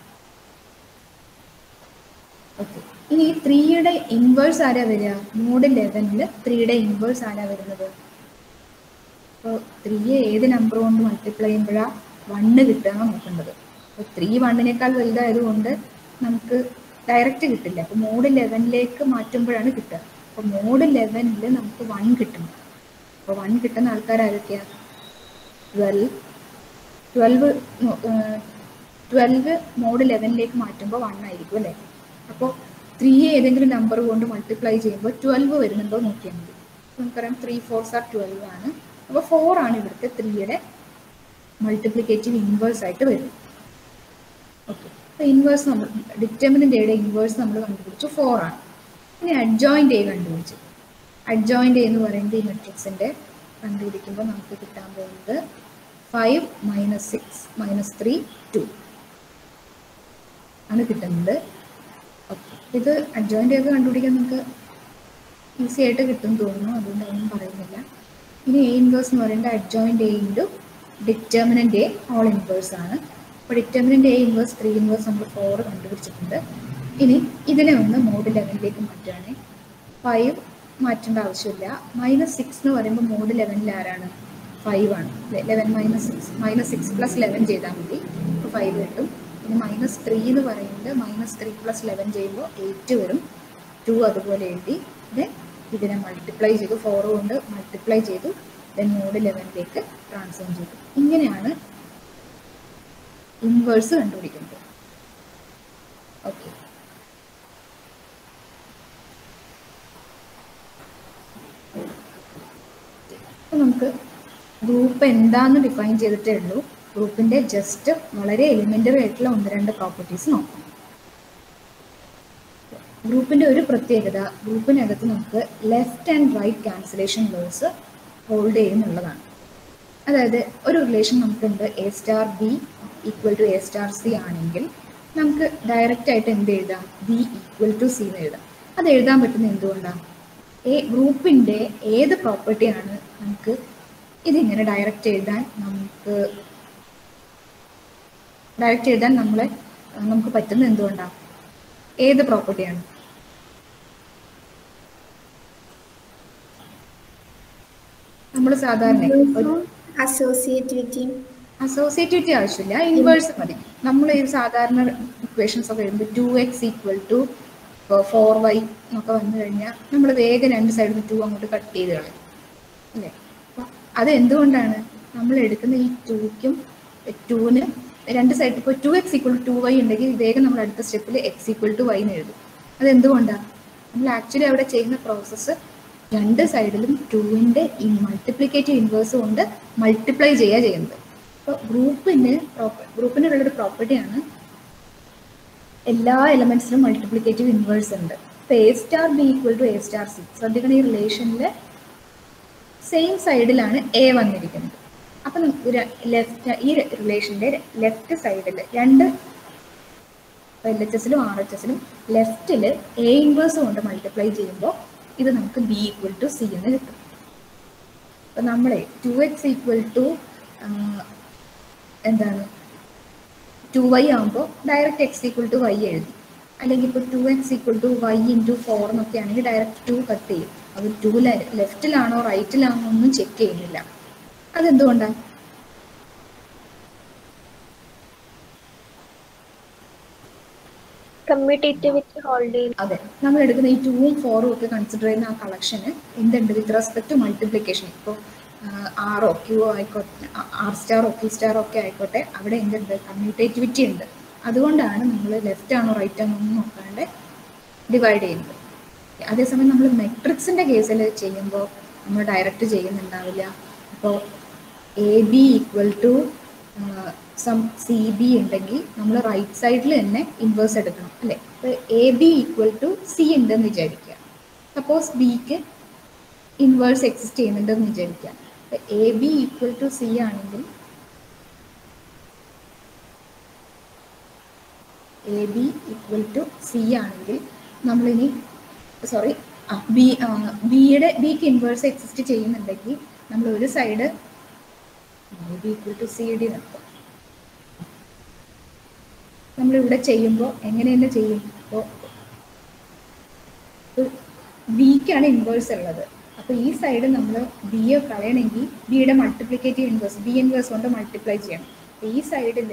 B: ഓക്കെ ഇനി ഈ ത്രീയുടെ ഇൻവേഴ്സ് ആരാ വരിക മോഡ് ലെവനിൽ ത്രീയുടെ ഇൻവേഴ്സ് ആരാ വരുന്നത് അപ്പോൾ ത്രീയെ ഏത് നമ്പർ കൊണ്ട് മൾട്ടിപ്ലൈ ചെയ്യുമ്പോഴാണ് വണ്ണ് കിട്ടുക നോക്കേണ്ടത് അപ്പോൾ ത്രീ വണ്ണിനേക്കാൾ വലുതായതുകൊണ്ട് നമുക്ക് ഡയറക്റ്റ് കിട്ടില്ല അപ്പോൾ മോഡ് ലെവനിലേക്ക് മാറ്റുമ്പോഴാണ് കിട്ടുക അപ്പോൾ മോഡ് ലെവനിൽ നമുക്ക് വൺ കിട്ടണം അപ്പോൾ വൺ കിട്ടുന്ന ആൾക്കാർ ആരൊക്കെയാണ് ട്വൽവ് ട്വൽവ് ട്വൽവ് മോഡ് ലെവനിലേക്ക് മാറ്റുമ്പോൾ വൺ ആയിരിക്കും അല്ലേ അപ്പോൾ ത്രീ ഏതെങ്കിലും നമ്പർ കൊണ്ട് മൾട്ടിപ്ലൈ ചെയ്യുമ്പോൾ ട്വൽവ് വരുന്നുണ്ടോ നോക്കിയാൽ മതി അപ്പോൾ നമുക്കറിയാം ത്രീ ഫോർസ് ആർ ട്വൽവ് ആണ് അപ്പോൾ ഫോർ ആണ് ഇവിടുത്തെ ത്രീയുടെ മൾട്ടിപ്ലിക്കേറ്റീവ് ഇൻവേഴ്സ് ആയിട്ട് വരും ഓക്കെ അപ്പോൾ ഇൻവേഴ്സ് നമ്മൾ ഡിറ്റർമിനൻ്റ് എയുടെ ഇൻവേഴ്സ് നമ്മൾ കണ്ടുപിടിച്ചു ഫോർ ആണ് ഇനി അഡ്ജോയിൻ്റ് എ കണ്ടുപിടിച്ചു അഡ്ജോയിൻ്റ് എന്ന് പറയുന്നത് ഈ മെട്രിക്സിൻ്റെ കണ്ടുപിടിക്കുമ്പോൾ നമുക്ക് കിട്ടാൻ പോകുന്നത് five minus six minus three two ആണ് കിട്ടുന്നത് ഓക്കെ ഇത് അഡ്ജോയിൻ്റ് ഒക്കെ കണ്ടുപിടിക്കാൻ നമുക്ക് ഈസി ആയിട്ട് കിട്ടും തോന്നുന്നു അതുകൊണ്ട് ഒന്നും പറയുന്നില്ല ഇനി എ ഇൻവേഴ്സ് എന്ന് പറയുന്നത് adjoint A into determinant A whole inverse ആണ് അപ്പോൾ determinant A inverse three inverse നമ്മൾ ഫോർ കണ്ടുപിടിച്ചിട്ടുണ്ട് ഇനി ഇതിനെ ഒന്ന് മോഡ് ലെവനിലേക്ക് മാറ്റുകയാണ് ഫൈവ് മാറ്റേണ്ട ആവശ്യമില്ല മൈനസ് സിക്സ് എന്ന് പറയുമ്പോൾ മോഡ് ലെവനിൽ ആരാണ് ഫൈവ് ആണ് eleven minus six minus six plus eleven ചെയ്താൽ മതി അപ്പോൾ ഫൈവ് കിട്ടും പിന്നെ മൈനസ് ത്രീ എന്ന് പറയുന്നത് മൈനസ് ത്രീ പ്ലസ് ലെവൻ ചെയ്യുമ്പോൾ എയ്റ്റ് വരും ടു അതുപോലെ എഴുതി ദെൻ ഇതിനെ മൾട്ടിപ്ലൈ ചെയ്തു ഫോർ കൊണ്ട് മൾട്ടിപ്ലൈ ചെയ്തു ദെൻ മോഡ് ലെവനിലേക്ക് ട്രാൻസ്ഫോം ചെയ്തു ഇങ്ങനെയാണ് ഇൻവേഴ്സ് കണ്ടുപിടിക്കുന്നത് ഗ്രൂപ്പ് എന്താന്ന് ഡിഫൈൻ ചെയ്തിട്ടേ ഉള്ളൂ ഗ്രൂപ്പിന്റെ ജസ്റ്റ് വളരെ എലിമെന്ററി ആയിട്ടുള്ള ഒന്ന് രണ്ട് പ്രോപ്പർട്ടീസ് നോക്കാം ഗ്രൂപ്പിന്റെ ഒരു പ്രത്യേകത ഗ്രൂപ്പിനകത്ത് നമുക്ക് left and right cancellation laws hold ചെയ്യുന്നുള്ളതാണ് അതായത് ഒരു റിലേഷൻ നമുക്കുണ്ട് A star B equal to A star C ആണെങ്കിൽ നമുക്ക് ഡയറക്റ്റ് ആയിട്ട് എന്ത് എഴുതാം ബി ഈക്വൽ ടു സി എന്ന് എഴുതാം അത് എഴുതാൻ പറ്റുന്നത് എന്തുകൊണ്ടാണ് എ ഗ്രൂപ്പിന്റെ ഏത് പ്രോപ്പർട്ടിയാണ് നമുക്ക് ഇതിങ്ങനെ ഡയറക്റ്റ് എഴുതാൻ നമുക്ക് ഡയറക്റ്റ് എഴുതാൻ നമ്മളെ നമുക്ക് പറ്റുന്നത് എന്തുകൊണ്ടാണ് ഏത് പ്രോപ്പർട്ടിയാണ് നമ്മൾ സാധാരണ ഒരു
F: അസോസിയേറ്റിവിറ്റിയും
B: അസോസിയേറ്റിവിറ്റി ആവശ്യമില്ല ഇൻവേഴ്സ് മതി നമ്മൾ ഈ സാധാരണ ഇക്വേഷൻസ് ഒക്കെ എഴുതുമ്പോൾ two X equal to four Y എന്നൊക്കെ വന്നു കഴിഞ്ഞാൽ നമ്മൾ വേഗം രണ്ട് സൈഡിൽ നിന്ന് ടു അങ്ങോട്ട് കട്ട് ചെയ്ത് കളയും അല്ലേ അപ്പൊ അത് എന്തുകൊണ്ടാണ് നമ്മൾ എടുക്കുന്ന ഈ ടൂക്കും ടൂവിന് രണ്ട് സൈഡിൽ ഇപ്പോൾ two X equal to Y ഉണ്ടെങ്കിൽ വേഗം നമ്മൾ അടുത്ത സ്റ്റെപ്പിൽ എക്സ് ഈക്വൽ ടു വൈ എന്ന് എഴുതും അത് എന്തുകൊണ്ടാണ് നമ്മൾ ആക്ച്വലി അവിടെ ചെയ്യുന്ന പ്രോസസ്സ് രണ്ട് സൈഡിലും ടൂവിൻ്റെ ഈ മൾട്ടിപ്ലിക്കേറ്റീവ് ഇൻവേഴ്സ് കൊണ്ട് മൾട്ടിപ്ലൈ ചെയ്യുക ചെയ്യുന്നത് അപ്പോൾ ഗ്രൂപ്പിന് ഗ്രൂപ്പിനുള്ളൊരു പ്രോപ്പർട്ടിയാണ് എല്ലാ എലമെന്റ്സിലും മൾട്ടിപ്ലിക്കേറ്റീവ് ഇൻവേഴ്സ് ഉണ്ട് ഇപ്പോൾ A star B equal to A star C ശ്രദ്ധിക്കണം ഈ റിലേഷനിൽ സെയിം സൈഡിലാണ് എ വന്നിരിക്കുന്നത് അപ്പം ലെഫ്റ്റ് ഈ റിലേഷൻ്റെ ലെഫ്റ്റ് സൈഡിൽ രണ്ട് എൽ എച്ച് എസിലും ആർ എച്ച് എസിലും ലെഫ്റ്റിൽ എ ഇൻവേഴ്സ് കൊണ്ട് മൾട്ടിപ്ലൈ ചെയ്യുമ്പോൾ ഇത് നമുക്ക് ബി ഈക്വൽ ടു സി എന്ന് കിട്ടും അപ്പം നമ്മളെ ടു എക്സ് ഈക്വൽ ടു എന്താണ് ടു വൈ ആകുമ്പോൾ direct X equal to Y എഴുതി അല്ലെങ്കിൽ ഇപ്പോൾ two X equal to Y into four എന്നൊക്കെ ആണെങ്കിൽ ഡയറക്റ്റ് ടു കട്ട് ചെയ്യും അത് ടു ലെഫ്റ്റിലാണോ റൈറ്റിലാണോ ഒന്നും ചെക്ക് ചെയ്യുന്നില്ല അതെന്തുകൊണ്ടാണ്
D: കമ്മ്യൂട്ടേറ്റിവിറ്റി ഹോൾഡ് ചെയ്യുന്നു
B: അതെ നമ്മൾ എടുക്കുന്ന ഈ ടൂവും ഫോറും ഒക്കെ കൺസിഡർ ചെയ്യുന്ന ആ കളക്ഷന് എന്തുണ്ട് വിത്ത് റെസ്പെക്ട് ടു മൾട്ടിപ്ലിക്കേഷൻ ഇപ്പോൾ ആറോ ക്യൂ ആയിക്കോട്ടെ ആർ സ്റ്റാറോ ക്യൂ സ്റ്റാറോ ഒക്കെ ആയിക്കോട്ടെ അവിടെ എന്തുണ്ട് കമ്മ്യൂട്ടേറ്റിവിറ്റി ഉണ്ട് അതുകൊണ്ടാണ് നമ്മൾ ലെഫ്റ്റ് ആണോ റൈറ്റ് ആണോ ഒന്നും നോക്കാണ്ട് ഡിവൈഡ് ചെയ്യുന്നത് അതേസമയം നമ്മൾ മെട്രിക്സിൻ്റെ കേസിൽ ചെയ്യുമ്പോൾ നമ്മൾ ഡയറക്റ്റ് ചെയ്യുന്നുണ്ടാവില്ല അപ്പോൾ A B equal to some C B ഉണ്ടെങ്കിൽ നമ്മൾ റൈറ്റ് സൈഡിൽ തന്നെ ഇൻവേഴ്സ് എടുക്കണം അല്ലേ അപ്പോൾ A B equal to C ഉണ്ടെന്ന് വിചാരിക്കുക സപ്പോസ് ബിക്ക് ഇൻവേഴ്സ് എക്സിസ്റ്റ് ചെയ്യുന്നുണ്ടെന്ന് വിചാരിക്കുക അപ്പോൾ A B equal to C ആണെങ്കിൽ A B equal to C ആണെങ്കിൽ നമ്മളിനി സോറി ആ ബി ബിയുടെ ബിക്ക് ഇൻവേഴ്സ് എക്സിസ്റ്റ് ചെയ്യുന്നുണ്ടെങ്കിൽ നമ്മൾ ഒരു side A B equal to C D നടത്തും നമ്മളിവിടെ ചെയ്യുമ്പോൾ എങ്ങനെ തന്നെ ചെയ്യും അപ്പോൾ ബിക്കാണ് ഇൻവേഴ്സ് ഉള്ളത് അപ്പോൾ ഈ സൈഡ് നമ്മൾ ബിയെ കളയണമെങ്കിൽ ബിയുടെ മൾട്ടിപ്ലിക്കേറ്റീവ് ഇൻവേഴ്സ് ബി ഇൻവേഴ്സ് കൊണ്ട് മൾട്ടിപ്ലൈ ചെയ്യണം അപ്പോൾ ഈ സൈഡിൽ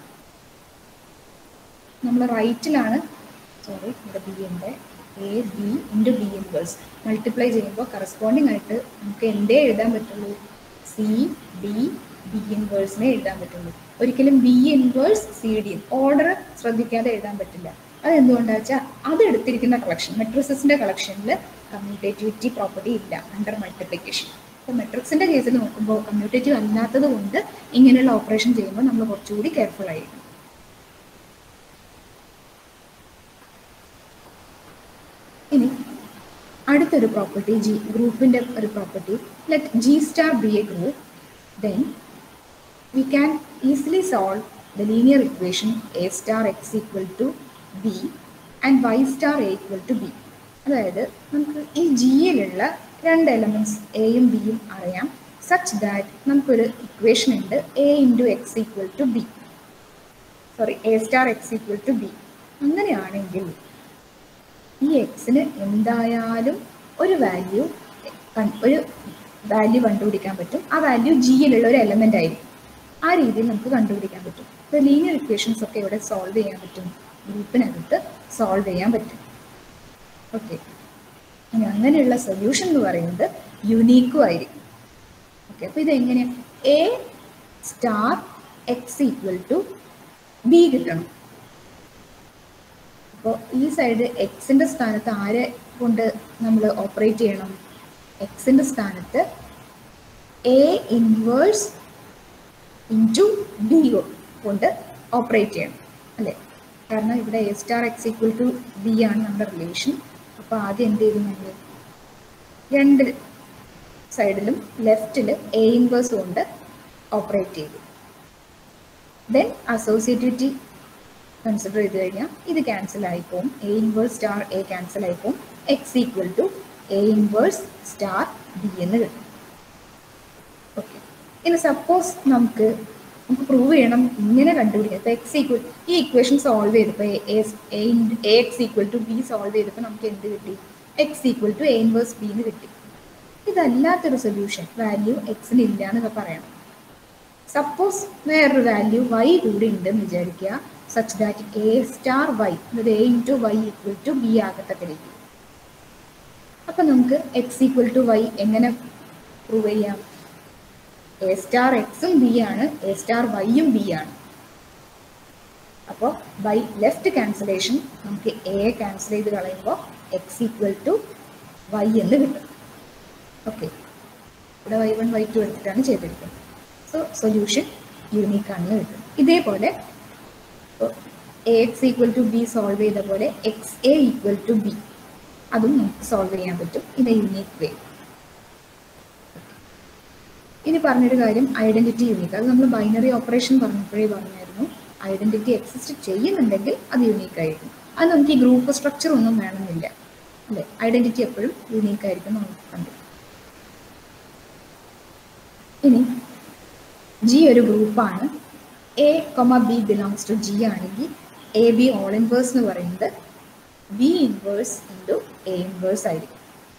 B: നമ്മൾ റൈറ്റിലാണ് സോറി ഇവിടെ ബി ഉണ്ട് A B into B inverse multiply ചെയ്യുമ്പോൾ കറസ്പോണ്ടിങ് ആയിട്ട് നമുക്ക് എന്തേ എഴുതാൻ പറ്റുള്ളൂ സി ഡി ബി ഇൻവേഴ്സിനെ എഴുതാൻ പറ്റുള്ളൂ ഒരിക്കലും B inverse C D order ശ്രദ്ധിക്കാതെ എഴുതാൻ പറ്റില്ല അതെന്തുകൊണ്ടാ വെച്ചാൽ അത് എടുത്തിരിക്കുന്ന കളക്ഷൻ മെട്രിസസിന്റെ കളക്ഷനിൽ കമ്മ്യൂട്ടേറ്റിവിറ്റി പ്രോപ്പർട്ടി ഇല്ല അണ്ടർ മൾട്ടിപ്ലിക്കേഷൻ അപ്പോൾ മെട്രിക്സിന്റെ കേസിൽ നോക്കുമ്പോൾ കമ്മ്യൂട്ടേറ്റീവ് അല്ലാത്തത് കൊണ്ട് ഇങ്ങനെയുള്ള ഓപ്പറേഷൻ ചെയ്യുമ്പോൾ നമ്മൾ കുറച്ചുകൂടി കെയർഫുൾ ആയിരിക്കും ഇനി അടുത്തൊരു പ്രോപ്പർട്ടി ജി ഗ്രൂപ്പിന്റെ ഒരു property let G star be a group then we can easily solve the linear equation a star x equal to b and y star a equal to b അതായത് നമുക്ക് ഈ ജിയിലുള്ള രണ്ട് elements എയും ബിയും അറിയാം such that നമുക്കൊരു equation ഉണ്ട് A into X equal to B sorry A star X equal to B അങ്ങനെയാണെങ്കിൽ ഈ എക്സിന് എന്തായാലും ഒരു വാല്യൂ ഒരു വാല്യൂ കണ്ടുപിടിക്കാൻ പറ്റും ആ വാല്യൂ ജിയിലുള്ള ഒരു എലമെന്റ് ആയിരിക്കും ആ രീതിയിൽ നമുക്ക് കണ്ടുപിടിക്കാൻ പറ്റും ഇപ്പോൾ ലീനിയർ ഇക്വേഷൻസ് ഒക്കെ ഇവിടെ സോൾവ് ചെയ്യാൻ പറ്റും ഗ്രൂപ്പിനകത്ത് സോൾവ് ചെയ്യാൻ പറ്റും ഓക്കെ ഇനി അങ്ങനെയുള്ള സൊല്യൂഷൻ എന്ന് പറയുന്നത് യുണീക്കും ആയിരിക്കും ഓക്കെ അപ്പോൾ ഇത് എങ്ങനെയാണ് A star X equal to B കിട്ടണം അപ്പോൾ ഈ സൈഡ് എക്സിൻ്റെ സ്ഥാനത്ത് ആരെ കൊണ്ട് നമ്മൾ ഓപ്പറേറ്റ് ചെയ്യണം എക്സിൻ്റെ സ്ഥാനത്ത് എ ഇൻവേഴ്സ് ഇൻറ്റു ബി കൊണ്ട് ഓപ്പറേറ്റ് ചെയ്യണം അല്ലേ കാരണം ഇവിടെ A star X equal to B ആണ് നമ്മുടെ റിലേഷൻ അപ്പോൾ ആദ്യം എന്ത് ചെയ്തു നമ്മൾ രണ്ട് സൈഡിലും ലെഫ്റ്റിൽ എ ഇൻവേഴ്സ് കൊണ്ട് ഓപ്പറേറ്റ് ചെയ്തു ദെൻ അസോസിയേറ്റിവിറ്റി കൺസിഡർ ചെയ്ത് കഴിഞ്ഞാൽ ഇത് ക്യാൻസൽ ആയിപ്പോവും A inverse star A cancel ആയിപ്പോവും X equal to A inverse star B എന്ന് കിട്ടും ഓക്കെ ഇനി സപ്പോസ് നമുക്ക് നമുക്ക് പ്രൂവ് ചെയ്യണം ഇങ്ങനെ കണ്ടുപിടിക്കാം ഇപ്പൊ എക്സ് ഈക്വൽ ഈ ഇക്വേഷൻ സോൾവ് ചെയ്തപ്പോൾ A X equal to B solve ചെയ്തപ്പോൾ നമുക്ക് എന്ത് കിട്ടി X equal to A inverse B എന്ന് കിട്ടി ഇതല്ലാത്തൊരു സൊല്യൂഷൻ വാല്യൂ എക്സിന് ഇല്ല എന്നൊക്കെ പറയണം സപ്പോസ് വേറൊരു വാല്യൂ വൈ കൂടി ഉണ്ടെന്ന് വിചാരിക്കുക such that A star Y അതായത് A into Y equal to B ആകത്തക്ക രീതി അപ്പൊ നമുക്ക് എക്സ് ഈക്വൽ ടു വൈ എങ്ങനെ പ്രൂവ് ചെയ്യാം എ സ്റ്റാർ എക്സും ബി ആണ് എ സ്റ്റാർ വൈയും ബി ആണ് അപ്പോൾ ബൈ ലെഫ്റ്റ് ക്യാൻസലേഷൻ നമുക്ക് എ ക്യാൻസൽ ചെയ്ത് കളയുമ്പോൾ എക്സ് ഈക്വൽ ടു വൈ എന്ന് കിട്ടും ഓക്കെ ഇവിടെ വൈ വൺ വൈ ടു എടുത്തിട്ടാണ് ചെയ്തിരിക്കുന്നത് സോ സൊല്യൂഷൻ യൂണീക്ക് ആണെന്ന് കിട്ടും ഇതേപോലെ A X equal to B solve ചെയ്ത പോലെ X A equal to B അതും നമുക്ക് സോൾവ് ചെയ്യാൻ പറ്റും ഇൻ എ യുണീക്ക് വേ ഇനി പറഞ്ഞൊരു കാര്യം ഐഡന്റിറ്റി യൂണീക്ക് അത് നമ്മൾ ബൈനറി ഓപ്പറേഷൻ പറഞ്ഞപ്പോഴേ പറഞ്ഞായിരുന്നു ഐഡന്റിറ്റി എക്സിസ്റ്റ് ചെയ്യുന്നുണ്ടെങ്കിൽ അത് യൂണീക്ക് ആയിരിക്കും അത് നമുക്ക് ഈ ഗ്രൂപ്പ് സ്ട്രക്ചർ ഒന്നും വേണമെന്നില്ല അല്ലേ ഐഡന്റിറ്റി എപ്പോഴും യൂണീക്ക് ആയിരിക്കും നമുക്ക് കണ്ടു ഇനി ജി ഒരു ഗ്രൂപ്പാണ് A comma B belongs to G ആണെങ്കിൽ എ ബി ഓൾ ഇൻവേഴ്സ് എന്ന് പറയുന്നത് B inverse into A inverse ആയിരിക്കും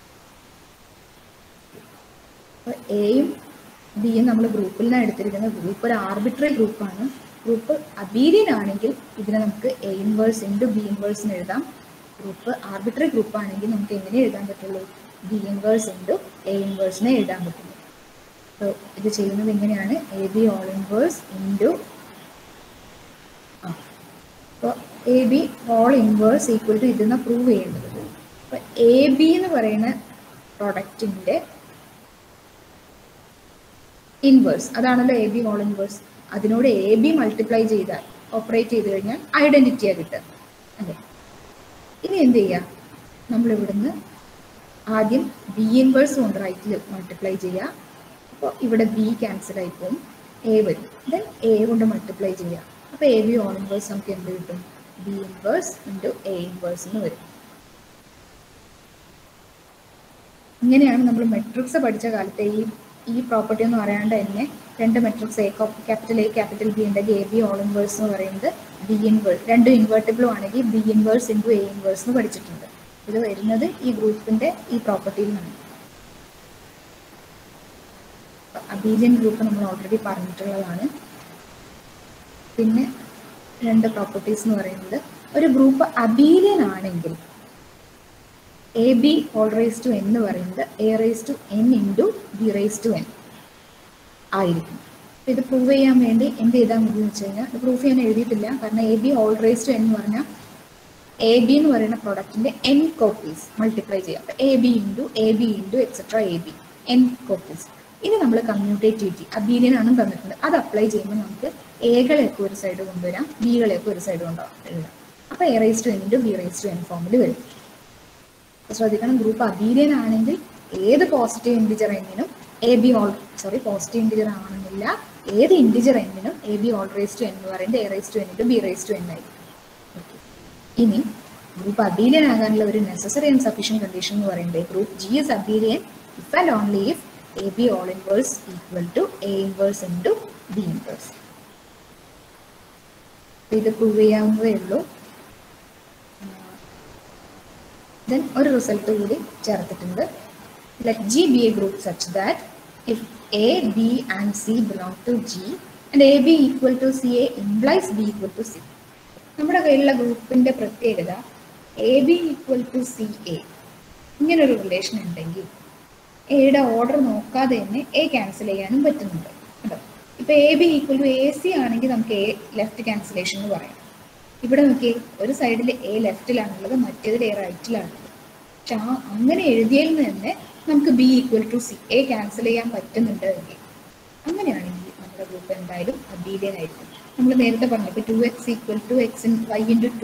B: അപ്പോൾ എയും ബിയും നമ്മൾ ഗ്രൂപ്പിൽ നിന്നാണ് എടുത്തിരിക്കുന്നത് ഗ്രൂപ്പ് ഒരു ആർബിട്രറി ഗ്രൂപ്പാണ് ഗ്രൂപ്പ് അബീലിയൻ ആണെങ്കിൽ ഇതിനെ നമുക്ക് A inverse into B inverse എന്ന് എഴുതാം ഗ്രൂപ്പ് ആർബിട്രറി ഗ്രൂപ്പ് ആണെങ്കിൽ നമുക്ക് എങ്ങനെ എഴുതാൻ പറ്റുള്ളൂ ബി ഇൻവേഴ്സ് ഇൻറ്റു എ ഇൻവേഴ്സിനെ എഴുതാൻ പറ്റുള്ളൂ അപ്പോൾ ഇത് ചെയ്യുന്നത് എങ്ങനെയാണ് A B whole inverse into ആ അപ്പോൾ A B whole inverse equal to ഇതെന്ന് പ്രൂവ് ചെയ്യേണ്ടത് അപ്പോൾ എ ബി എന്ന് പറയുന്ന പ്രൊഡക്റ്റിൻ്റെ ഇൻവേഴ്സ് അതാണല്ലോ എ ബി ഓൾ ഇൻവേഴ്സ് അതിനോട് എ ബി മൾട്ടിപ്ലൈ ചെയ്താൽ ഓപ്പറേറ്റ് ചെയ്ത് കഴിഞ്ഞാൽ ഐഡന്റിറ്റിയാണ് കിട്ടുക അല്ലേ ഇനി എന്ത് ചെയ്യാം നമ്മൾ ഇവിടുന്ന് ആദ്യം ബി ഇൻവേഴ്സ് കൊണ്ട് റൈറ്റിൽ മൾട്ടിപ്ലൈ ചെയ്യുക അപ്പോൾ ഇവിടെ ബി ക്യാൻസൽ ആയി പോകും എ വരും ദെൻ എ കൊണ്ട് മൾട്ടിപ്ലൈ ചെയ്യുക അപ്പോൾ എ ബി ഓൾ ഇൻവേഴ്സ് നമുക്ക് എന്ത് കിട്ടും B inverse into A inverse എന്ന് വരും ഇങ്ങനെയാണ് നമ്മൾ മെട്രിക്സ് പഠിച്ച കാലത്തെ ഈ ഈ പ്രോപ്പർട്ടി ഒന്നും അറിയാണ്ട് തന്നെ രണ്ട് matrix A capital A capital B ഉണ്ടെങ്കിൽ എ ബി ഓൾ ഇൻവേഴ്സ് എന്ന് പറയുന്നത് ബി ഇൻവേഴ്സ് രണ്ടും ഇൻവേർട്ടിബിളും ആണെങ്കിൽ B inverse into A inverse എന്ന് പഠിച്ചിട്ടുണ്ട് ഇത് വരുന്നത് ഈ ഗ്രൂപ്പിന്റെ ഈ പ്രോപ്പർട്ടിയിൽ നിന്നാണ് അബീലിയൻ ഗ്രൂപ്പ് നമ്മൾ ഓൾറെഡി പറഞ്ഞിട്ടുള്ളതാണ് പിന്നെ രണ്ട് പ്രോപ്പർട്ടീസ് എന്ന് പറയുന്നത് ഒരു ഗ്രൂപ്പ് അബീലിയൻ ആണെങ്കിൽ A B whole raise to N എന്ന് പറയുന്നത് A raise to N into B raise to N ആയിരിക്കും അപ്പോൾ ഇത് പ്രൂവ് ചെയ്യാൻ വേണ്ടി എന്ത് ചെയ്താൽ മതി എന്ന് വെച്ച് കഴിഞ്ഞാൽ ഇത് പ്രൂഫ് ചെയ്യാൻ എഴുതിയിട്ടില്ല കാരണം A B whole raise to N എന്ന് പറഞ്ഞാൽ എ ബി എന്ന് പറയുന്ന പ്രൊഡക്റ്റിന്റെ എൻ കോപ്പീസ് മൾട്ടിപ്ലൈ ചെയ്യാം അപ്പോൾ A B into A B into etcetera A B N copies ഇനി നമ്മൾ കമ്മ്യൂട്ടേറ്റിവിറ്റി അബീലിയൻ ആണ് തന്നിട്ടുണ്ട് അത് അപ്ലൈ ചെയ്യുമ്പോൾ നമുക്ക് എകളെയൊക്കെ ഒരു സൈഡ് കൊണ്ടുവരാം ബികളെയൊക്കെ ഒരു സൈഡ് കൊണ്ടുവരാം എഴുതാം അപ്പോൾ A raise to N into B raise to N ഫോമിൽ വരും ശ്രദ്ധിക്കണം ഗ്രൂപ്പ് അബീലിയൻ ആണെങ്കിൽ ഏത് പോസിറ്റീവ് ഇൻഡിജർ എന്നിനും A B whole sorry positive integer ആവണമെന്നില്ല ഏത് ഇൻഡിജർ എന്നിനും A B whole raise to N എന്ന് പറയുന്നത് A raise to N into B raise to N ആയിരിക്കും Okay. ഇനി ഗ്രൂപ്പ് അബീലിയൻ ആകാനുള്ള ഒരു നെസസറി ആൻഡ് സഫീഷ്യൻ കണ്ടീഷൻ എന്ന് പറയുന്നത് group G is abelian if and only if A B whole inverse equal to A inverse into B inverse ഇത് prove ചെയ്യാവുന്നതേ ഉള്ളൂ then ഒരു റിസൾട്ട് കൂടി ചേർത്തിട്ടുണ്ട് let G be a group such that if A B and C belong to G and A B equal to C A implies B equal to C നമ്മുടെ കയ്യിലുള്ള ഗ്രൂപ്പിന്റെ പ്രത്യേകത A B equal to C A ഇങ്ങനൊരു relation ഉണ്ടെങ്കിൽ എയുടെ order നോക്കാതെ തന്നെ A cancel ചെയ്യാനും പറ്റുന്നുണ്ട് കേട്ടോ ഇപ്പൊ A B equal to A C ആണെങ്കിൽ നമുക്ക് എ ലെഫ്റ്റ് ക്യാൻസലേഷൻ എന്ന് പറയാം ഇവിടെ നോക്കിയേ ഒരു സൈഡിൽ എ ലെഫ്റ്റിലാണുള്ളത് മറ്റേതിൽ എ റൈറ്റിലാണുള്ളത് പക്ഷെ ആ അങ്ങനെ എഴുതിയതിൽ നിന്ന് തന്നെ നമുക്ക് B equal to C A cancel ചെയ്യാൻ പറ്റുന്നുണ്ട് എങ്കിൽ അങ്ങനെയാണെങ്കിൽ നമ്മുടെ ഗ്രൂപ്പ് എന്തായാലും അബീലിയൻ ആയിരിക്കും നമ്മൾ നേരത്തെ പറഞ്ഞു ഇപ്പോൾ two X equal to X in Y into two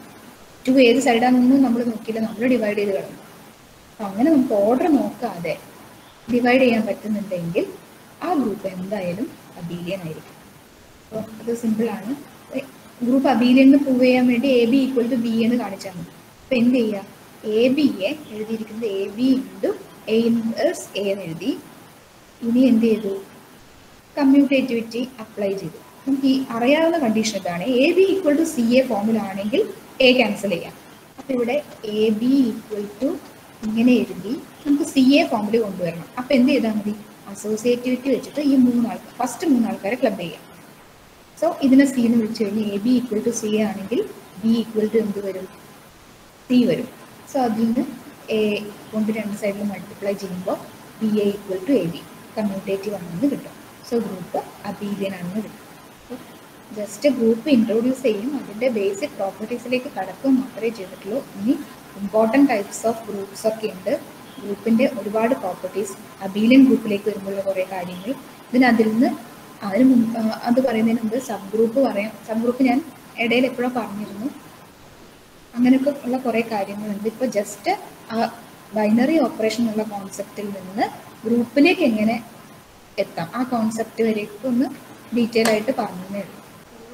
B: two ഏത് സൈഡാണെന്നും നമ്മൾ നോക്കിയില്ല നമ്മൾ ഡിവൈഡ് ചെയ്ത് കളഞ്ഞു അപ്പം അങ്ങനെ നമുക്ക് ഓർഡർ നോക്കാതെ ഡിവൈഡ് ചെയ്യാൻ പറ്റുന്നുണ്ടെങ്കിൽ ആ ഗ്രൂപ്പ് എന്തായാലും അബീലിയൻ ആയിരിക്കും അപ്പോൾ അത് സിമ്പിളാണ് ഗ്രൂപ്പ് അബീലിയൻ എന്ന് പ്രൂവ് ചെയ്യാൻ വേണ്ടി A B equal to B എന്ന് കാണിച്ചാൽ മതി അപ്പോൾ എന്ത് ചെയ്യുക എ ബിയെ എഴുതിയിരിക്കുന്നത് A B into A inverse A എന്ന് എഴുതി ഇനി എന്ത് ചെയ്തു കമ്മ്യൂട്ടേറ്റിവിറ്റി അപ്ലൈ ചെയ്തു നമുക്ക് ഈ അറിയാവുന്ന കണ്ടീഷൻ ഇതാണ് A B equal to C A ഫോമിലാണെങ്കിൽ എ ക്യാൻസൽ ചെയ്യാം അപ്പോൾ ഇവിടെ എ ബി ഈക്വൽ ടു ഇങ്ങനെ എഴുതി നമുക്ക് സി എ ഫോമിൽ കൊണ്ടുവരണം അപ്പോൾ എന്ത് ചെയ്താൽ മതി അസോസിയേറ്റിവിറ്റി വെച്ചിട്ട് ഈ മൂന്ന് ആൾക്കാർ ഫസ്റ്റ് മൂന്ന് ആൾക്കാരെ ക്ലബ് ചെയ്യാം സോ ഇതിനെ സി എന്ന് വിളിച്ചു കഴിഞ്ഞാൽ A B equal to C A ആണെങ്കിൽ ബി ഈക്വൽ ടു എന്ത് വരും സി വരും സോ അതിൽ നിന്ന് എ കൊണ്ട് രണ്ട് സൈഡിൽ മൾട്ടിപ്ലൈ ചെയ്യുമ്പോൾ B A equal to A B commutative ആണെന്ന് കിട്ടും സോ ഗ്രൂപ്പ് അബീലിയൻ ആണെന്ന് കിട്ടും ജസ്റ്റ് ഗ്രൂപ്പ് ഇൻട്രൊഡ്യൂസ് ചെയ്യും അതിൻ്റെ ബേസിക് പ്രോപ്പർട്ടീസിലേക്ക് കടക്കുക മാത്രമേ ചെയ്തിട്ടുള്ളൂ ഇനി ഇമ്പോർട്ടൻറ്റ് ടൈപ്സ് ഓഫ് ഗ്രൂപ്പ്സ് ഒക്കെ ഉണ്ട് ഗ്രൂപ്പിൻ്റെ ഒരുപാട് പ്രോപ്പർട്ടീസ് അബീലിയൻ ഗ്രൂപ്പിലേക്ക് വരുമ്പോഴുള്ള കുറേ കാര്യങ്ങൾ ഇതിന് അതിൽ നിന്ന് അതിന് മുമ്പ് ആ, അത് പറയുന്നതിന് മുമ്പ് സബ് ഗ്രൂപ്പ് പറയാം സബ് ഗ്രൂപ്പ് ഞാൻ ഇടയിൽ എപ്പോഴോ പറഞ്ഞിരുന്നു അങ്ങനെയൊക്കെ ഉള്ള കുറേ കാര്യങ്ങളുണ്ട് ഇപ്പോൾ ജസ്റ്റ് ആ ബൈനറി ഓപ്പറേഷൻ എന്നുള്ള കോൺസെപ്റ്റിൽ നിന്ന് ഗ്രൂപ്പിലേക്ക് എങ്ങനെ എത്താം ആ കോൺസെപ്റ്റ് വരേക്ക് ഒന്ന് ഡീറ്റെയിൽ ആയിട്ട് പറഞ്ഞേ ഉള്ളൂ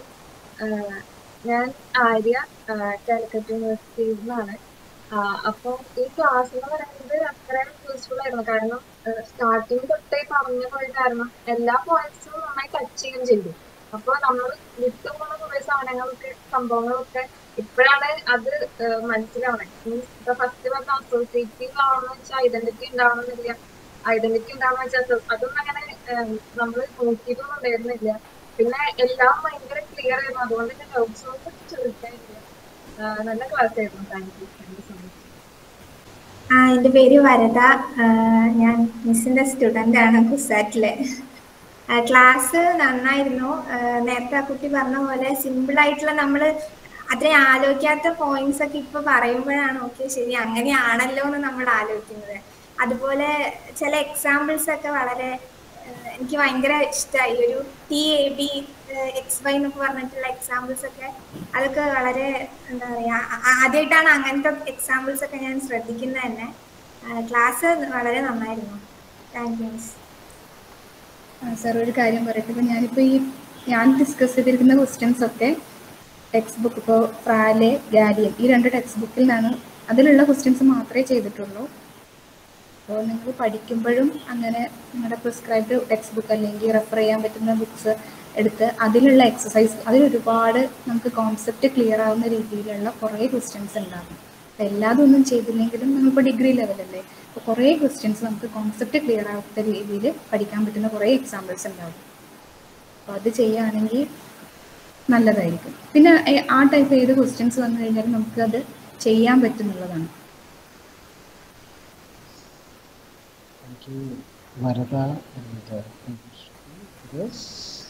G: ആഹ് ഞാൻ ആര്യ കാലിക്കറ്റ് യൂണിവേഴ്സിറ്റിയിൽ നിന്നാണ് അപ്പോൾ ഈ ക്ലാസ് എന്ന് പറയുന്നത് അത്രയും യൂസ്ഫുൾ ആയിരുന്നു കാരണം സ്റ്റാർട്ടിങ് തൊട്ടേ പറഞ്ഞു പോയ കാരണം എല്ലാ പോയിന്റ്സും നന്നായി ടച്ച് ചെയ്യുകയും ചെയ്തു അപ്പോൾ നമ്മൾ വിട്ടുപോകുന്ന കുറേ സാധനങ്ങളൊക്കെ സംഭവങ്ങളൊക്കെ ഇപ്പോഴാണ് അത് ആഹ് മനസ്സിലാവണേ മീൻസ് ഇപ്പൊ ഫസ്റ്റ് പറഞ്ഞ അസോസിയേറ്റീവ് ആവണമെന്ന് വെച്ചാൽ ഐഡന്റിറ്റി ഉണ്ടാവണമെന്നില്ല ഐഡന്റിറ്റി ഉണ്ടാവണമെന്ന് വെച്ചാൽ അതൊന്നും അങ്ങനെ നമ്മൾ നോക്കിയിട്ടൊന്നും ഉണ്ടായിരുന്നില്ല പിന്നെ എല്ലാം ഭയങ്കര ക്ലിയർ ആയിരുന്നു അതുകൊണ്ട് തന്നെ ഡൗട്ട്സ് ഒന്നും ചോദിക്കാനില്ല ആഹ് നല്ല ക്ലാസ് ആയിരുന്നു thank you thank you so much
F: ആ എൻ്റെ പേര് വരദ ആ, ഞാൻ മിസ്സിൻ്റെ സ്റ്റുഡൻ്റ് ആണ് കുസാറ്റിലെ ക്ലാസ് നന്നായിരുന്നു ആ, നേരത്തെ ആ കുട്ടി പറഞ്ഞ പോലെ സിമ്പിൾ ആയിട്ടുള്ള നമ്മൾ അത്രയും ആലോചിക്കാത്ത പോയിന്റ്സ് ഒക്കെ ഇപ്പൊ പറയുമ്പോഴാണ് ഓക്കെ ശരി അങ്ങനെയാണല്ലോ എന്ന് നമ്മൾ ആലോചിക്കുന്നത് അതുപോലെ ചില എക്സാമ്പിൾസ് ഒക്കെ വളരെ ആ, എനിക്ക് ഭയങ്കര ഇഷ്ടമായി ഒരു T A B X Y എന്നൊക്കെ പറഞ്ഞിട്ടുള്ള എക്സാമ്പിൾസ് ഒക്കെ അതൊക്കെ വളരെ എന്താ പറയാ ആ- ആദ്യമായിട്ടാണ് അങ്ങനത്തെ എക്സാമ്പിൾസ് ഒക്കെ ഞാൻ ശ്രദ്ധിക്കുന്നത് തന്നെ ക്ലാസ് വളരെ നന്നായിരുന്നു താങ്ക് യു മിസ്
B: സാർ ഒരു കാര്യം പറയട്ടെ ഇപ്പം ഞാനിപ്പോൾ ഈ ഞാൻ ഡിസ്കസ് ചെയ്തിരിക്കുന്ന ക്വസ്റ്റ്യൻസ് ഒക്കെ ടെക്സ്റ്റ് ബുക്ക് ഇപ്പോൾ ഫ്രാലെ ഗാലിയൻ ഈ രണ്ട് ടെക്സ്റ്റ് ബുക്കിൽ നിന്നാണ് അതിലുള്ള ക്വസ്റ്റ്യൻസ് മാത്രമേ ചെയ്തിട്ടുള്ളൂ അപ്പോൾ നിങ്ങൾ പഠിക്കുമ്പോഴും അങ്ങനെ നിങ്ങളുടെ പ്രിസ്ക്രൈബ്ഡ് ടെക്സ്റ്റ് ബുക്ക് അല്ലെങ്കിൽ റെഫർ ചെയ്യാൻ പറ്റുന്ന ബുക്സ് എടുത്ത് അതിലുള്ള എക്സസൈസ് അതിൽ ഒരുപാട് നമുക്ക് കോൺസെപ്റ്റ് ക്ലിയർ ആവുന്ന രീതിയിലുള്ള കുറേ ക്വസ്റ്റ്യൻസ് ഉണ്ടാകും അപ്പോൾ എല്ലാതും ഒന്നും ചെയ്തില്ലെങ്കിലും നമ്മളിപ്പോൾ ഡിഗ്രി ലെവലല്ലേ അപ്പോൾ കുറേ ക്വസ്റ്റ്യൻസ് നമുക്ക് കോൺസെപ്റ്റ് ക്ലിയർ ആവാത്ത രീതിയിൽ പഠിക്കാൻ പറ്റുന്ന കുറേ എക്സാമ്പിൾസ് ഉണ്ടാകും അപ്പോൾ അത് ചെയ്യുകയാണെങ്കിൽ നല്ലതായിരിക്കും പിന്നെ എ- ആ ടൈപ്പ് ഏത് ക്വസ്റ്റ്യൻസ് വന്നു കഴിഞ്ഞാലും നമുക്കത് ചെയ്യാൻ പറ്റുന്നുള്ളതാണ്
A: Thank you, Varada and uh, thank you, Shruti, for this.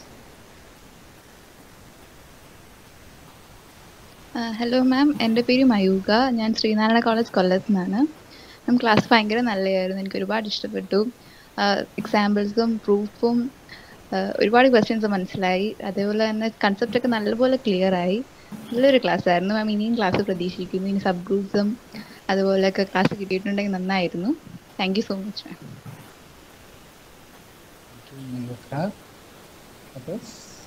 H: Hello ma'am എൻ്റെ പേര് മയൂക ഞാൻ ശ്രീനാരായണ കോളേജ് കൊല്ലത്ത് നിന്നാണ് മാം ക്ലാസ് ഭയങ്കര നല്ലതായിരുന്നു എനിക്ക് ഒരുപാട് ഇഷ്ടപ്പെട്ടു എക്സാമ്പിൾസും പ്രൂഫും ഒരുപാട് ക്വസ്റ്റ്യൻസ് മനസ്സിലായി അതേപോലെ തന്നെ കൺസെപ്റ്റ് ഒക്കെ നല്ലപോലെ ക്ലിയർ ആയി നല്ലൊരു ക്ലാസ് ആയിരുന്നു മാം ഇനിയും ക്ലാസ് പ്രതീക്ഷിക്കുന്നു ഇനി സബ് ഗ്രൂപ്പ്സും അതുപോലെയൊക്കെ ക്ലാസ് കിട്ടിയിട്ടുണ്ടെങ്കിൽ നന്നായിരുന്നു thank you so much ma'am
A: Thank you, Mayuka, for this.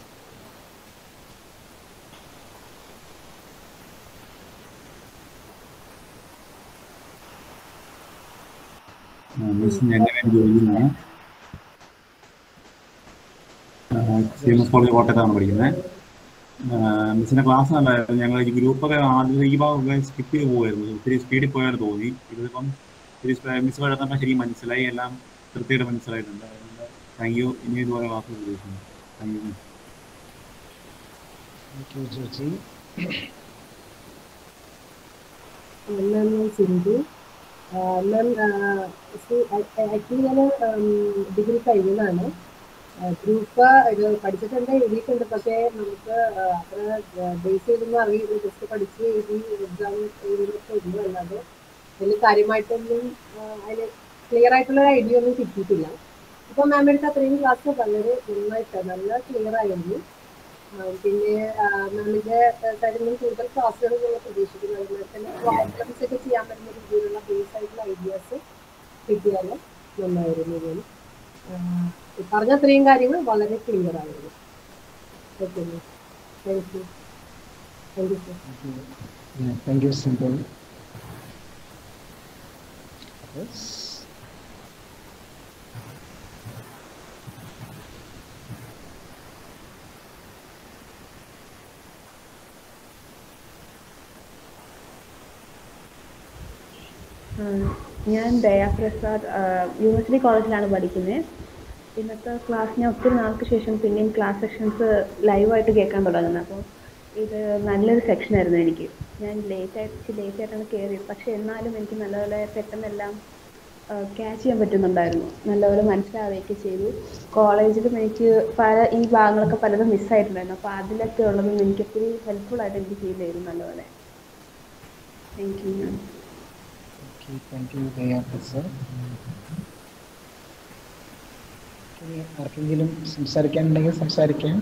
C: Miss എൻ്റെ പേര് ജോലിന്നാണ് സി എം എസ് കോളേജ് കോട്ടയത്താണ് പഠിക്കുന്നത് മിസ്സിൻ്റെ ക്ലാസ് നല്ലതായിരുന്നു ഞങ്ങൾ ഈ ഗ്രൂപ്പൊക്കെ ആദ്യം ഈ ഭാഗമൊക്കെ സ്കിപ്പ് ചെയ്ത് പോകുമായിരുന്നു ഒത്തിരി സ്പീഡിൽ പോയാൽ തോന്നി ഇതിപ്പം ഒത്തിരി മിസ് പറഞ്ഞപ്പോൾ ശരിക്കും മനസ്സിലായി എല്ലാം കൃത്യമായിട്ട് മനസ്സിലായിട്ടുണ്ട് അതുകൊണ്ട് താങ്ക് യു ഇനി ഇതുപോലെ ക്ലാസ് പ്രതീക്ഷിക്കുന്നു thank you miss
A: Thank you, Joji.
E: Ma'am ഞാൻ സിന്ധു മാം ആക്ച്വലി ഞാൻ ഡിഗ്രി കഴിഞ്ഞതാണ് ഗ്രൂപ്പ് ഇത് പഠിച്ചിട്ടുണ്ട് എഴുതിയിട്ടുണ്ട് പക്ഷേ നമുക്ക് ആ, അത്ര ബേസ് ചെയ്തൊന്നും അറിയില്ല ജസ്റ്റ് പഠിച്ച് എഴുതി എക്സാം എഴുതിയിട്ടേ ഉള്ളൂ അല്ലാതെ വലിയ കാര്യമായിട്ടൊന്നും അതിൽ ക്ലിയർ ആയിട്ടുള്ള ഒരു ഐഡിയ ഒന്നും കിട്ടിയിട്ടില്ല അപ്പോൾ മാം എടുത്ത അത്രയും ക്ലാസ് വളരെ നന്നായിട്ട് നല്ല ക്ലിയർ ആയിരുന്നു ആ, പിന്നെ മാമിന്റെ സൈഡിൽ നിന്ന് കൂടുതൽ ക്ലാസ്സുകൾ നമ്മൾ പ്രതീക്ഷിക്കുന്നു അതുപോലെ തന്നെ പ്രോബ്ലംസ് ഒക്കെ ചെയ്യാൻ പറ്റുന്ന രീതിയിലുള്ള ബേസ് ആയിട്ടുള്ള ഐഡിയാസ് കിട്ടിയാൽ നന്നായിരുന്നു ഇതിന് ആ, പറഞ്ഞ അത്രയും കാര്യങ്ങൾ വളരെ ക്ലിയർ ആയിരുന്നു okay thank you thank you sir
A: thank you simple Yes.
I: ആഹ് ഞാൻ ദയാപ്രസാദ് യൂണിവേഴ്സിറ്റി കോളേജിലാണ് പഠിക്കുന്നത് ഇന്നത്തെ ക്ലാസ് ഞാൻ ഒത്തിരി നാൾക്ക് ശേഷം പിന്നെയും ക്ലാസ് സെക്ഷൻസ് ലൈവായിട്ട് കേൾക്കാൻ തുടങ്ങുന്നത് അപ്പോൾ ഇത് നല്ലൊരു സെക്ഷൻ ആയിരുന്നു എനിക്ക് ഞാൻ ലേറ്റ് ആയിട്ട് ലേറ്റ് ആയിട്ടാണ് കയറിയത് പക്ഷെ എന്നാലും എനിക്ക് നല്ലപോലെ പെട്ടെന്നെല്ലാം ക്യാച്ച് ചെയ്യാൻ പറ്റുന്നുണ്ടായിരുന്നു നല്ലപോലെ മനസ്സിലാവുകയൊക്കെ ചെയ്തു കോളേജിലും എനിക്ക് പല ഈ ഭാഗങ്ങളൊക്കെ പലതും മിസ്സായിട്ടുണ്ടായിരുന്നു അപ്പോൾ അതിലൊക്കെ ഉള്ളതും എനിക്ക് ഒത്തിരി ഹെൽപ്ഫുൾ ആയിട്ട് എനിക്ക് ഫീൽ ചെയ്തു നല്ലപോലെ thank you ma'am
A: Okay, thank you, Daya Prasad. ഇനി ആർക്കെങ്കിലും സംസാരിക്കാനുണ്ടെങ്കിൽ സംസാരിക്കാം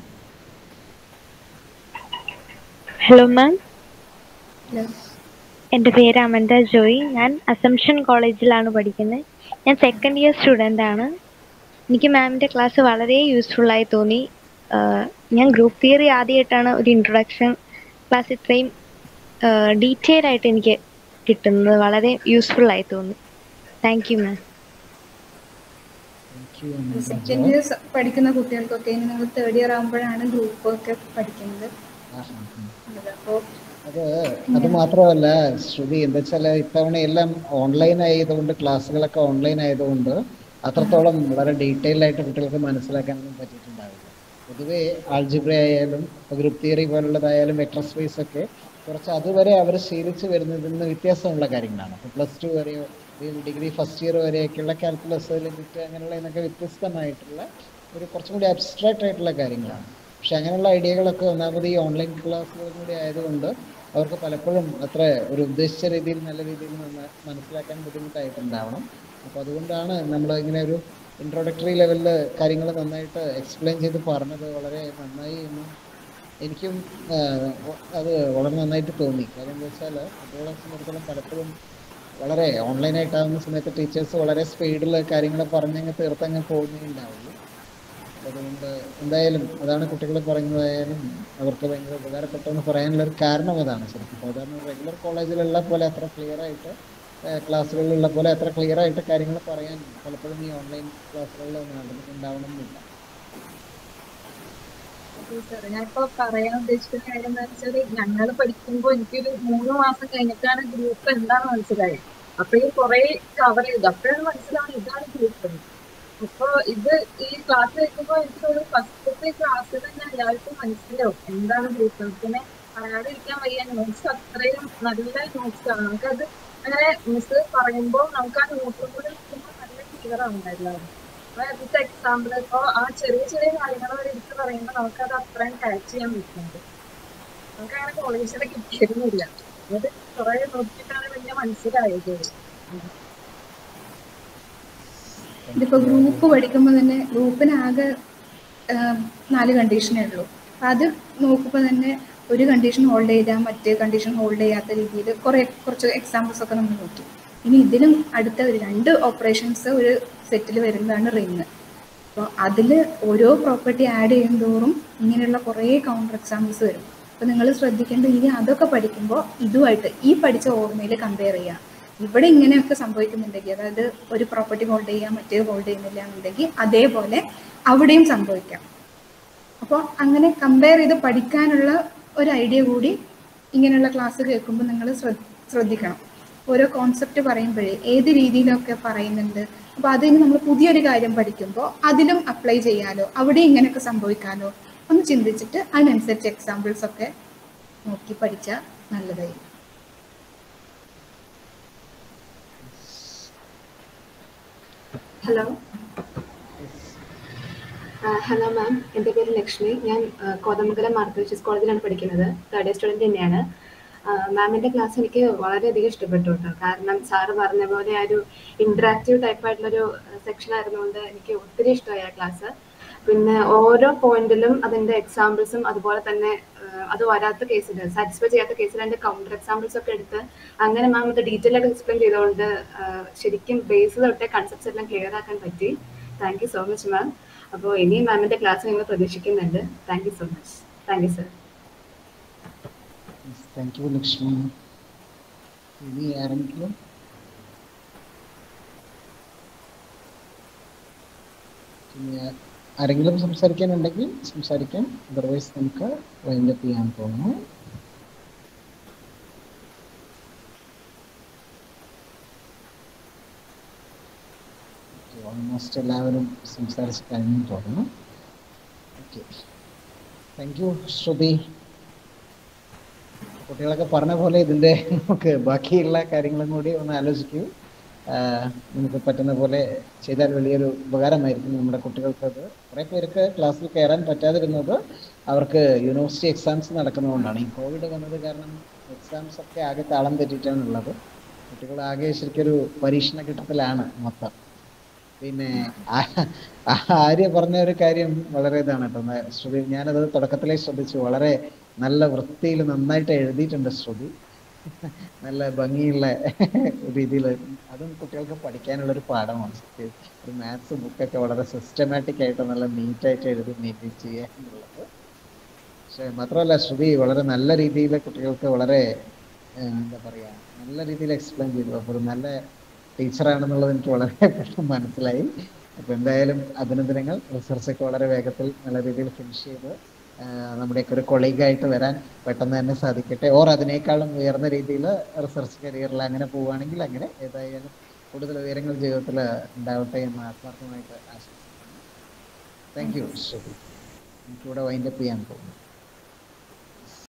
J: ഹലോ മാം
B: ഹലോ
J: എൻ്റെ പേര് അമന്ത ജോയി ഞാൻ അസംഷൻ കോളേജിലാണ് പഠിക്കുന്നത് ഞാൻ സെക്കൻഡ് ഇയർ സ്റ്റുഡൻ്റ് ആണ് എനിക്ക് മാമിൻ്റെ ക്ലാസ് വളരെ യൂസ്ഫുൾ ആയി തോന്നി ആഹ് ഞാൻ ഗ്രൂപ്പ് തിയറി ആദ്യമായിട്ടാണ് ഒരു ഇൻട്രൊഡക്ഷൻ ക്ലാസ് ഇത്രയും ഡീറ്റെയിൽ ആയിട്ട് എനിക്ക് കിട്ടുന്നത് വളരെ യൂസ്ഫുൾ ആയി തോന്നി thank you ma'am
A: Thank you, Amanda
B: second
A: Joy.
B: Year പഠിക്കുന്ന കുട്ടികൾക്കൊക്കെ ഇനി നിങ്ങൾ തേർഡ് ഇയർ ആകുമ്പോഴാണ് ഗ്രൂപ്പ് ഒക്കെ പഠിക്കുന്നത്
A: ആഹാ, ഉം.
B: അപ്പോൾ
A: അത് അത് മാത്രമല്ല ശ്രുതി എന്താ വെച്ചാൽ ഇത്തവണ എല്ലാം ഓൺലൈൻ ആയതുകൊണ്ട് ക്ലാസ്സുകളൊക്കെ ഓൺലൈൻ ആയതുകൊണ്ട് അത്രത്തോളം വളരെ ഡീറ്റെയിൽ ആയിട്ട് കുട്ടികൾക്ക് മനസ്സിലാക്കാനൊന്നും പറ്റിയിട്ടുണ്ടാവില്ല പൊതുവേ ആൾജിബ്ര ആയാലും ഗ്രൂപ്പ് തിയറി പോലുള്ളതായാലും വെക്ടർ സ്പേസ് ഒക്കെ കുറച്ച് അതുവരെ അവർ ശീലിച്ച് വരുന്നതിൽ നിന്ന് വ്യത്യാസമുള്ള കാര്യങ്ങളാണ് അപ്പോൾ പ്ലസ് ടു വരെയോ ഡിഗ്രി ഫസ്റ്റ് ഇയർ വരെയൊക്കെയുള്ള കാൽക്കുലസ് ലിമിറ്റ് അങ്ങനെയുള്ള ഇതിനൊക്കെ വ്യത്യസ്തമായിട്ടുള്ള ഒരു കുറച്ചും കൂടി അബ്സ്ട്രാക്റ്റ് ആയിട്ടുള്ള കാര്യങ്ങളാണ് പക്ഷെ അങ്ങനെയുള്ള ഐഡിയകളൊക്കെ ഒന്നാമത് ഈ ഓൺലൈൻ ക്ലാസ്സുകളും കൂടി ആയതുകൊണ്ട് അവർക്ക് പലപ്പോഴും അത്ര ഒരു ഉദ്ദേശിച്ച രീതിയിൽ നല്ല രീതിയിൽ നിന്ന് മനസ്സിലാക്കാൻ ബുദ്ധിമുട്ടായിട്ടുണ്ടാവണം അപ്പോൾ അതുകൊണ്ടാണ് നമ്മൾ ഇങ്ങനെ ഒരു ഇൻട്രോഡക്ടറി ലെവലിൽ കാര്യങ്ങൾ നന്നായിട്ട് എക്സ്പ്ലെയിൻ ചെയ്ത് പറഞ്ഞത് വളരെ നന്നായി എന്ന് എനിക്കും ആ, അത് വളരെ നന്നായിട്ട് തോന്നി കാര്യം എന്താ വെച്ചാൽ കുട്ടികളെ സംബന്ധിച്ചിടത്തോളം പലപ്പോഴും വളരെ ഓൺലൈനായിട്ടാകുന്ന സമയത്ത് ടീച്ചേഴ്സ് വളരെ സ്പീഡിൽ കാര്യങ്ങൾ പറഞ്ഞങ്ങ് തീർത്തങ്ങ് പോകുന്നേ ഉണ്ടാവുള്ളൂ അപ്പോൾ അതുകൊണ്ട് എന്തായാലും അതാണ് കുട്ടികൾ പറയുന്നതായാലും അവർക്ക് ഭയങ്കര ഉപകാരപ്പെട്ടെന്ന് പറയാനുള്ള ഒരു കാരണം അതാണ് ശരിക്കും സാധാരണ റെഗുലർ കോളേജിലുള്ള പോലെ അത്ര ക്ലിയർ ആയിട്ട് ക്ലാസ്സുകളിലുള്ള പോലെ അത്ര ക്ലിയർ ആയിട്ട് കാര്യങ്ങൾ പറയാൻ പലപ്പോഴും ഈ ഓൺലൈൻ ക്ലാസ്സുകളിൽ ഉണ്ടാവണമെന്നില്ല
G: സാർ ഞാനിപ്പോ പറയാൻ ഉദ്ദേശിക്കുന്ന കാര്യം എന്താ വെച്ചാല് ഞങ്ങൾ പഠിക്കുമ്പോൾ എനിക്കൊരു മൂന്ന് മാസം കഴിഞ്ഞിട്ടാണ് ഗ്രൂപ്പ് എന്താണെന്ന് മനസ്സിലായത് അപ്പോഴും കുറെ കവർ ചെയ്തു അപ്പോഴാണ് മനസ്സിലാവുന്നത് ഇതാണ് ഗ്രൂപ്പ് എന്ന് അപ്പൊ ഇത് ഈ ക്ലാസ് കേൾക്കുമ്പോൾ എനിക്ക് തോന്നുന്നു ഫസ്റ്റത്തെ ക്ലാസ്സിൽ തന്നെ എല്ലാവർക്കും മനസ്സിലാവും എന്താണ് ഗ്രൂപ്പ് പിന്നെ പറയാതിരിക്കാൻ വയ്യ നോട്ട്സ് അത്രയും നല്ല നോട്ട്സ് ആണ് നമുക്കത് അങ്ങനെ മിസ് പറയുമ്പോൾ നമുക്ക് ആ നോട്ടും കൂടെ നോക്കുമ്പോൾ നല്ല ക്ലിയർ ആവുന്നുണ്ടായിരുന്നു വിത്ത് എക്സാമ്പിൾ ഇപ്പോ ആ ചെറിയ ചെറിയ കാര്യങ്ങൾ അവർ എടുത്ത് പറയുമ്പോൾ നമുക്കത് അത്രയും ക്യാച്ച് ചെയ്യാൻ പറ്റുന്നുണ്ട് നമുക്ക് അങ്ങനെ കോളേജിൽ കിട്ടിയിരുന്നില്ല അത് കുറെ നോക്കിയിട്ടാണ് പിന്നെ മനസ്സിലായത്
B: ഇതിപ്പോ ഗ്രൂപ്പ് പഠിക്കുമ്പോൾ തന്നെ ഗ്രൂപ്പിന് ആകെ ആം, നാല് കണ്ടീഷനേ ഉള്ളൂ അപ്പൊ അത് നോക്കുമ്പോൾ തന്നെ ഒരു കണ്ടീഷൻ ഹോൾഡ് ചെയ്താൽ മറ്റേ കണ്ടീഷൻ ഹോൾഡ് ചെയ്യാത്ത രീതിയിൽ കുറെ കുറച്ച് എക്സാമ്പിൾസ് ഒക്കെ നമ്മൾ നോക്കി ഇനി ഇതിലും അടുത്ത ഒരു രണ്ട് ഓപ്പറേഷൻസ് ഒരു സെറ്റിൽ വരുന്നതാണ് റിങ് അപ്പോൾ അതിൽ ഓരോ പ്രോപ്പർട്ടി ആഡ് ചെയ്യുന്തോറും ഇങ്ങനെയുള്ള കുറേ കൗണ്ടർ എക്സാമ്പിൾസ് വരും അപ്പോൾ നിങ്ങൾ ശ്രദ്ധിക്കേണ്ടത് ഇനി അതൊക്കെ പഠിക്കുമ്പോൾ ഇതുമായിട്ട് ഈ പഠിച്ച ഓർമ്മയിൽ കമ്പയർ ചെയ്യുക ഇവിടെ ഇങ്ങനെയൊക്കെ സംഭവിക്കുന്നുണ്ടെങ്കിൽ അതായത് ഒരു പ്രോപ്പർട്ടി ഹോൾഡ് ചെയ്യാൻ മറ്റേത് ഹോൾഡ് ചെയ്യുന്നില്ല എന്നുണ്ടെങ്കിൽ അതേപോലെ അവിടെയും സംഭവിക്കാം അപ്പോൾ അങ്ങനെ കമ്പയർ ചെയ്ത് പഠിക്കാനുള്ള ഒരു ഐഡിയ കൂടി ഇങ്ങനെയുള്ള ക്ലാസ് കേൾക്കുമ്പോൾ നിങ്ങൾ ശ്രദ്ധിക്കണം ഓരോ കോൺസെപ്റ്റ് പറയുമ്പോഴേ ഏത് രീതിയിലൊക്കെ പറയുന്നുണ്ട് അപ്പോൾ അതിന് നമ്മൾ പുതിയൊരു കാര്യം പഠിക്കുമ്പോൾ അതിലും അപ്ലൈ ചെയ്യാലോ അവിടെ ഇങ്ങനെയൊക്കെ സംഭവിക്കാലോ ഒന്ന് ചിന്തിച്ചിട്ട് അതിനനുസരിച്ച് എക്സാമ്പിൾസ് ഒക്കെ നോക്കി പഠിച്ചാൽ നല്ലതായിരിക്കും
K: ഹലോ ഹലോ മാം എൻ്റെ പേര് ലക്ഷ്മി ഞാൻ ആ, കോതമംഗലം മാർത്തവിഷ്യസ് കോളേജിലാണ് പഠിക്കുന്നത് തേർഡ് ഇയർ സ്റ്റുഡൻറ്റ് തന്നെയാണ് മാമിന്റെ ക്ലാസ് എനിക്ക് വളരെയധികം ഇഷ്ടപ്പെട്ടു കേട്ടോ കാരണം സാറ് പറഞ്ഞ പോലെ ആ ഒരു ഇന്ററാക്റ്റീവ് ടൈപ്പ് ആയിട്ടുള്ളൊരു സെക്ഷൻ ആയിരുന്നുകൊണ്ട് എനിക്ക് ഒത്തിരി ഇഷ്ടമായി ആ ക്ലാസ് പിന്നെ ഓരോ പോയിന്റിലും അതിന്റെ എക്സാമ്പിൾസും അതുപോലെ തന്നെ ആ, അത് വരാത്ത കേസിൽ സാറ്റിസ്ഫൈ ചെയ്യാത്ത കേസിൽ അതിന്റെ കൗണ്ടർ എക്സാമ്പിൾസ് ഒക്കെ എടുത്ത് അങ്ങനെ മാം ഇത് ഡീറ്റെയിൽ ആയിട്ട് എക്സ്പ്ലെയിൻ ചെയ്തുകൊണ്ട് ആ, ശരിക്കും ബേസ് തൊട്ടേ കൺസെപ്റ്റ്സ് എല്ലാം ക്ലിയർ ആക്കാൻ പറ്റി thank you so much ma'am അപ്പോൾ ഇനിയും മാമിന്റെ ക്ലാസ് ഞങ്ങൾ പ്രതീക്ഷിക്കുന്നുണ്ട് thank you so much thank you sir
A: thank you Lakshmi ഇനി ആരെങ്കിലും ഇനി ആ- ആരെങ്കിലും സംസാരിക്കാനുണ്ടെങ്കിൽ സംസാരിക്കാം അതർവൈസ് നമുക്ക് വൈൻഡപ്പ് ചെയ്യാൻ തോന്നുന്നു ഓൾമോസ്റ്റ് എല്ലാവരും സംസാരിച്ച് കഴിഞ്ഞു തോന്നുന്നു ഓക്കെ താങ്ക് യു ശ്രുതി കുട്ടികളൊക്കെ പറഞ്ഞ പോലെ ഇതിന്റെ നമുക്ക് ബാക്കിയുള്ള കാര്യങ്ങളും കൂടി ഒന്ന് ആലോചിക്കൂ ആഹ് നമുക്ക് പറ്റുന്ന പോലെ ചെയ്താൽ വലിയൊരു ഉപകാരമായിരിക്കും നമ്മുടെ കുട്ടികൾക്ക് അത് കുറെ പേർക്ക് ക്ലാസ്സിൽ കയറാൻ പറ്റാതിരുന്നത് അവർക്ക് യൂണിവേഴ്സിറ്റി എക്സാംസ് നടക്കുന്നതുകൊണ്ടാണ് ഈ കോവിഡ് വന്നത് കാരണം എക്സാംസ് ഒക്കെ ആകെ താളം തെറ്റിയിട്ടാണ് ഉള്ളത് കുട്ടികൾ ആകെ ശരിക്കൊരു പരീക്ഷണ ഘട്ടത്തിലാണ് മൊത്തം പിന്നെ ആ- ആ- ആര്യ പറഞ്ഞ ഒരു കാര്യം വളരെ ഇതാണ് കേട്ടോ ന- ശ്രുതി ഞാനത് തുടക്കത്തിലേ ശ്രദ്ധിച്ചു വളരെ നല്ല വൃത്തിയിൽ നന്നായിട്ട് എഴുതിയിട്ടുണ്ട് ശ്രുതി നല്ല ഭംഗിയുള്ള രീതിയിൽ അതും കുട്ടികൾക്ക് പഠിക്കാനുള്ള ഒരു പാഠമാണ് ശരിക്കും. ഒരു മാത്സ് ബുക്കൊക്കെ വളരെ സിസ്റ്റമാറ്റിക് ആയിട്ട് നല്ല നീറ്റായിട്ട് എഴുതി മെയിൻറ്റെയിൻ ചെയ്യുക എന്നുള്ളത് പക്ഷെ മാത്രമല്ല ശ്രുതി വളരെ നല്ല രീതിയിൽ കുട്ടികൾക്ക് വളരെ ഏഹ്, എന്താ പറയാ നല്ല രീതിയിൽ എക്സ്പ്ലെയിൻ ചെയ്തു അപ്പോൾ ഒരു നല്ല ടീച്ചറാണെന്നുള്ളത് എനിക്ക് വളരെ പെട്ടെന്ന് മനസ്സിലായി അപ്പോൾ എന്തായാലും അഭിനന്ദനങ്ങൾ റിസർച്ച് ഒക്കെ വളരെ വേഗത്തിൽ നല്ല രീതിയിൽ ഫിനിഷ് ചെയ്ത് ആഹ് നമ്മുടെയൊക്കെ ഒരു കൊളീഗായിട്ട് വരാൻ പെട്ടെന്ന് തന്നെ സാധിക്കട്ടെ ഓർ അതിനേക്കാളും ഉയർന്ന രീതിയിൽ റിസർച്ച് കരിയറിൽ അങ്ങനെ പോവുകയാണെങ്കിൽ അങ്ങനെ ഏതായാലും കൂടുതൽ ഉയരങ്ങൾ ജീവിതത്തിൽ ഉണ്ടാവട്ടെ എന്ന് ആത്മാർത്ഥമായിട്ട് ആശംസിക്കുന്നു താങ്ക് യു ശ്രുതി നമുക്കിവിടെ വൈൻഡപ്പ് ചെയ്യാൻ പോകുന്നു